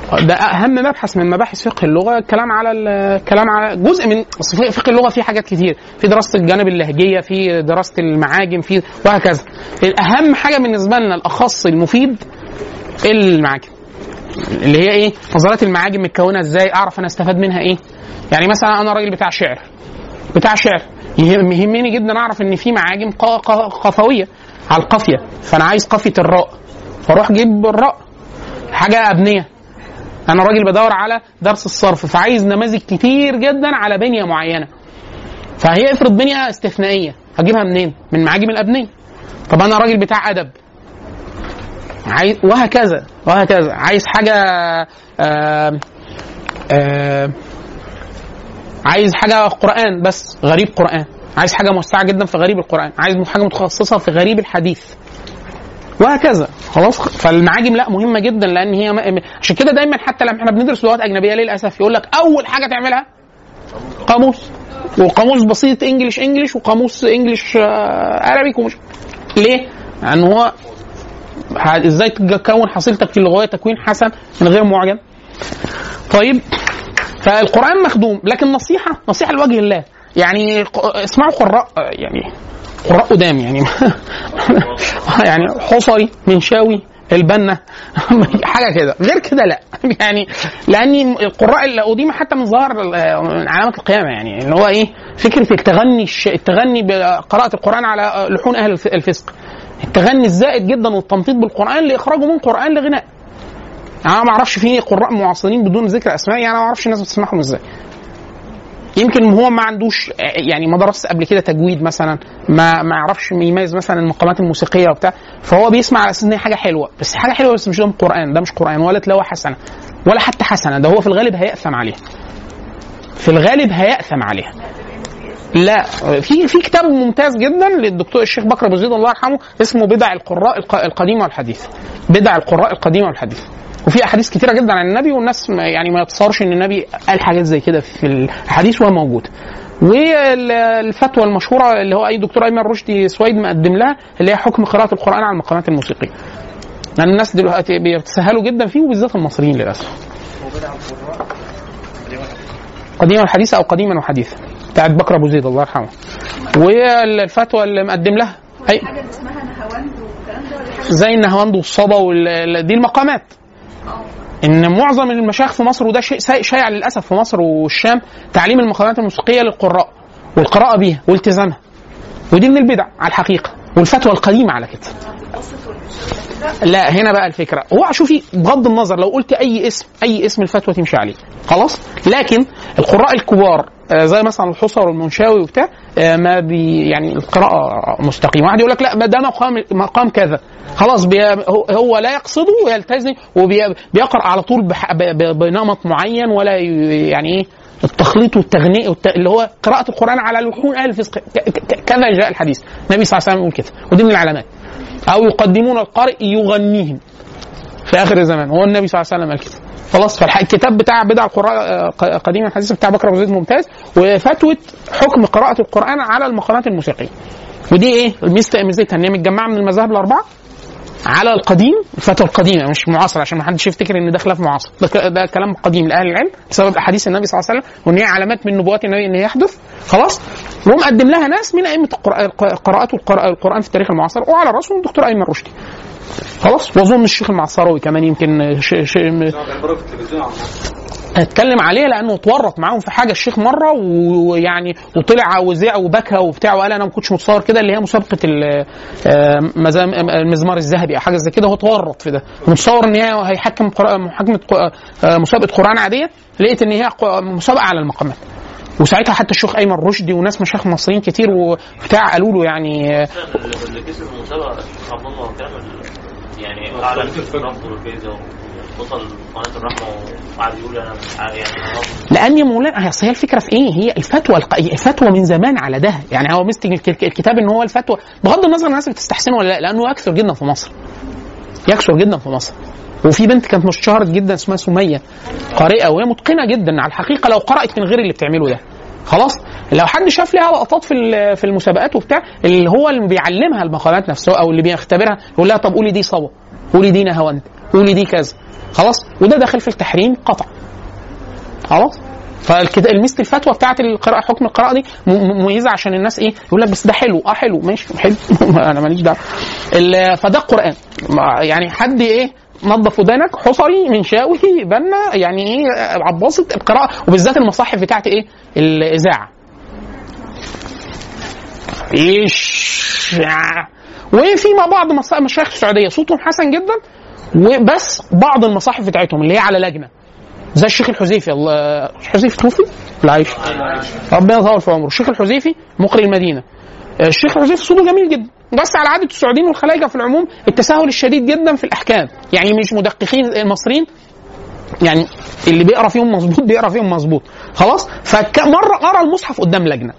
ده اهم مبحث من مباحث فقه اللغه الكلام على ال- الكلام على جزء من أصل في- فقه اللغه فيه حاجات كتير في دراسه الجانب اللهجيه في دراسه المعاجم في وهكذا اهم حاجه بالنسبه لنا الاخص المفيد المعاجم اللي هي ايه نظريات المعاجم متكونه ازاي اعرف انا استفاد منها ايه يعني مثلا انا راجل بتاع شعر بتاع شعر يهم- يهمني جدا اعرف ان في معاجم ق- ق- قفويه على القافيه فانا عايز قافيه الراء فاروح اجيب الراء حاجه ابنيه انا راجل بدور على درس الصرف فعايز نماذج كتير جدا على بنيه معينه فهي افرض بنيه استثنائيه هجيبها منين من معاجم الابنيه طب انا راجل بتاع ادب عايز وهكذا وهكذا عايز حاجه آه آه عايز حاجه قران بس غريب قران عايز حاجه موسعه جدا في غريب القران عايز حاجه متخصصه في غريب الحديث وهكذا خلاص فالمعاجم لا مهمه جدا لان هي م... عشان كده دايما حتى لما احنا بندرس لغات اجنبيه للاسف يقول لك اول حاجه تعملها قاموس وقاموس بسيط انجلش انجلش وقاموس انجلش عربي ومش ليه؟ لان هو ه- ازاي تكون حصيلتك اللغويه تكوين حسن من غير معجم طيب فالقران مخدوم لكن نصيحه نصيحه لوجه الله يعني ق- اسمعوا قراء يعني قراء قدام يعني يعني حصري منشاوي البنا حاجه كده غير كده لا يعني لان القراء اللي قديمه حتى من ظاهر ال- من علامات القيامه يعني اللي هو ايه فكره التغني الش- التغني بقراءه القران على لحون اهل الف- الفسق التغني الزائد جدا والتنطيط بالقران لاخراجه من قران لغناء يعني انا ما اعرفش في قراء معاصرين بدون ذكر اسماء يعني انا ما اعرفش الناس بتسمعهم ازاي يمكن هو ما عندوش يعني ما درس قبل كده تجويد مثلا ما ما يعرفش يميز مثلا المقامات الموسيقيه وبتاع فهو بيسمع على اساس ان هي حاجه حلوه بس حاجه حلوه بس مش ده قران ده مش قران ولا تلاوه حسنه ولا حتى حسنه ده هو في الغالب هيأثم عليها في الغالب هيأثم عليها لا في في كتاب ممتاز جدا للدكتور الشيخ بكر ابو زيد الله يرحمه اسمه بدع القراء الق- القديمه والحديث بدع القراء القديمه والحديث وفي احاديث كتيره جدا عن النبي والناس ما- يعني ما يتصورش ان النبي قال حاجات زي كده في الحديث وهي موجوده والفتوى المشهوره اللي هو اي دكتور ايمن رشدي سويد مقدم لها اللي هي حكم قراءه القران على المقامات الموسيقيه لان الناس دلوقتي بيتسهلوا جدا فيه وبالذات المصريين للاسف قديما وحديثا او قديما وحديثا بتاعت بكر ابو زيد الله يرحمه والفتوى اللي مقدم لها اي حاجه اللي اسمها نهاوند والكلام ده ولا حاجه زي النهواند والصبا وال... دي المقامات ان معظم المشايخ في مصر وده شيء سا- شائع للاسف في مصر والشام تعليم المقامات الموسيقيه للقراء والقراءه بيها والتزامها ودي من البدع على الحقيقه والفتوى القديمه على كده لا هنا بقى الفكره هو شوفي بغض النظر لو قلت اي اسم اي اسم الفتوى تمشي عليه خلاص لكن القراء الكبار آه، زي مثلا الحصر والمنشاوي وبتاع آه، ما بي يعني القراءه مستقيمه واحد يقول لك لا ما ده مقام مقام كذا خلاص بي هو- هو لا يقصده ويلتزم وبيقرا على طول بح- ب- ب- بنمط معين ولا ي- يعني ايه التخليط والتغنيء والت... اللي هو قراءة القرآن على لحون أهل الفسق ك- ك- كذا جاء الحديث النبي صلى الله عليه وسلم يقول كده ودي من العلامات أو يقدمون القارئ يغنيهم في اخر الزمان هو النبي صلى الله عليه وسلم قال كده خلاص فالكتاب بتاع بدع القراء آه، ق- قديم الحديث بتاع بكر ابو زيد ممتاز وفتوى حكم قراءه القران على المقامات الموسيقيه ودي ايه ميزه ميزتها ان هي متجمعه من المذاهب الاربعه على القديم الفتوى القديمه مش معاصره عشان ما حدش يفتكر ان ده خلاف معاصر ده, ك- ده كلام قديم لاهل العلم بسبب احاديث النبي صلى الله عليه وسلم وان هي علامات من نبوات النبي ان هي يحدث خلاص ومقدم لها ناس من ائمه القراء- قراءات القراء- القران في التاريخ المعاصر وعلى راسهم الدكتور ايمن رشدي خلاص واظن الشيخ المعصراوي كمان يمكن ش... ش... اتكلم عليه لانه اتورط معاهم في حاجه الشيخ مره ويعني وطلع وزع وبكى وبتاع وقال انا ما كنتش متصور كده اللي هي مسابقه ال- آه، مزام- المزمار الذهبي او حاجه زي كده هو اتورط في ده متصور ان هي هيحكم قراءة- محاكمه ق- آه، مسابقه قران عاديه لقيت ان هي ق- مسابقه على المقامات وساعتها حتى الشيخ ايمن رشدي وناس مشايخ مصريين كتير وبتاع قالوا له يعني آه، اللي كسب المسابقه الشيخ عبد الله كامل يعني اعلن في رفضه الجايزه ووصل قناه الرحمه وقعد يقول انا مش عارف يعني أنا رافض. لان يا مولانا اصل هي الفكره في ايه؟ هي الفتوى الق... الفتوى من زمان على ده، يعني هو مستك الك- الكتاب ان هو الفتوى بغض النظر الناس بتستحسنه ولا لا لانه يكثر جدا في مصر. يكثر جدا في مصر. وفي بنت كانت مشتهرة جدا اسمها سميه قارئه وهي متقنه جدا على الحقيقه لو قرات من غير اللي بتعمله ده. خلاص لو حد شاف لها لقطات في ال- في المسابقات وبتاع اللي هو اللي بيعلمها المقالات نفسه او اللي بيختبرها يقول لها طب قولي دي صبا قولي دي نهاوند قولي دي كذا خلاص وده داخل في التحريم قطع خلاص فالكده الميزه الفتوى بتاعت القراءه حكم القراءه دي م- م- مميزه عشان الناس ايه يقول لك بس ده حلو اه حلو ماشي حلو انا ماليش دعوه ال- فده القران ما- يعني حد ايه نظف ودانك حصري منشاوي بنا يعني ايه عباسط القراءه وبالذات المصاحف بتاعت ايه الاذاعه ايش وفي بعض مصا- مشايخ السعوديه صوتهم حسن جدا وبس بعض المصاحف بتاعتهم اللي هي على لجنه زي الشيخ الحذيفي الله الشيخ الحذيفي توفي لا عايش ربنا يطول في عمره الشيخ الحذيفي مقري المدينه الشيخ الحذيفي صوته جميل جدا بس على عاده السعوديين والخلايجه في العموم التساهل الشديد جدا في الاحكام يعني مش مدققين المصريين يعني اللي بيقرا فيهم مظبوط بيقرا فيهم مظبوط خلاص فمره قرا المصحف قدام لجنه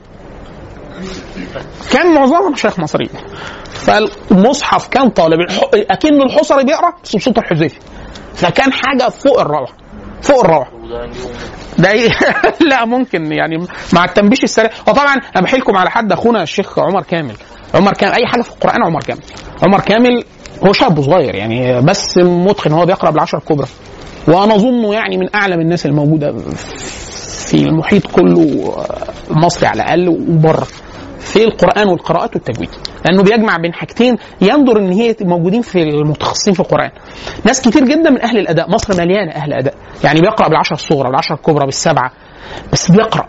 كان معظمهم مشايخ مصريين فالمصحف كان طالب الح... اكن الحصري بيقرا بس بصوت الحذيفي فكان حاجه فوق الروعه فوق الروعه وده اليوم ده إيه؟ لا ممكن يعني مع التنبيش السريع وطبعا انا بحيلكم على حد اخونا الشيخ عمر كامل عمر كامل اي حاجه في القران عمر كامل عمر كامل هو شاب صغير يعني بس متقن هو بيقرا بالعشر الكبرى وانا اظنه يعني من اعلم الناس الموجوده في المحيط كله المصري على الاقل وبره في القران والقراءات والتجويد لانه بيجمع بين حاجتين يندر ان هي موجودين في المتخصصين في القران ناس كتير جدا من اهل الاداء مصر مليانه اهل اداء يعني بيقرا بالعشر الصغرى بالعشر الكبرى بالسبعه بس بيقرا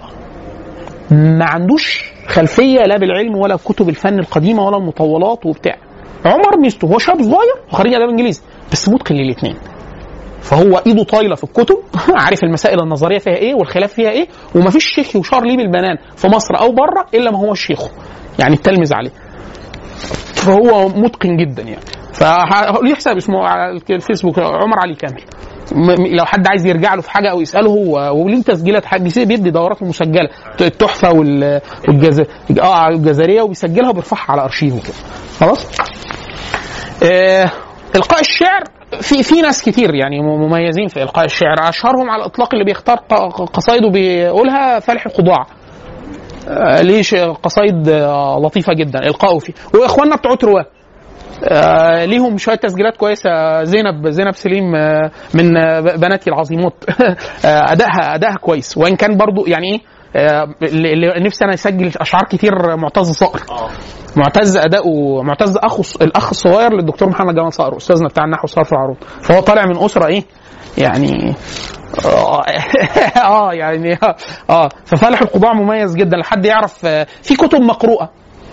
ما عندوش خلفيه لا بالعلم ولا كتب الفن القديمه ولا المطولات وبتاع عمر ميزته هو شاب صغير وخريج اداب انجليزي بس متقن للاثنين فهو ايده طايله في الكتب عارف المسائل النظريه فيها ايه والخلاف فيها ايه ومفيش شيخ يشار ليه بالبنان في مصر او بره الا ما هو شيخه يعني التلمذ عليه فهو متقن جدا يعني فليه حساب اسمه على الفيسبوك عمر علي كامل م- م- لو حد عايز يرجع له في حاجه او يساله هو وليه تسجيلات حد بيسي- بيدي دورات مسجله التحفه وال- والجز اه الجزريه وبيسجلها وبيرفعها على ارشيفه كده خلاص آه القاء الشعر في في ناس كتير يعني م- مميزين في القاء الشعر اشهرهم على الاطلاق اللي بيختار ق- قصايده بيقولها فالح القضاع آه، ليه ش- قصايد آه، لطيفه جدا القاؤه فيه واخواننا بتوع رواه آه، ليهم شويه تسجيلات كويسه زينب زينب سليم آه، من آه، بناتي العظيمات آه، ادائها ادائها كويس وان كان برضو يعني ايه آه، اللي اللي نفسي انا اسجل اشعار كتير معتز صقر اه معتز اداؤه معتز اخو الاخ الصغير للدكتور محمد جمال صقر استاذنا بتاع النحو والصرف والعروض فهو طالع من اسره ايه يعني اه آه، يعني اه ففالح القضاع مميز جدا لحد يعرف آه، في كتب مقروءه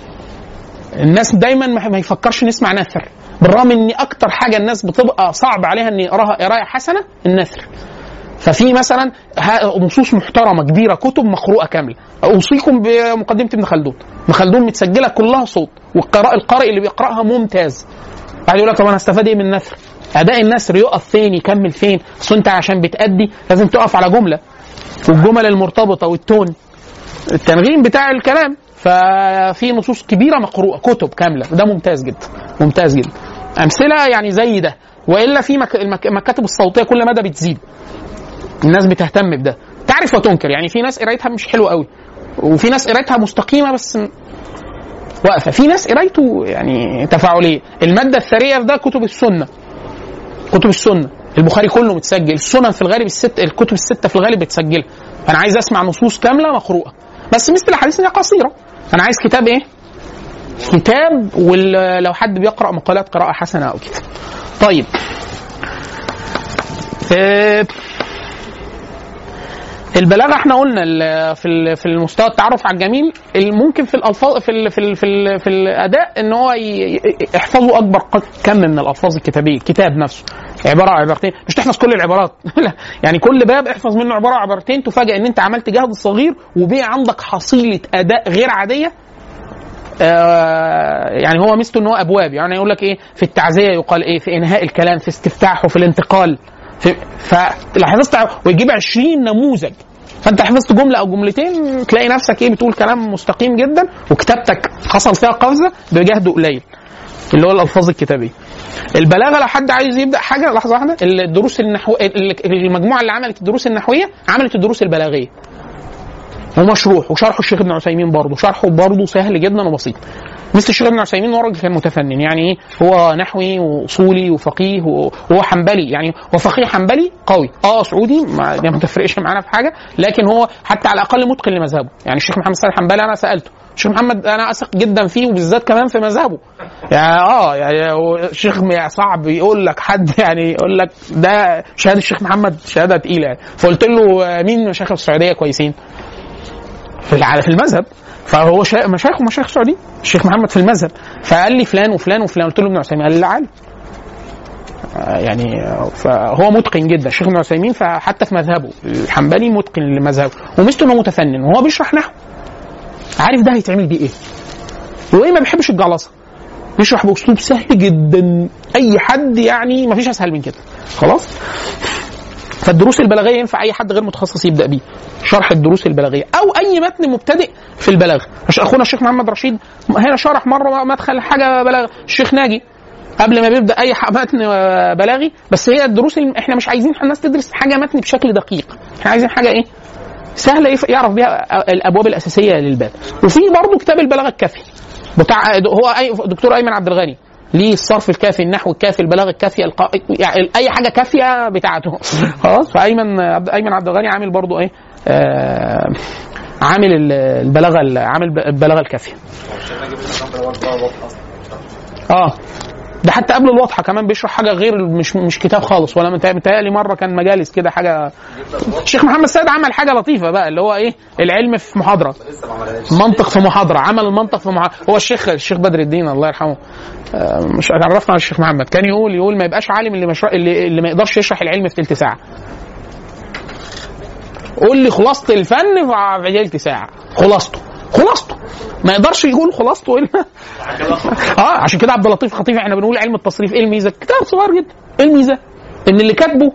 الناس دايما ما ما يفكرش نسمع نثر بالرغم ان اكتر حاجه الناس بتبقى صعب عليها ان يقراها قرايه حسنه النثر ففي مثلا ها- نصوص محترمه كبيره كتب مقروءه كامله اوصيكم بمقدمه ابن خلدون ابن خلدون متسجله كلها صوت والقراء القارئ اللي بيقراها ممتاز بعد يقول لك طب انا استفاد ايه من النثر اداء النثر يقف فين يكمل فين اصل انت عشان بتادي لازم تقف على جمله والجمل المرتبطه والتون التنغيم بتاع الكلام ففي نصوص كبيره مقروءه كتب كامله ده ممتاز جدا ممتاز جدا امثله يعني زي ده والا في مك... المك... المكاتب الصوتيه كل مدى بتزيد الناس بتهتم بده تعرف وتنكر يعني في ناس قرايتها مش حلوه قوي وفي ناس قرايتها مستقيمه بس م- واقفه في ناس قرايته يعني تفاعليه الماده الثريه في ده كتب السنه كتب السنه البخاري كله متسجل السنن في الغالب الست الكتب السته في الغالب بتسجلها انا عايز اسمع نصوص كامله مقروءه بس مثل الاحاديث إن هي قصيره انا عايز كتاب ايه كتاب ولو حد بيقرا مقالات قراءه حسنه او كده طيب آه، البلاغه احنا قلنا ال- في ال- في المستوى التعرف على الجميل ال- ممكن في الالفاظ في ال في ال في, ال في الاداء ان هو ي- ي- يحفظوا اكبر ق- كم من الالفاظ الكتابيه الكتاب نفسه عباره او عبارتين مش تحفظ كل العبارات لا يعني كل باب احفظ منه عباره او عبارتين تفاجئ ان انت عملت جهد صغير وبقى عندك حصيله اداء غير عاديه آه، يعني هو ميزته ان هو ابواب يعني يقول لك ايه في التعزيه يقال ايه في انهاء الكلام في استفتاحه في الانتقال في فلو حفظت ويجيب 20 نموذج فانت حفظت جمله او جملتين تلاقي نفسك ايه بتقول كلام مستقيم جدا وكتابتك حصل فيها قفزه بجهد قليل اللي هو الالفاظ الكتابيه البلاغه لو حد عايز يبدا حاجه لحظه واحده الدروس النحو المجموعه اللي عملت الدروس النحويه عملت الدروس البلاغيه ومشروح وشرحه الشيخ ابن عثيمين برضه شرحه برضه سهل جدا وبسيط مثل الشيخ ابن عثيمين هو راجل كان متفنن يعني ايه هو نحوي واصولي وفقيه وهو حنبلي يعني هو فقيه حنبلي قوي اه سعودي ما دي ما تفرقش معانا في حاجه لكن هو حتى على الاقل متقن لمذهبه يعني الشيخ محمد صالح حنبلي انا سالته الشيخ محمد انا اثق جدا فيه وبالذات كمان في مذهبه يعني اه يعني هو الشيخ م- صعب يقول لك حد يعني يقول لك ده شهاده الشيخ محمد شهاده تقيله يعني فقلت له آه، مين مشايخ السعوديه كويسين في الع- في المذهب فهو شا... مشايخ ومشايخ سعودي الشيخ محمد في المذهب فقال لي فلان وفلان وفلان قلت له ابن عثيمين قال لي لا عالم آه، يعني آه، فهو متقن جدا الشيخ ابن عثيمين فحتى في مذهبه الحنبلي متقن لمذهبه ومثله انه متفنن وهو بيشرح نحو عارف ده هيتعمل بيه ايه وايه ما بيحبش الجعلصه بيشرح باسلوب سهل جدا اي حد يعني ما فيش اسهل من كده خلاص فالدروس البلاغيه ينفع اي حد غير متخصص يبدا بيه شرح الدروس البلاغيه او اي متن مبتدئ في البلاغه مش اخونا الشيخ محمد رشيد هنا شرح مره مدخل حاجه بلاغه الشيخ ناجي قبل ما بيبدا اي ح- متن آه، بلاغي بس هي الدروس اللي احنا مش عايزين الناس تدرس حاجه متن بشكل دقيق احنا عايزين حاجه ايه سهله يف- يعرف بيها الابواب الاساسيه للباب وفي برضه كتاب البلاغه الكافي بتاع هو أي دكتور ايمن عبد الغني ليه الصرف الكافي النحو الكافي البلاغه الكافيه القا... يعني اي حاجه كافيه بتاعته خلاص فايمن عبد ايمن عبد الغني عامل برضه ايه آه عامل ال- البلاغه ال- عامل البلاغه الكافيه اه ده حتى قبل الواضحه كمان بيشرح حاجه غير مش مش كتاب خالص ولا متهيأ- متهيألي مره كان مجالس كده حاجه الشيخ محمد سيد عمل حاجه لطيفه بقى اللي هو ايه العلم في محاضره منطق في محاضره عمل المنطق في محاضره هو الشيخ الشيخ بدر الدين الله يرحمه آه، مش عرفنا على الشيخ محمد كان يقول يقول ما يبقاش عالم اللي مش اللي, اللي ما يقدرش يشرح العلم في ثلث ساعه قول لي خلاصه الفن في ثلث ساعه خلاصته خلاصته ما يقدرش يقول خلاصته الا اه عشان كده عبد اللطيف خطيف احنا بنقول علم التصريف ايه الميزه؟ كتاب صغير جدا ايه الميزه؟ ان اللي كاتبه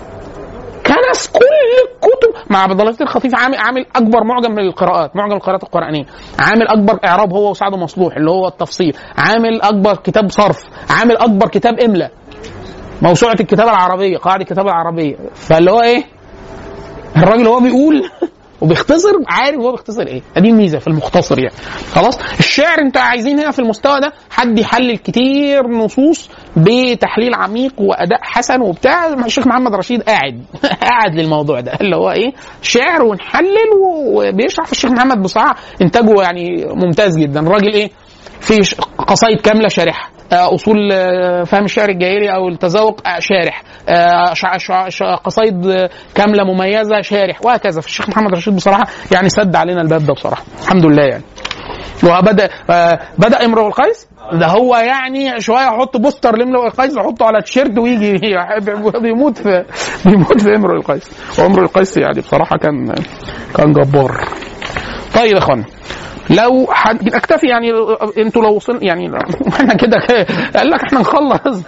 كنس كل الكتب مع عبد اللطيف الخطيف عامل عامل اكبر معجم من القراءات معجم القراءات القرانيه عامل اكبر اعراب هو وسعد مصلوح اللي هو التفصيل عامل اكبر كتاب صرف عامل اكبر كتاب املاء موسوعه الكتابه العربيه قواعد الكتابه العربيه فاللي هو ايه الراجل هو بيقول وبيختصر عارف هو بيختصر ايه دي الميزه في المختصر يعني خلاص الشعر انت عايزين هنا في المستوى ده حد يحلل كتير نصوص بتحليل عميق واداء حسن وبتاع الشيخ محمد رشيد قاعد قاعد للموضوع ده اللي هو ايه شعر ونحلل وبيشرح في الشيخ محمد بصراحه انتاجه يعني ممتاز جدا الراجل ايه في ش- قصايد كامله شارحه آه، اصول آه، فهم الشعر الجاهلي او التذوق آه، شارح آه، شع- شع- شع- قصايد آه، كامله مميزه شارح وهكذا فالشيخ محمد رشيد بصراحه يعني سد علينا الباب ده بصراحه الحمد لله يعني وبدا آه، بدا امرؤ القيس ده هو يعني شويه يحط بوستر لامرؤ القيس يحطه على تيشيرت ويجي بيموت في بيموت في امرؤ القيس وامرؤ القيس يعني بصراحه كان كان جبار طيب يا اخوانا لو حد اكتفي يعني انتوا لو وصل يعني احنا كده قال لك احنا نخلص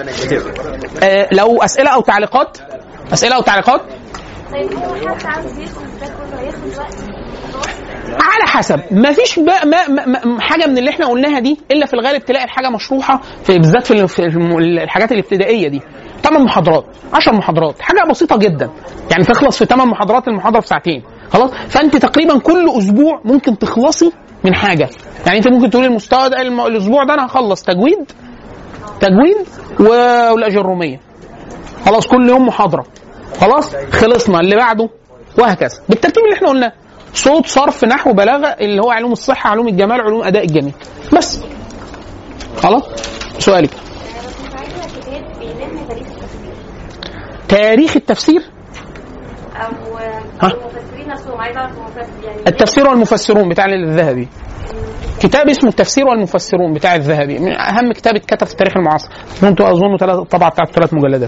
آه لو اسئله او تعليقات اسئله او تعليقات طيب هو حد عاوز ياخد ده كله هياخد وقت على حسب ما فيش بقى ما ما ما حاجه من اللي احنا قلناها دي الا في الغالب تلاقي الحاجه مشروحه في بالذات في في الم- الحاجات الابتدائيه دي ثمان محاضرات 10 محاضرات حاجه بسيطه جدا يعني تخلص في ثمان محاضرات المحاضره في ساعتين خلاص فانت تقريبا كل اسبوع ممكن تخلصي من حاجه يعني انت ممكن تقولي المستوى ده الم- الاسبوع ده انا هخلص تجويد تجويد و- والاجروميه خلاص كل يوم محاضره خلاص خلصنا اللي بعده وهكذا بالترتيب اللي احنا قلناه صوت صرف نحو بلاغه اللي هو علوم الصحه علوم الجمال علوم اداء الجميل بس خلاص سؤالك انا كنت عايزه كتاب بيلم تاريخ التفسير تاريخ التفسير او ها؟ المفسرين نفسهم عايزه اعرف المفسر يعني التفسير والمفسرون بتاع الذهبي كتاب اسمه التفسير والمفسرون بتاع الذهبي من اهم كتاب اتكتب في التاريخ المعاصر كنت اظن ثلاث طبعه بتاعت ثلاث مجلدات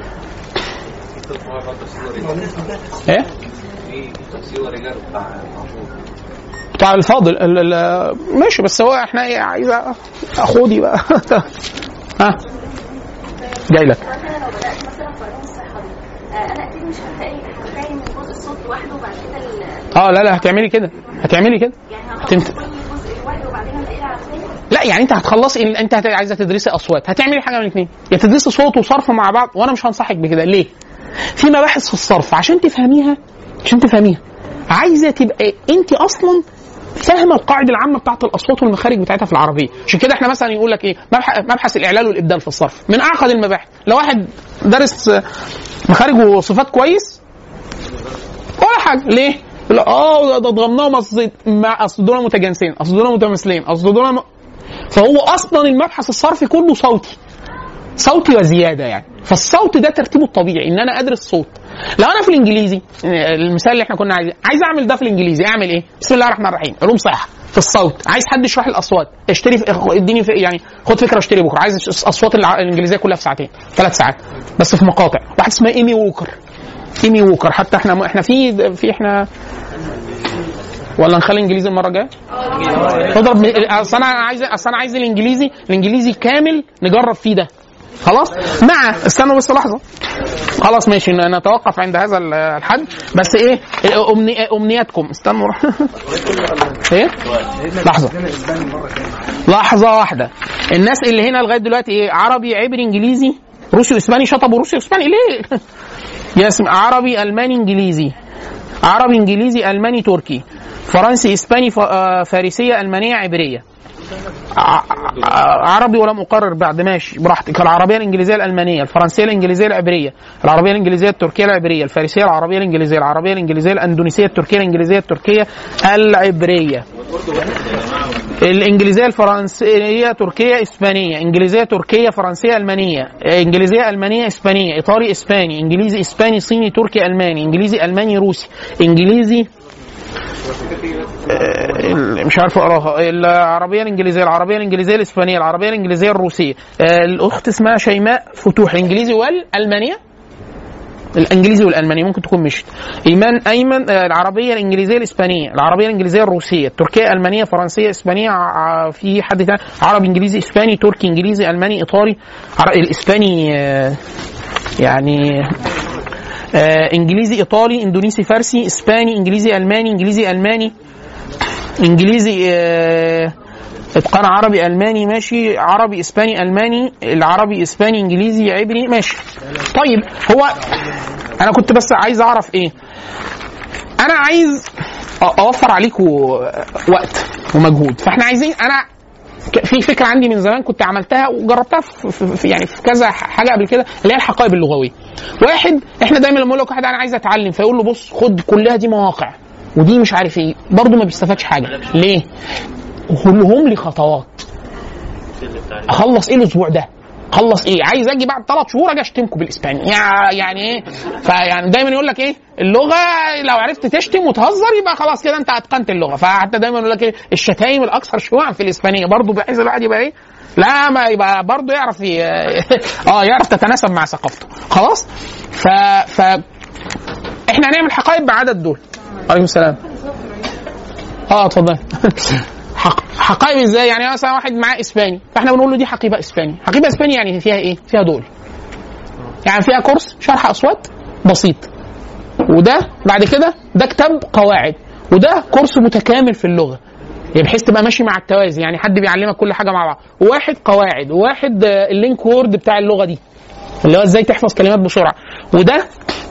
ايه بتاع الفاضل ال- ال- ماشي بس هو احنا ايه عايزه اخودي بقى ها جاي لك مثلا لو بدات مثلا في علوم الصحه دي آه، انا اكيد مش هلاقي هلاقي من جزء الصوت لوحده وبعد كده ال- اه لا لا هتعملي كده هتعملي كده يعني هتنت- هخلص كل جزء لوحده وبعدين الاقيه على الثاني لا يعني انت هتخلصي ان انت هت- عايزه تدرسي اصوات هتعملي حاجه من الاثنين يا تدرسي صوت وصرف مع بعض وانا مش هنصحك بكده ليه في مباحث في الصرف عشان تفهميها عشان تفهميها عايزه تبقى انت اصلا فاهم القاعده العامه بتاعت الاصوات والمخارج بتاعتها في العربيه عشان كده احنا مثلا يقول لك ايه مبح- مبحث الاعلال والابدال في الصرف من اعقد المباحث لو واحد دارس مخارج وصفات كويس ولا حاجه ليه؟ يقول لك اه ده- ده ضمناهم اصل مع اصل دول متجانسين اصل دول متماثلين اصل دول م... فهو اصلا المبحث الصرفي كله صوتي صوتي وزياده يعني فالصوت ده ترتيبه الطبيعي ان انا ادرس صوت لو انا في الانجليزي آه، المثال اللي احنا كنا عايزين عايز اعمل ده في الانجليزي اعمل ايه بسم الله الرحمن الرحيم علوم صحه في الصوت عايز حد يشرح لي الاصوات اشتري في... اديني في... يعني خد فكره واشتري بكره عايز اصوات الع- الانجليزيه كلها في ساعتين ثلاث ساعات بس في مقاطع واحد اسمها ايمي ووكر ايمي ووكر حتى احنا احنا في في احنا ولا نخلي الانجليزي المره الجايه؟ اضرب من- اصل انا عايز اصل انا عايز الانجليزي الانجليزي كامل نجرب فيه ده خلاص مع استنوا بس لحظه خلاص ماشي ن- نتوقف عند هذا ال- الحد بس ايه أمني امنياتكم استنوا ايه لحظه لحظه واحده الناس اللي هنا لغايه دلوقتي ايه عربي عبري انجليزي روسي واسباني شطبوا روسي واسباني ليه يسمع عربي الماني انجليزي عربي انجليزي الماني تركي فرنسي اسباني ف- آه، فارسيه المانيه عبريه ع- ع- عربي ولم اقرر بعد ماشي براحتك العربيه الانجليزيه الالمانيه الفرنسيه الانجليزيه العبريه العربيه الانجليزيه التركيه العبريه الفارسيه العربيه الانجليزيه العربيه الانجليزيه الاندونيسيه التركيه الانجليزيه التركيه العبريه الانجليزيه الفرنسيه تركيه اسبانيه انجليزيه تركيه فرنسيه المانيه انجليزيه المانيه اسبانيه ايطالي اسباني انجليزي اسباني صيني تركي الماني انجليزي الماني روسي انجليزي آه، مش عارف اقراها العربيه الانجليزيه العربيه الانجليزيه الاسبانيه العربيه الانجليزيه الروسيه آه، الاخت اسمها شيماء فتوح الانجليزي والالمانيه الانجليزي والالماني ممكن تكون مشت ايمان ايمن آه، العربيه الانجليزيه الاسبانيه العربيه الانجليزيه الروسيه التركيه المانيه فرنسيه اسبانيه ع- في حد تاني عربي انجليزي اسباني تركي انجليزي الماني ايطالي عر- الاسباني آه، يعني آه، انجليزي ايطالي اندونيسي فارسي اسباني انجليزي الماني انجليزي الماني انجليزي آه، اتقان عربي الماني ماشي عربي اسباني الماني العربي اسباني انجليزي عبري ماشي طيب هو انا كنت بس عايز اعرف ايه انا عايز أ- اوفر عليكم وقت ومجهود فاحنا عايزين انا ك- في فكره عندي من زمان كنت عملتها وجربتها في, في, في يعني في كذا حاجه قبل كده اللي هي الحقائب اللغويه. واحد احنا دايما لما نقول لك واحد انا عايز اتعلم فيقول له بص خد كلها دي مواقع ودي مش عارف ايه برضه ما بيستفادش حاجه ليه؟ كلهم لي خطوات اخلص ايه الاسبوع ده؟ خلص ايه؟ عايز اجي بعد ثلاث شهور اجي اشتمكم بالاسباني يع- يعني ايه؟ فيعني دايما يقول لك ايه؟ اللغه لو عرفت تشتم وتهزر يبقى خلاص كده انت اتقنت اللغه فحتى دايما يقول لك ايه؟ الشتايم الاكثر شيوعا في الاسبانيه برضه بحيث الواحد يبقى ايه؟ لا ما يبقى برضه يعرف ي... اه يعرف تتناسب مع ثقافته خلاص؟ ف ف احنا هنعمل حقائب بعدد دول عليكم السلام اه اتفضل حق... حقائب ازاي يعني مثلا واحد معاه اسباني فاحنا بنقول له دي حقيبه اسباني حقيبه اسباني يعني فيها ايه فيها دول يعني فيها كورس شرح اصوات بسيط وده بعد كده ده كتاب قواعد وده كورس متكامل في اللغه يعني بحيث تبقى ماشي مع التوازي يعني حد بيعلمك كل حاجه مع بعض وواحد قواعد وواحد آه، اللينك وورد بتاع اللغه دي اللي هو ازاي تحفظ كلمات بسرعه وده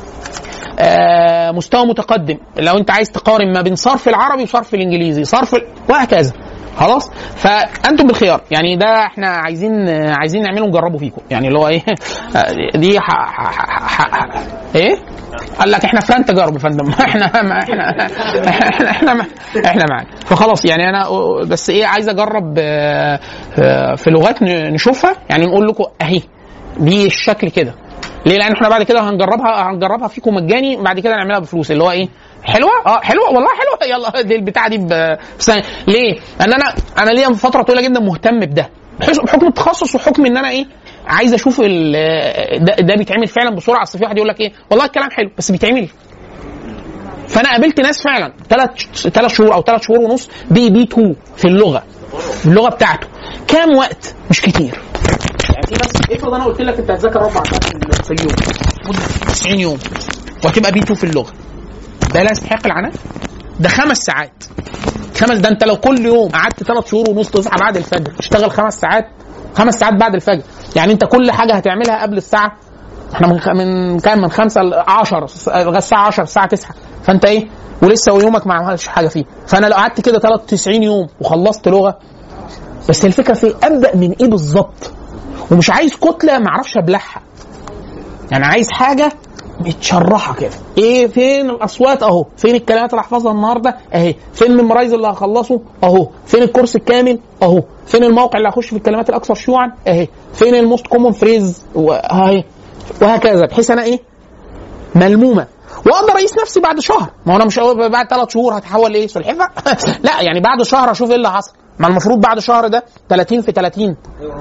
آه، مستوى متقدم لو انت عايز تقارن ما بين صرف العربي وصرف الانجليزي صرف ال- وهكذا خلاص فانتم بالخيار يعني ده احنا عايزين آه، عايزين نعمله نجربه فيكم يعني اللي هو ايه آه، دي ح... ح... ح... ح... ايه قال لك احنا فلان تجارب يا فندم احنا ما احنا احنا احنا ما احنا معاك فخلاص يعني انا بس ايه عايز اجرب آه، آه، في لغات ن- نشوفها يعني نقول لكم اهي دي الشكل كده ليه؟ لان احنا بعد كده هنجربها هنجربها فيكم مجاني بعد كده نعملها بفلوس اللي هو ايه؟ حلوه؟ اه حلوه والله حلوه يلا دي البتاعه دي ب- بسنة. ليه؟ لان انا انا ليا فتره طويله جدا مهتم بده بحيث- بحكم التخصص وحكم ان انا ايه؟ عايز اشوف ال- ده, ده بيتعمل فعلا بسرعه اصل في واحد يقول لك ايه؟ والله الكلام حلو بس بيتعمل فانا قابلت ناس فعلا ثلاث ثلاث شهور او ثلاث شهور ونص بي بي 2 في اللغه في اللغه بتاعته كام وقت؟ مش كتير يعني في بس افرض انا قلت لك انت هتذاكر اربع ساعات في اليوم مده 90 يوم وهتبقى بي 2 في اللغه ده لا يستحق العناء ده خمس ساعات خمس ده انت لو كل يوم قعدت ثلاث شهور ونص تصحى بعد الفجر تشتغل خمس ساعات خمس ساعات بعد الفجر يعني انت كل حاجه هتعملها قبل الساعه احنا من خ- من كام من 5 ل 10 لغايه الساعه 10 الساعه 9 فانت ايه ولسه يومك ما عملش حاجه فيه فانا لو قعدت كده 93 يوم وخلصت لغه بس الفكره في إيه؟ ابدا من ايه بالظبط ومش عايز كتله ما اعرفش ابلعها يعني عايز حاجه متشرحه كده ايه فين الاصوات اهو فين الكلمات اللي هحفظها النهارده اهي فين الممرايز اللي هخلصه اهو فين الكورس الكامل اهو فين الموقع اللي هخش في الكلمات الاكثر شيوعا اهي فين الموست كومون فريز اهي وهكذا بحيث انا ايه ملمومه واقدر اقيس نفسي بعد شهر ما هو انا مش هقول بعد ثلاث شهور هتحول ايه سلحفه لا يعني بعد شهر اشوف ايه اللي حصل ما المفروض بعد شهر ده 30 في 30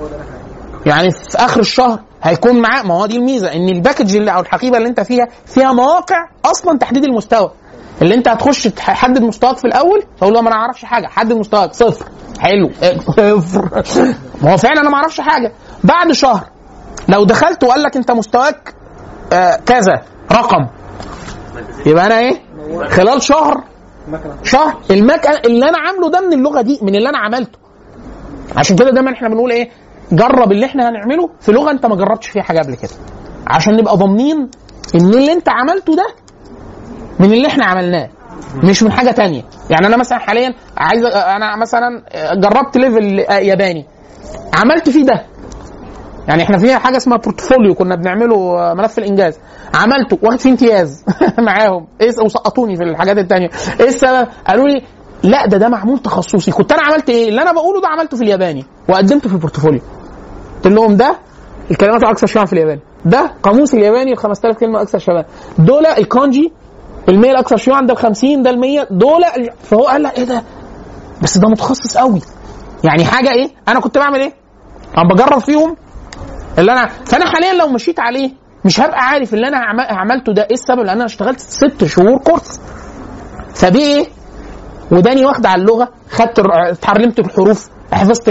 يعني في اخر الشهر هيكون معاه ما هو دي الميزه ان الباكج اللي او الحقيبه اللي انت فيها فيها مواقع اصلا تحديد المستوى اللي انت هتخش تحدد مستواك في الاول تقول له ما انا ما اعرفش حاجه حدد مستواك صفر حلو صفر ما هو فعلا انا ما اعرفش حاجه بعد شهر لو دخلت وقال لك انت مستواك آه كذا رقم يبقى انا ايه خلال شهر شهر المكان اللي انا عامله ده من اللغه دي من اللي انا عملته عشان كده دايما احنا بنقول ايه جرب اللي احنا هنعمله في لغه انت ما جربتش فيها حاجه قبل كده عشان نبقى ضامنين ان اللي انت عملته ده من اللي احنا عملناه مش من حاجه تانية يعني انا مثلا حاليا عايز انا مثلا جربت ليفل ياباني عملت فيه ده يعني احنا فيها حاجه اسمها بورتفوليو كنا بنعمله ملف الانجاز عملته واخد فيه امتياز معاهم ايه وسقطوني في الحاجات التانية ايه السبب قالوا لي لا ده ده معمول تخصصي كنت انا عملت ايه اللي انا بقوله ده عملته في الياباني وقدمته في البورتفوليو قلت لهم ده الكلمات الاكثر شيوعا في الياباني ده قاموس الياباني ال 5000 كلمه الاكثر شيوعا دول الكانجي ال 100 الاكثر شيوعا ده ال 50 ده ال 100 دول فهو قال لك ايه ده بس ده متخصص قوي يعني حاجه ايه انا كنت بعمل ايه انا بجرب فيهم اللي انا فانا حاليا لو مشيت عليه مش هبقى عارف اللي انا عملته ده ايه السبب لان انا اشتغلت ست شهور كورس فدي ايه وداني واخده على اللغه خدت اتعلمت الحروف حفظت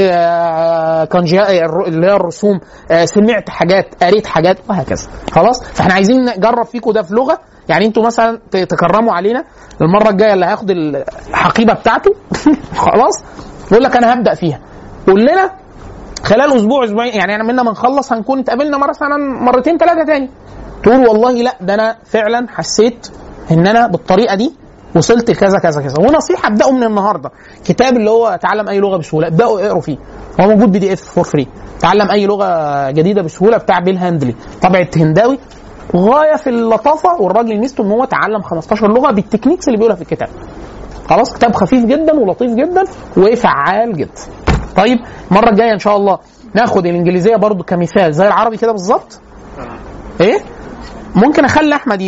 كانجيا اللي هي الرسوم سمعت حاجات قريت حاجات وهكذا خلاص فاحنا عايزين نجرب فيكم ده في لغه يعني انتوا مثلا تكرموا علينا المره الجايه اللي هياخد الحقيبه بتاعته خلاص يقول لك انا هبدا فيها قول لنا خلال اسبوع اسبوعين يعني انا منا ما نخلص هنكون اتقابلنا مثلا مرتين ثلاثه تاني تقول والله لا ده انا فعلا حسيت ان انا بالطريقه دي وصلت لكذا كذا كذا ونصيحه ابداوا من النهارده كتاب اللي هو تعلم اي لغه بسهوله ابداوا اقروا فيه هو موجود بي دي اف فور فري تعلم اي لغه جديده بسهوله بتاع بيل هاندلي طبعه هنداوي غايه في اللطافه والراجل ميزته ان هو تعلم 15 لغه بالتكنيكس اللي بيقولها في الكتاب خلاص كتاب خفيف جدا ولطيف جدا وفعال جدا طيب المره الجايه ان شاء الله ناخد الانجليزيه برضو كمثال زي العربي كده بالظبط ايه ممكن اخلي احمد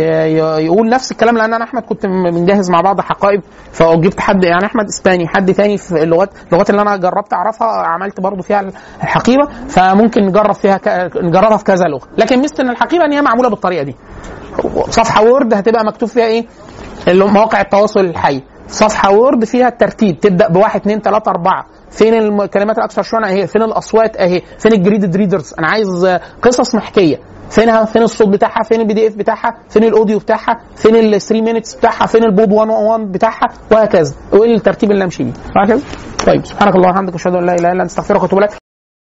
يقول نفس الكلام لان انا احمد كنت بنجهز مع بعض حقائب فجبت حد يعني احمد اسباني حد تاني في اللغات اللغات اللي انا جربت اعرفها عملت برضو فيها الحقيبه فممكن نجرب فيها ك... نجربها في كذا لغه لكن ميزه ان الحقيبه ان هي معموله بالطريقه دي صفحه وورد هتبقى مكتوب فيها ايه مواقع التواصل الحي صفحه وورد فيها الترتيب تبدا بواحد اثنين ثلاثه اربعه فين الكلمات الاكثر شيوعا اهي فين الاصوات اهي فين الجريدد ريدرز انا عايز قصص محكيه فينها فين الصوت بتاعها فين البي دي اف بتاعها فين الاوديو بتاعها فين ال 3 مينتس بتاعها فين البود 101 بتاعها وهكذا وايه الترتيب اللي امشي بيه وهكذا طيب سبحانك اللهم وبحمدك اشهد ان لا اله الا انت استغفرك واتوب اليك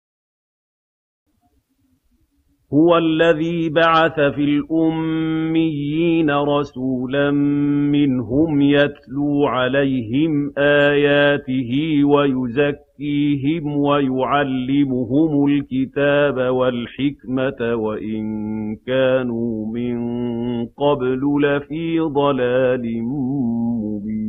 هو الذي بعث في الأميين رسولا منهم يتلو عليهم آياته ويزكيهم ويعلمهم الكتاب والحكمة وإن كانوا من قبل لفي ضلال مبين